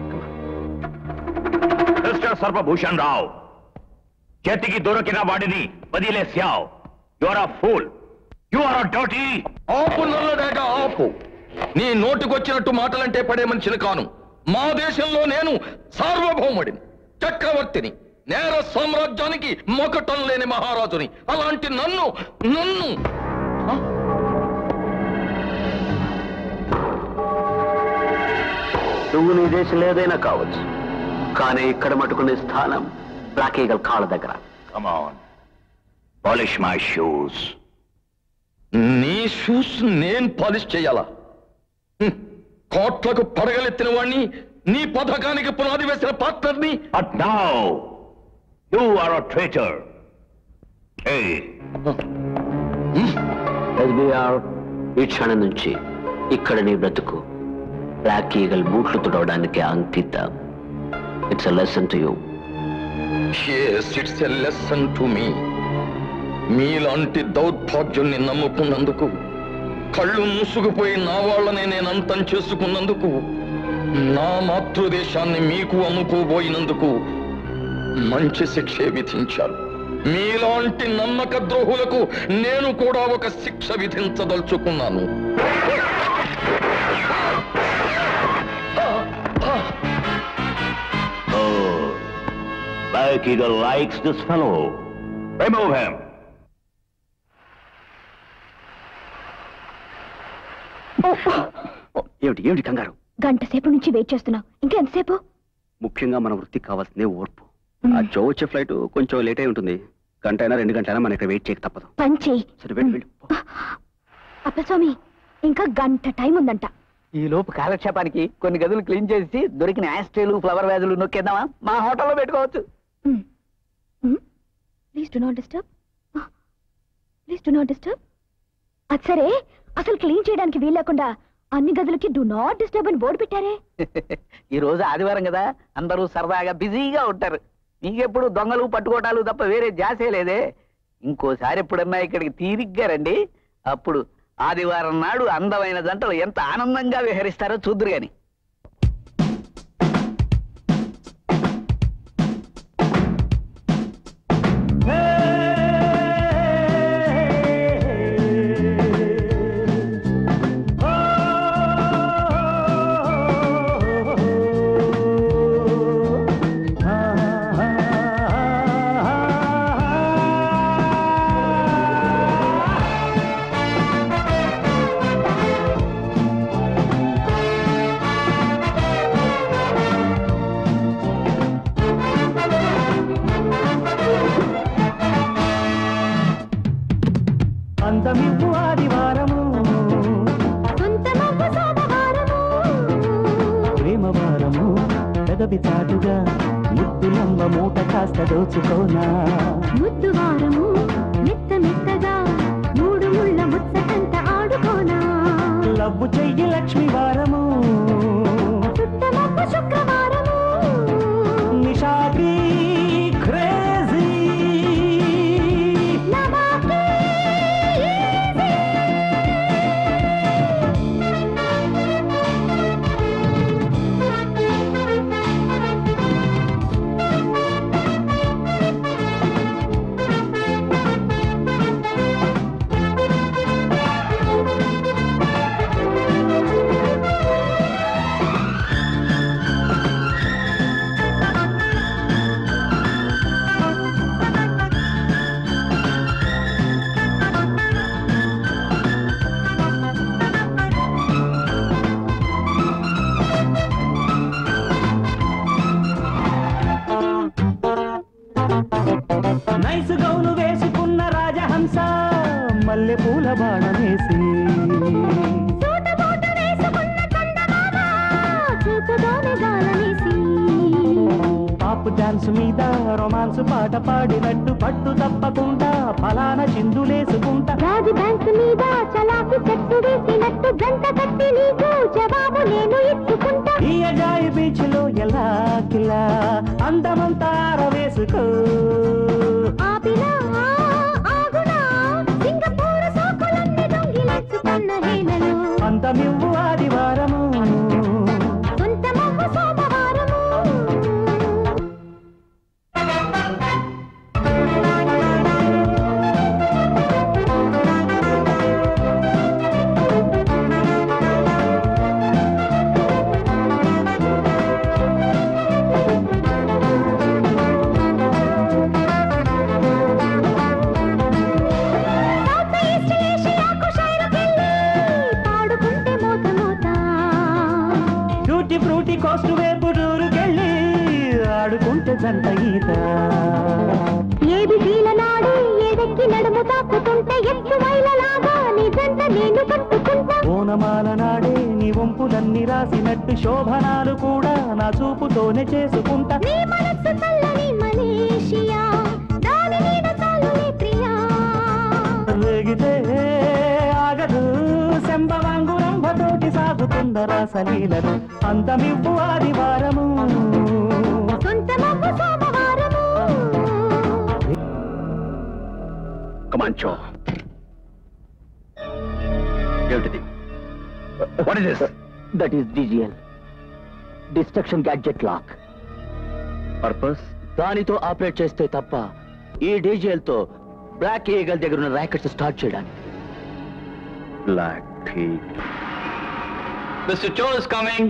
మిస్టర్ సర్వభూషణ్ రావు చేతికి దొరికిన వాడిని వదిలేసావు you are a fool you are a dotty ఆపు నల్లడేక ఆపు నీ నోటికొచ్చినట్టు మాటలంటే పడే మనిషిని కాను మా దేశంలో నేను సార్వభౌముడిని చక్రవర్తిని నేర సామ్రాజ్యానికి మొకటం లేని మహారాజుని అలాంటి నన్ను నన్ను హ? నువ్వు నీ దేశంలో ఏదైనా కావచ్చు కానీ ఇక్కడ మటుకునే స్థానం బ్లాక్ ఈగల్ కాళ్ళ దగ్గర come on polish my shoes నీ షూస్ నేను పాలిష్ చేయాలా హ్మ్. కోట్లకు పడగలెత్తిన వాణ్ణి నీ పథకానికి పునాది వేసిన పార్ట్నర్ని but now you are a traitor ఏ ఎస్బీఆర్ ఈ క్షణం నుంచి ఇక్కడ నీ బ్రతుకు బ్లాక్ ఈగల్ బూట్లు తుడవడానికి అంకితం it's a lesson to you Yes, it's a lesson to me. మీలాంటి దౌర్భాగ్యుల్ని నమ్ముకున్నందుకు కళ్ళు మూసుకుపోయి నా వాళ్ళని నేను అంతం చేసుకున్నందుకు నా మాతృదేశాన్ని మీకు అమ్ముకోబోయినందుకు మంచి శిక్షే విధించారు మీలాంటి నమ్మక ద్రోహులకు నేను కూడా ఒక శిక్ష విధించదలుచుకున్నాను Black Eagle likes this fellow. Remove him. ఏమిటి ఏమిటి కంగారు గంట సేపు నుంచి వెయిట్ చేస్తున్నావు ఇంకా ఎంతసేపు ముఖ్యంగా మన వృత్తికి కావాల్సిందే ఓర్పు ఆ జో వచ్చే ఫ్లైట్ కొంచెం లేట్ అయి ఉంటుంది గంట అయినా రెండు గంటైనా మన ఇక్కడ వెయిట్ చేయక తప్పదు పని చెయ్యి సరే వెళ్ళు వెళ్ళు అప్పస్వామి ఇంకా గంట టైం ఉందంట ఈ లోపు కాలక్షేపానికి కొన్ని గదులు క్లీన్ చేసి దొరికిన యాస్ట్రేలు ఫ్లవర్ వ్యాధులు నొక్కేద్దామా మా హోటల్లో పెట్టుకోవచ్చు please do not disturb please do not disturb అది సరే అసలు క్లీన్ చేయడానికి వీలు లేకుండా అన్ని గదులకి డు నాట్ డిస్టర్బ్ అని బోర్డు పెట్టారే ఈ రోజు ఆదివారం కదా అందరూ సరదాగా బిజీగా ఉంటారు నీకెప్పుడు దొంగలు పట్టుకోటాలు తప్ప వేరే జాసే లేదే ఇంకోసారి ఎప్పుడన్నా ఇక్కడికి తీరిగ్గా రండి అప్పుడు ఆదివారం నాడు అందమైన జంటలు ఎంత ఆనందంగా విహరిస్తారో చూద్దురు గాని అందమివ్వు ఆదివారము ప్రేమ వారము పెదవి చాటుగా ముద్దులమ్మ మూట కాస్త దోచుకోనా ముద్దు వారము మెత్త మెత్తగా మూడు ముళ్ళ ముచ్చటంత ఆడుకోనా లవ్వు చెయ్యి లక్ష్మి వారము చుట్టమొక్క శుక్రవారము నిషాకి క్రేజీ నవాకి నైసు గౌను వేసుకున్న రాజహంస మల్లె పూల బాణమేసి సూటబూట వేసుకున్న చందమామ చూపుతోనే గాలమేసి పాప్ డాన్స్ మీద రొమాన్స్ పాట పాడినట్టు పట్టు తప్పకుండా ఫలాన చిందులేసుకుంటా రాజు బ్యాంక్ మీద చలాకి చెట్టు వేసినట్టు జంట కట్టి నీకు జవాబు నేను ఇచ్చుకుంటా ఈ అజాయి బీచ్ లో ఎలా కిలా అందమంతా ఆరవేసుకో ఆపినా ఆగునా సింగపూర్ సోకులన్నీ దొంగిలించుకున్న హేళలు అందమివ్వు ఆదివారము సొంతమవ్వ సోమవారము సౌత్ ఈస్ట్ ఏషియాకు షైరుకెళ్ళి పాడుకుంటే మోత మోత టూటి ఫ్రూటి కోస్ట్ వైపు టూరుకెళ్ళి ఆడుకుంటే జంట ఈత ఏది నాడు ఏదెక్కి నడుము తాకుతుంటే ఎత్తు మైలలాగా నిజంట నేను కట్టుకుంటా ఓనమాల నాడే నీ వంపులన్నీ రాసినట్టు శోభనాలు కూడా నా చూపుతోనే చేసుకుంటా నీ మనస్సు చల్లని మలేషియా దాని మీద చాలులే ప్రియా రేగితే ఆగదు శంభవాంగురంభతోటి సాగుతున్న రాసలీలను అంతమివ్వు ఆదివారము సొంతమవ్వ సోమవారము కమాంచో ఏమిటిది what is this that is DGL destruction gadget lock purpose దానితో ఆపరేట్ చేస్తే తప్ప ఈ డీజిఎల్ తో బ్లాక్ ఈగల్ దగ్గర ఉన్న ర్యాకెట్స్ స్టార్ట్ చేయడానికి బ్లాక్ టీ Mr. Cho is coming.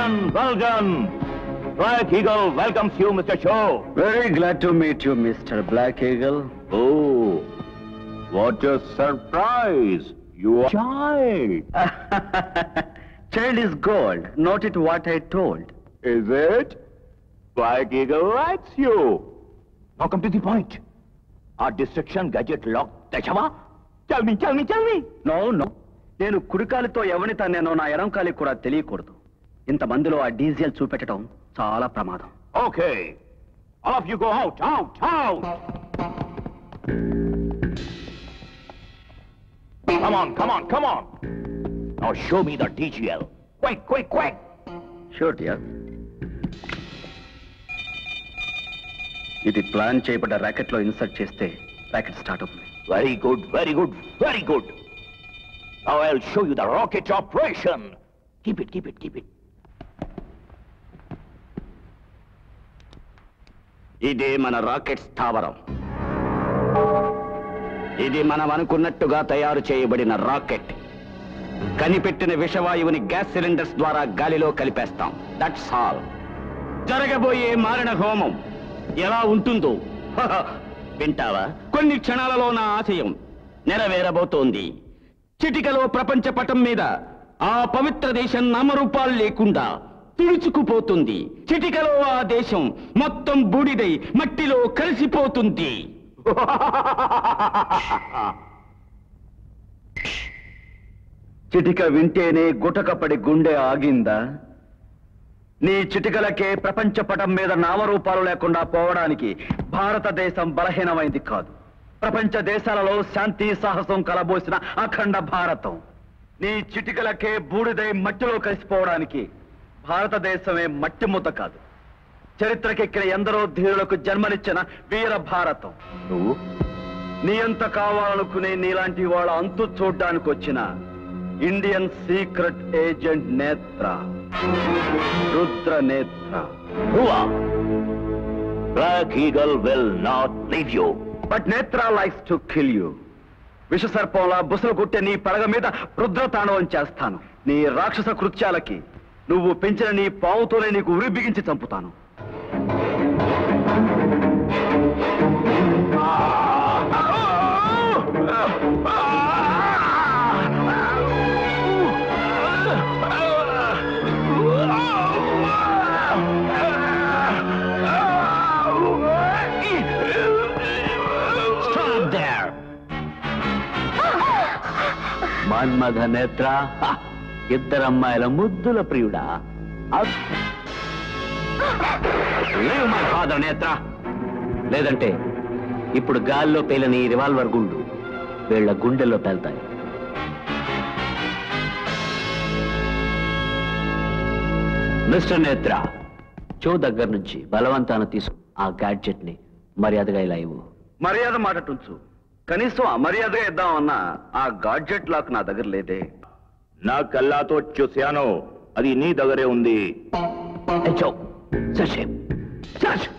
done, well done. Black Eagle welcomes you, Mr. Shaw. Very glad to meet you mister black eagle Oh, what a surprise. You are child. Child is gold note it what I told Is it? Black Eagle likes you. Now come to the point. Our destruction gadget locked Dashava? Tell me, tell me, tell me. No no నేను కుడికాలితో ఎవరిని తన్నానో నా ఎడం కాలికి కూడా తెలియకూడదు ఇంతమందిలో ఆ డీజిల్ చూపెట్టడం చాలా ప్రమాదం Okay. All of you go out, out, out. Come on, come on, come on. Now show me the DGL. Quick, quick, quick. Sure dear ఇది ప్లాన్ చేయబడ్డ ర్యాకెట్ లో ఇన్సర్ట్ చేస్తే ర్యాకెట్ స్టార్ట్ అవుతుంది Very good, very good, very good. Now I'll show you the rocket operation. Keep it, keep it, keep it. ఇదే మన rocket స్థావరం ఇది మనం అనుకున్నట్టుగా తయారు చేయబడిన రాకెట్ కనిపెట్టిన విషవాయువుని గ్యాస్ సిలిండర్స్ ద్వారా గాలిలో కలిపేస్తాం దట్స్ ఆల్ జరగబోయే మారణ హోమం ఎలా ఉంటుందో హహ, వింటావా కొన్ని క్షణాలలో నా ఆశయం నెరవేరబోతోంది చిటికలో ప్రపంచ పటం మీద ఆ పవిత్ర దేశం నామరూపాలు లేకుండా తుడుచుకుపోతుంది చిటికలో ఆ దేశం మొత్తం బూడిదై మట్టిలో కలిసిపోతుంది చిటిక వింటేనే గుటకపడి గుండె ఆగిందా నీ చిటికలకే ప్రపంచ పటం మీద నామరూపాలు లేకుండా పోవడానికి భారతదేశం బలహీనమైంది కాదు ప్రపంచ దేశాలలో శాంతి సాహసం కలబోసిన అఖండ భారతం నీ చిటికలకే బూడిదై మట్టిలో కలిసిపోవడానికి భారతదేశమే మట్టి ముద్ద కాదు చరిత్రకెక్కిన ఎందరో ధీరులకు జన్మనిచ్చిన వీర భారతం నువ్వు నీ ఎంత కావాలనుకునే నీలాంటి వాళ్ళ అంతు చూడ్డానికి వచ్చిన ఇండియన్ సీక్రెట్ ఏజెంట్ నేత్ర రుద్ర నేత్ర Hua. Black Eagle will not leave you. But Netra likes to kill you విషసర్పంలా బుసలు కొట్టే నీ పడగ మీద రుద్ర తాండవం చేస్తాను నీ రాక్షస కృత్యాలకి నువ్వు పెంచిన నీ పావుతోనే నీకు ఉరి బిగించి చంపుతాను Stop there! మన్మథ నేత్ర హ! ఇద్దరమ్మాయిల ముద్దుల ప్రియుడా లేవు మై ఫాదర్ నేత్ర లేదంటే ఇప్పుడు గాల్లో పేలిన ఈ రివాల్వర్ గుండు వీళ్ళ గుండెల్లో పేల్తాయి మిస్టర్ నేత్ర చో దగ్గర నుంచి బలవంతాన తీసుకు ఆ గ్యాడ్జెట్ ని మర్యాదగా ఇలా ఇవ్వు మర్యాద మాటటుంచు కనీసం అమర్యాదగా ఇద్దామన్నా ఆ గాడ్జెట్ లాక్ నా దగ్గర లేదే నా కళ్ళతో చూశాను అది నీ దగ్గరే ఉంది హెచ్చో సషేమ్ సష్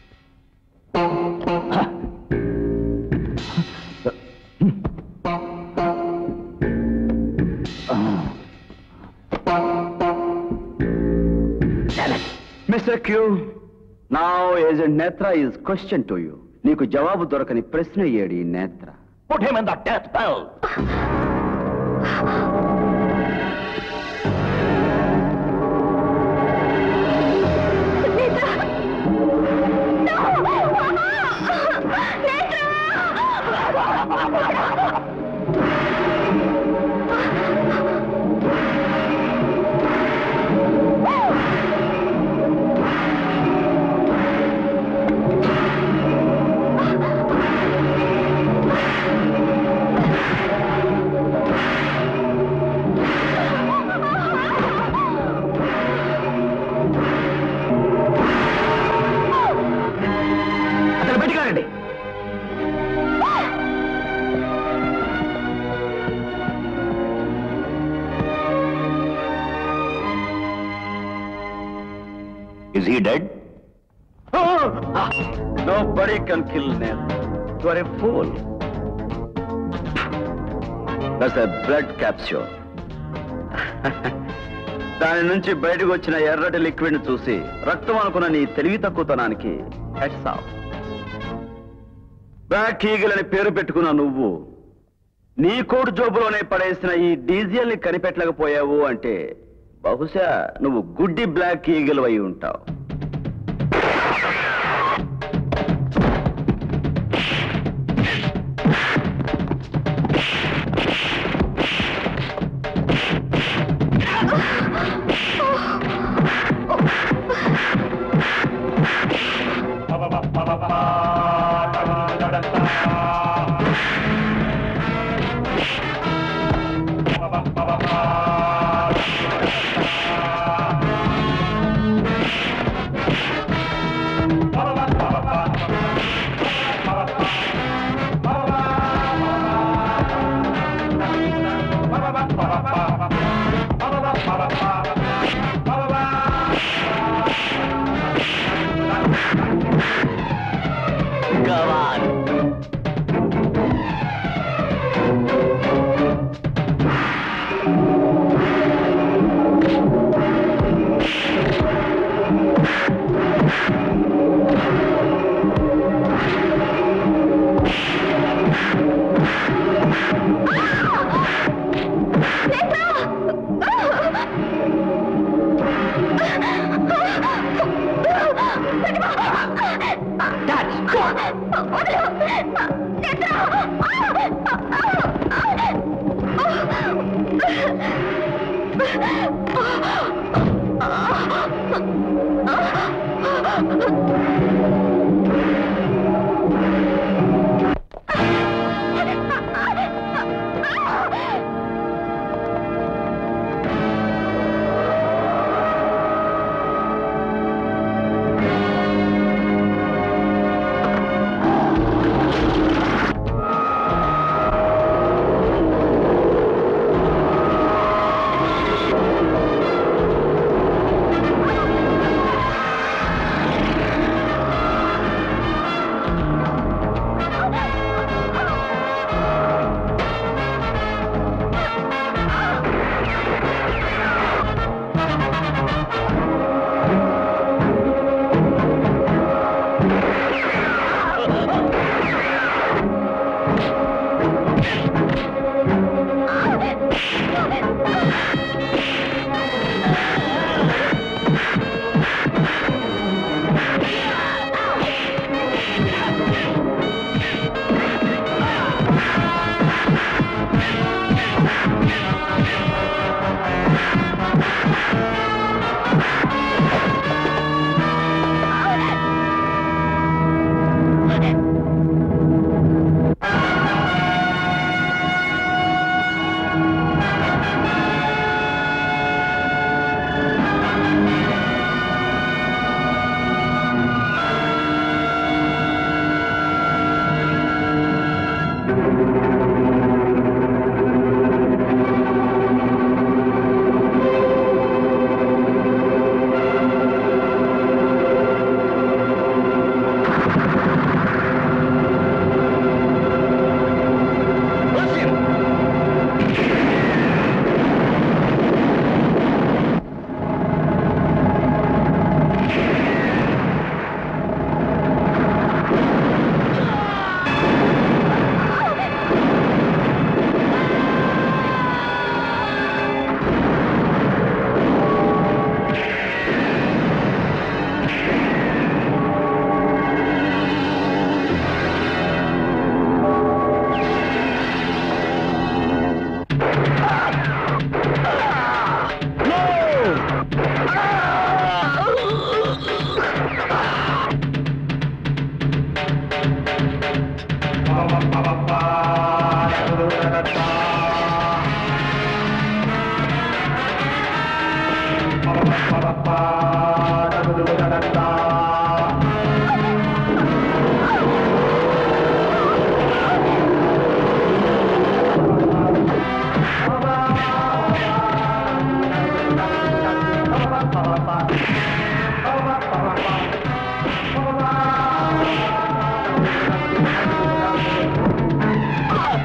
మిస్టర్ క్యూ నా agent Netra is question to you నీకు జవాబు దొరకని ప్రశ్న ఏడి నేత్ర Put him in the death bell. అతను పెట్టుకోరండి Is he dead? Nobody can kill Netra you are a fool that's a blood capsule దాని నుంచి బయటకు వచ్చిన ఎర్రటి లిక్విడ్ ని చూసి రక్తం అనుకున్న నీ తెలివి తక్కువతనానికి హెడ్స్ ఆఫ్ బ్యాక్ ఈగిల్ అని పేరు పెట్టుకున్న నువ్వు నీ కోటు జోబులోనే పడేసిన ఈ డీజిల్ ని కనిపెట్టలేకపోయావు అంటే బహుశా నువ్వు గుడ్డి బ్లాక్ ఈగిల్ అయి ఉంటావు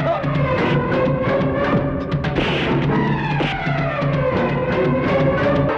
ఆ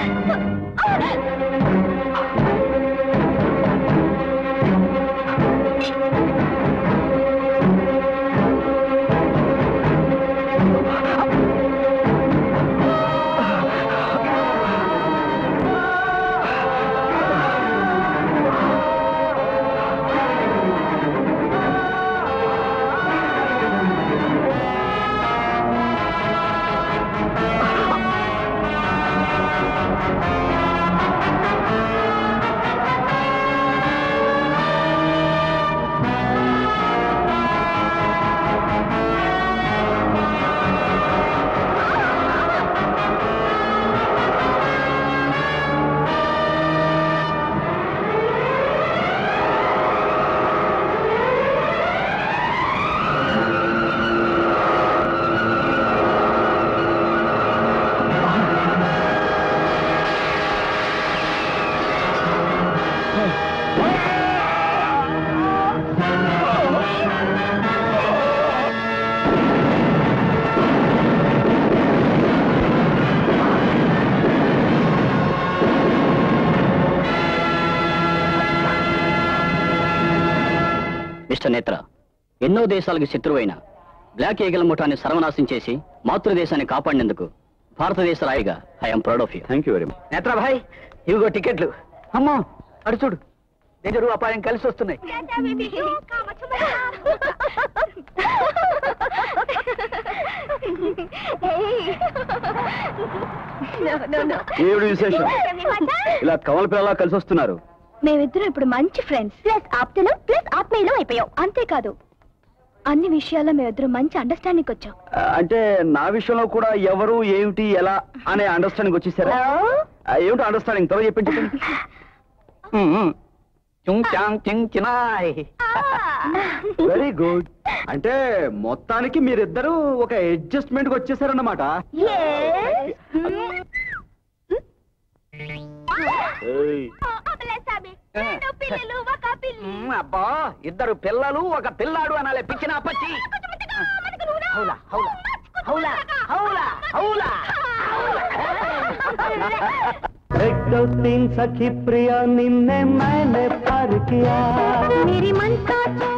మిస్టర్ నేత్ర ఎన్నో దేశాలకు శత్రువైన బ్లాక్ ఈగల్ ముఠాన్ని సర్వనాశం చేసి మాతృదేశాన్ని కాపాడినందుకు భారతదేశ రాయిగా I'm proud of you thank you very much నేత్రభాయ్ ఇవిగో టికెట్లు అమ్మో అడు చూడు డేంజరు అపాయం కలిసి వస్తున్నాయి ఏడు విశేషం ఇలా కమల పిల్లలా కలిసి వస్తున్నారు మేమిద్దరం ఇప్పుడు మంచి ఫ్రెండ్స్ ప్లస్ ఆప్తులం ప్లస్ ఆత్మీయులం అయిపోయాం అంతేకాదు అన్ని విషయాల్లో మేమిద్దరం మంచి అండర్స్టాండింగ్ వచ్చాం ఆ, అంటే నా విషయంలో కూడా ఎవరు ఏమిటి ఎలా అనే అండర్స్టాండింగ్ వచ్చేసారా ఆ, ఏమిటి అండర్స్టాండింగ్ త్వరగా చెప్పండి చెప్పండి చుంగ్ చాంగ్ చింగ్ చినాయ్ వెరీ గుడ్ అంటే మొత్తానికి మీరిద్దరూ ఒక అడ్జస్ట్మెంట్ కి వచ్చేసారన్నమాట మ్మ్, అబ్బా ఇద్దరు పిల్లలు ఒక పిల్లాడు అనాలే పిచ్చిన పచ్చి హౌలా హౌలా హౌలా హౌలా హౌలా एक दो तीन सखी प्रिया निन्ने मैंने प्यार किया मेरी मन का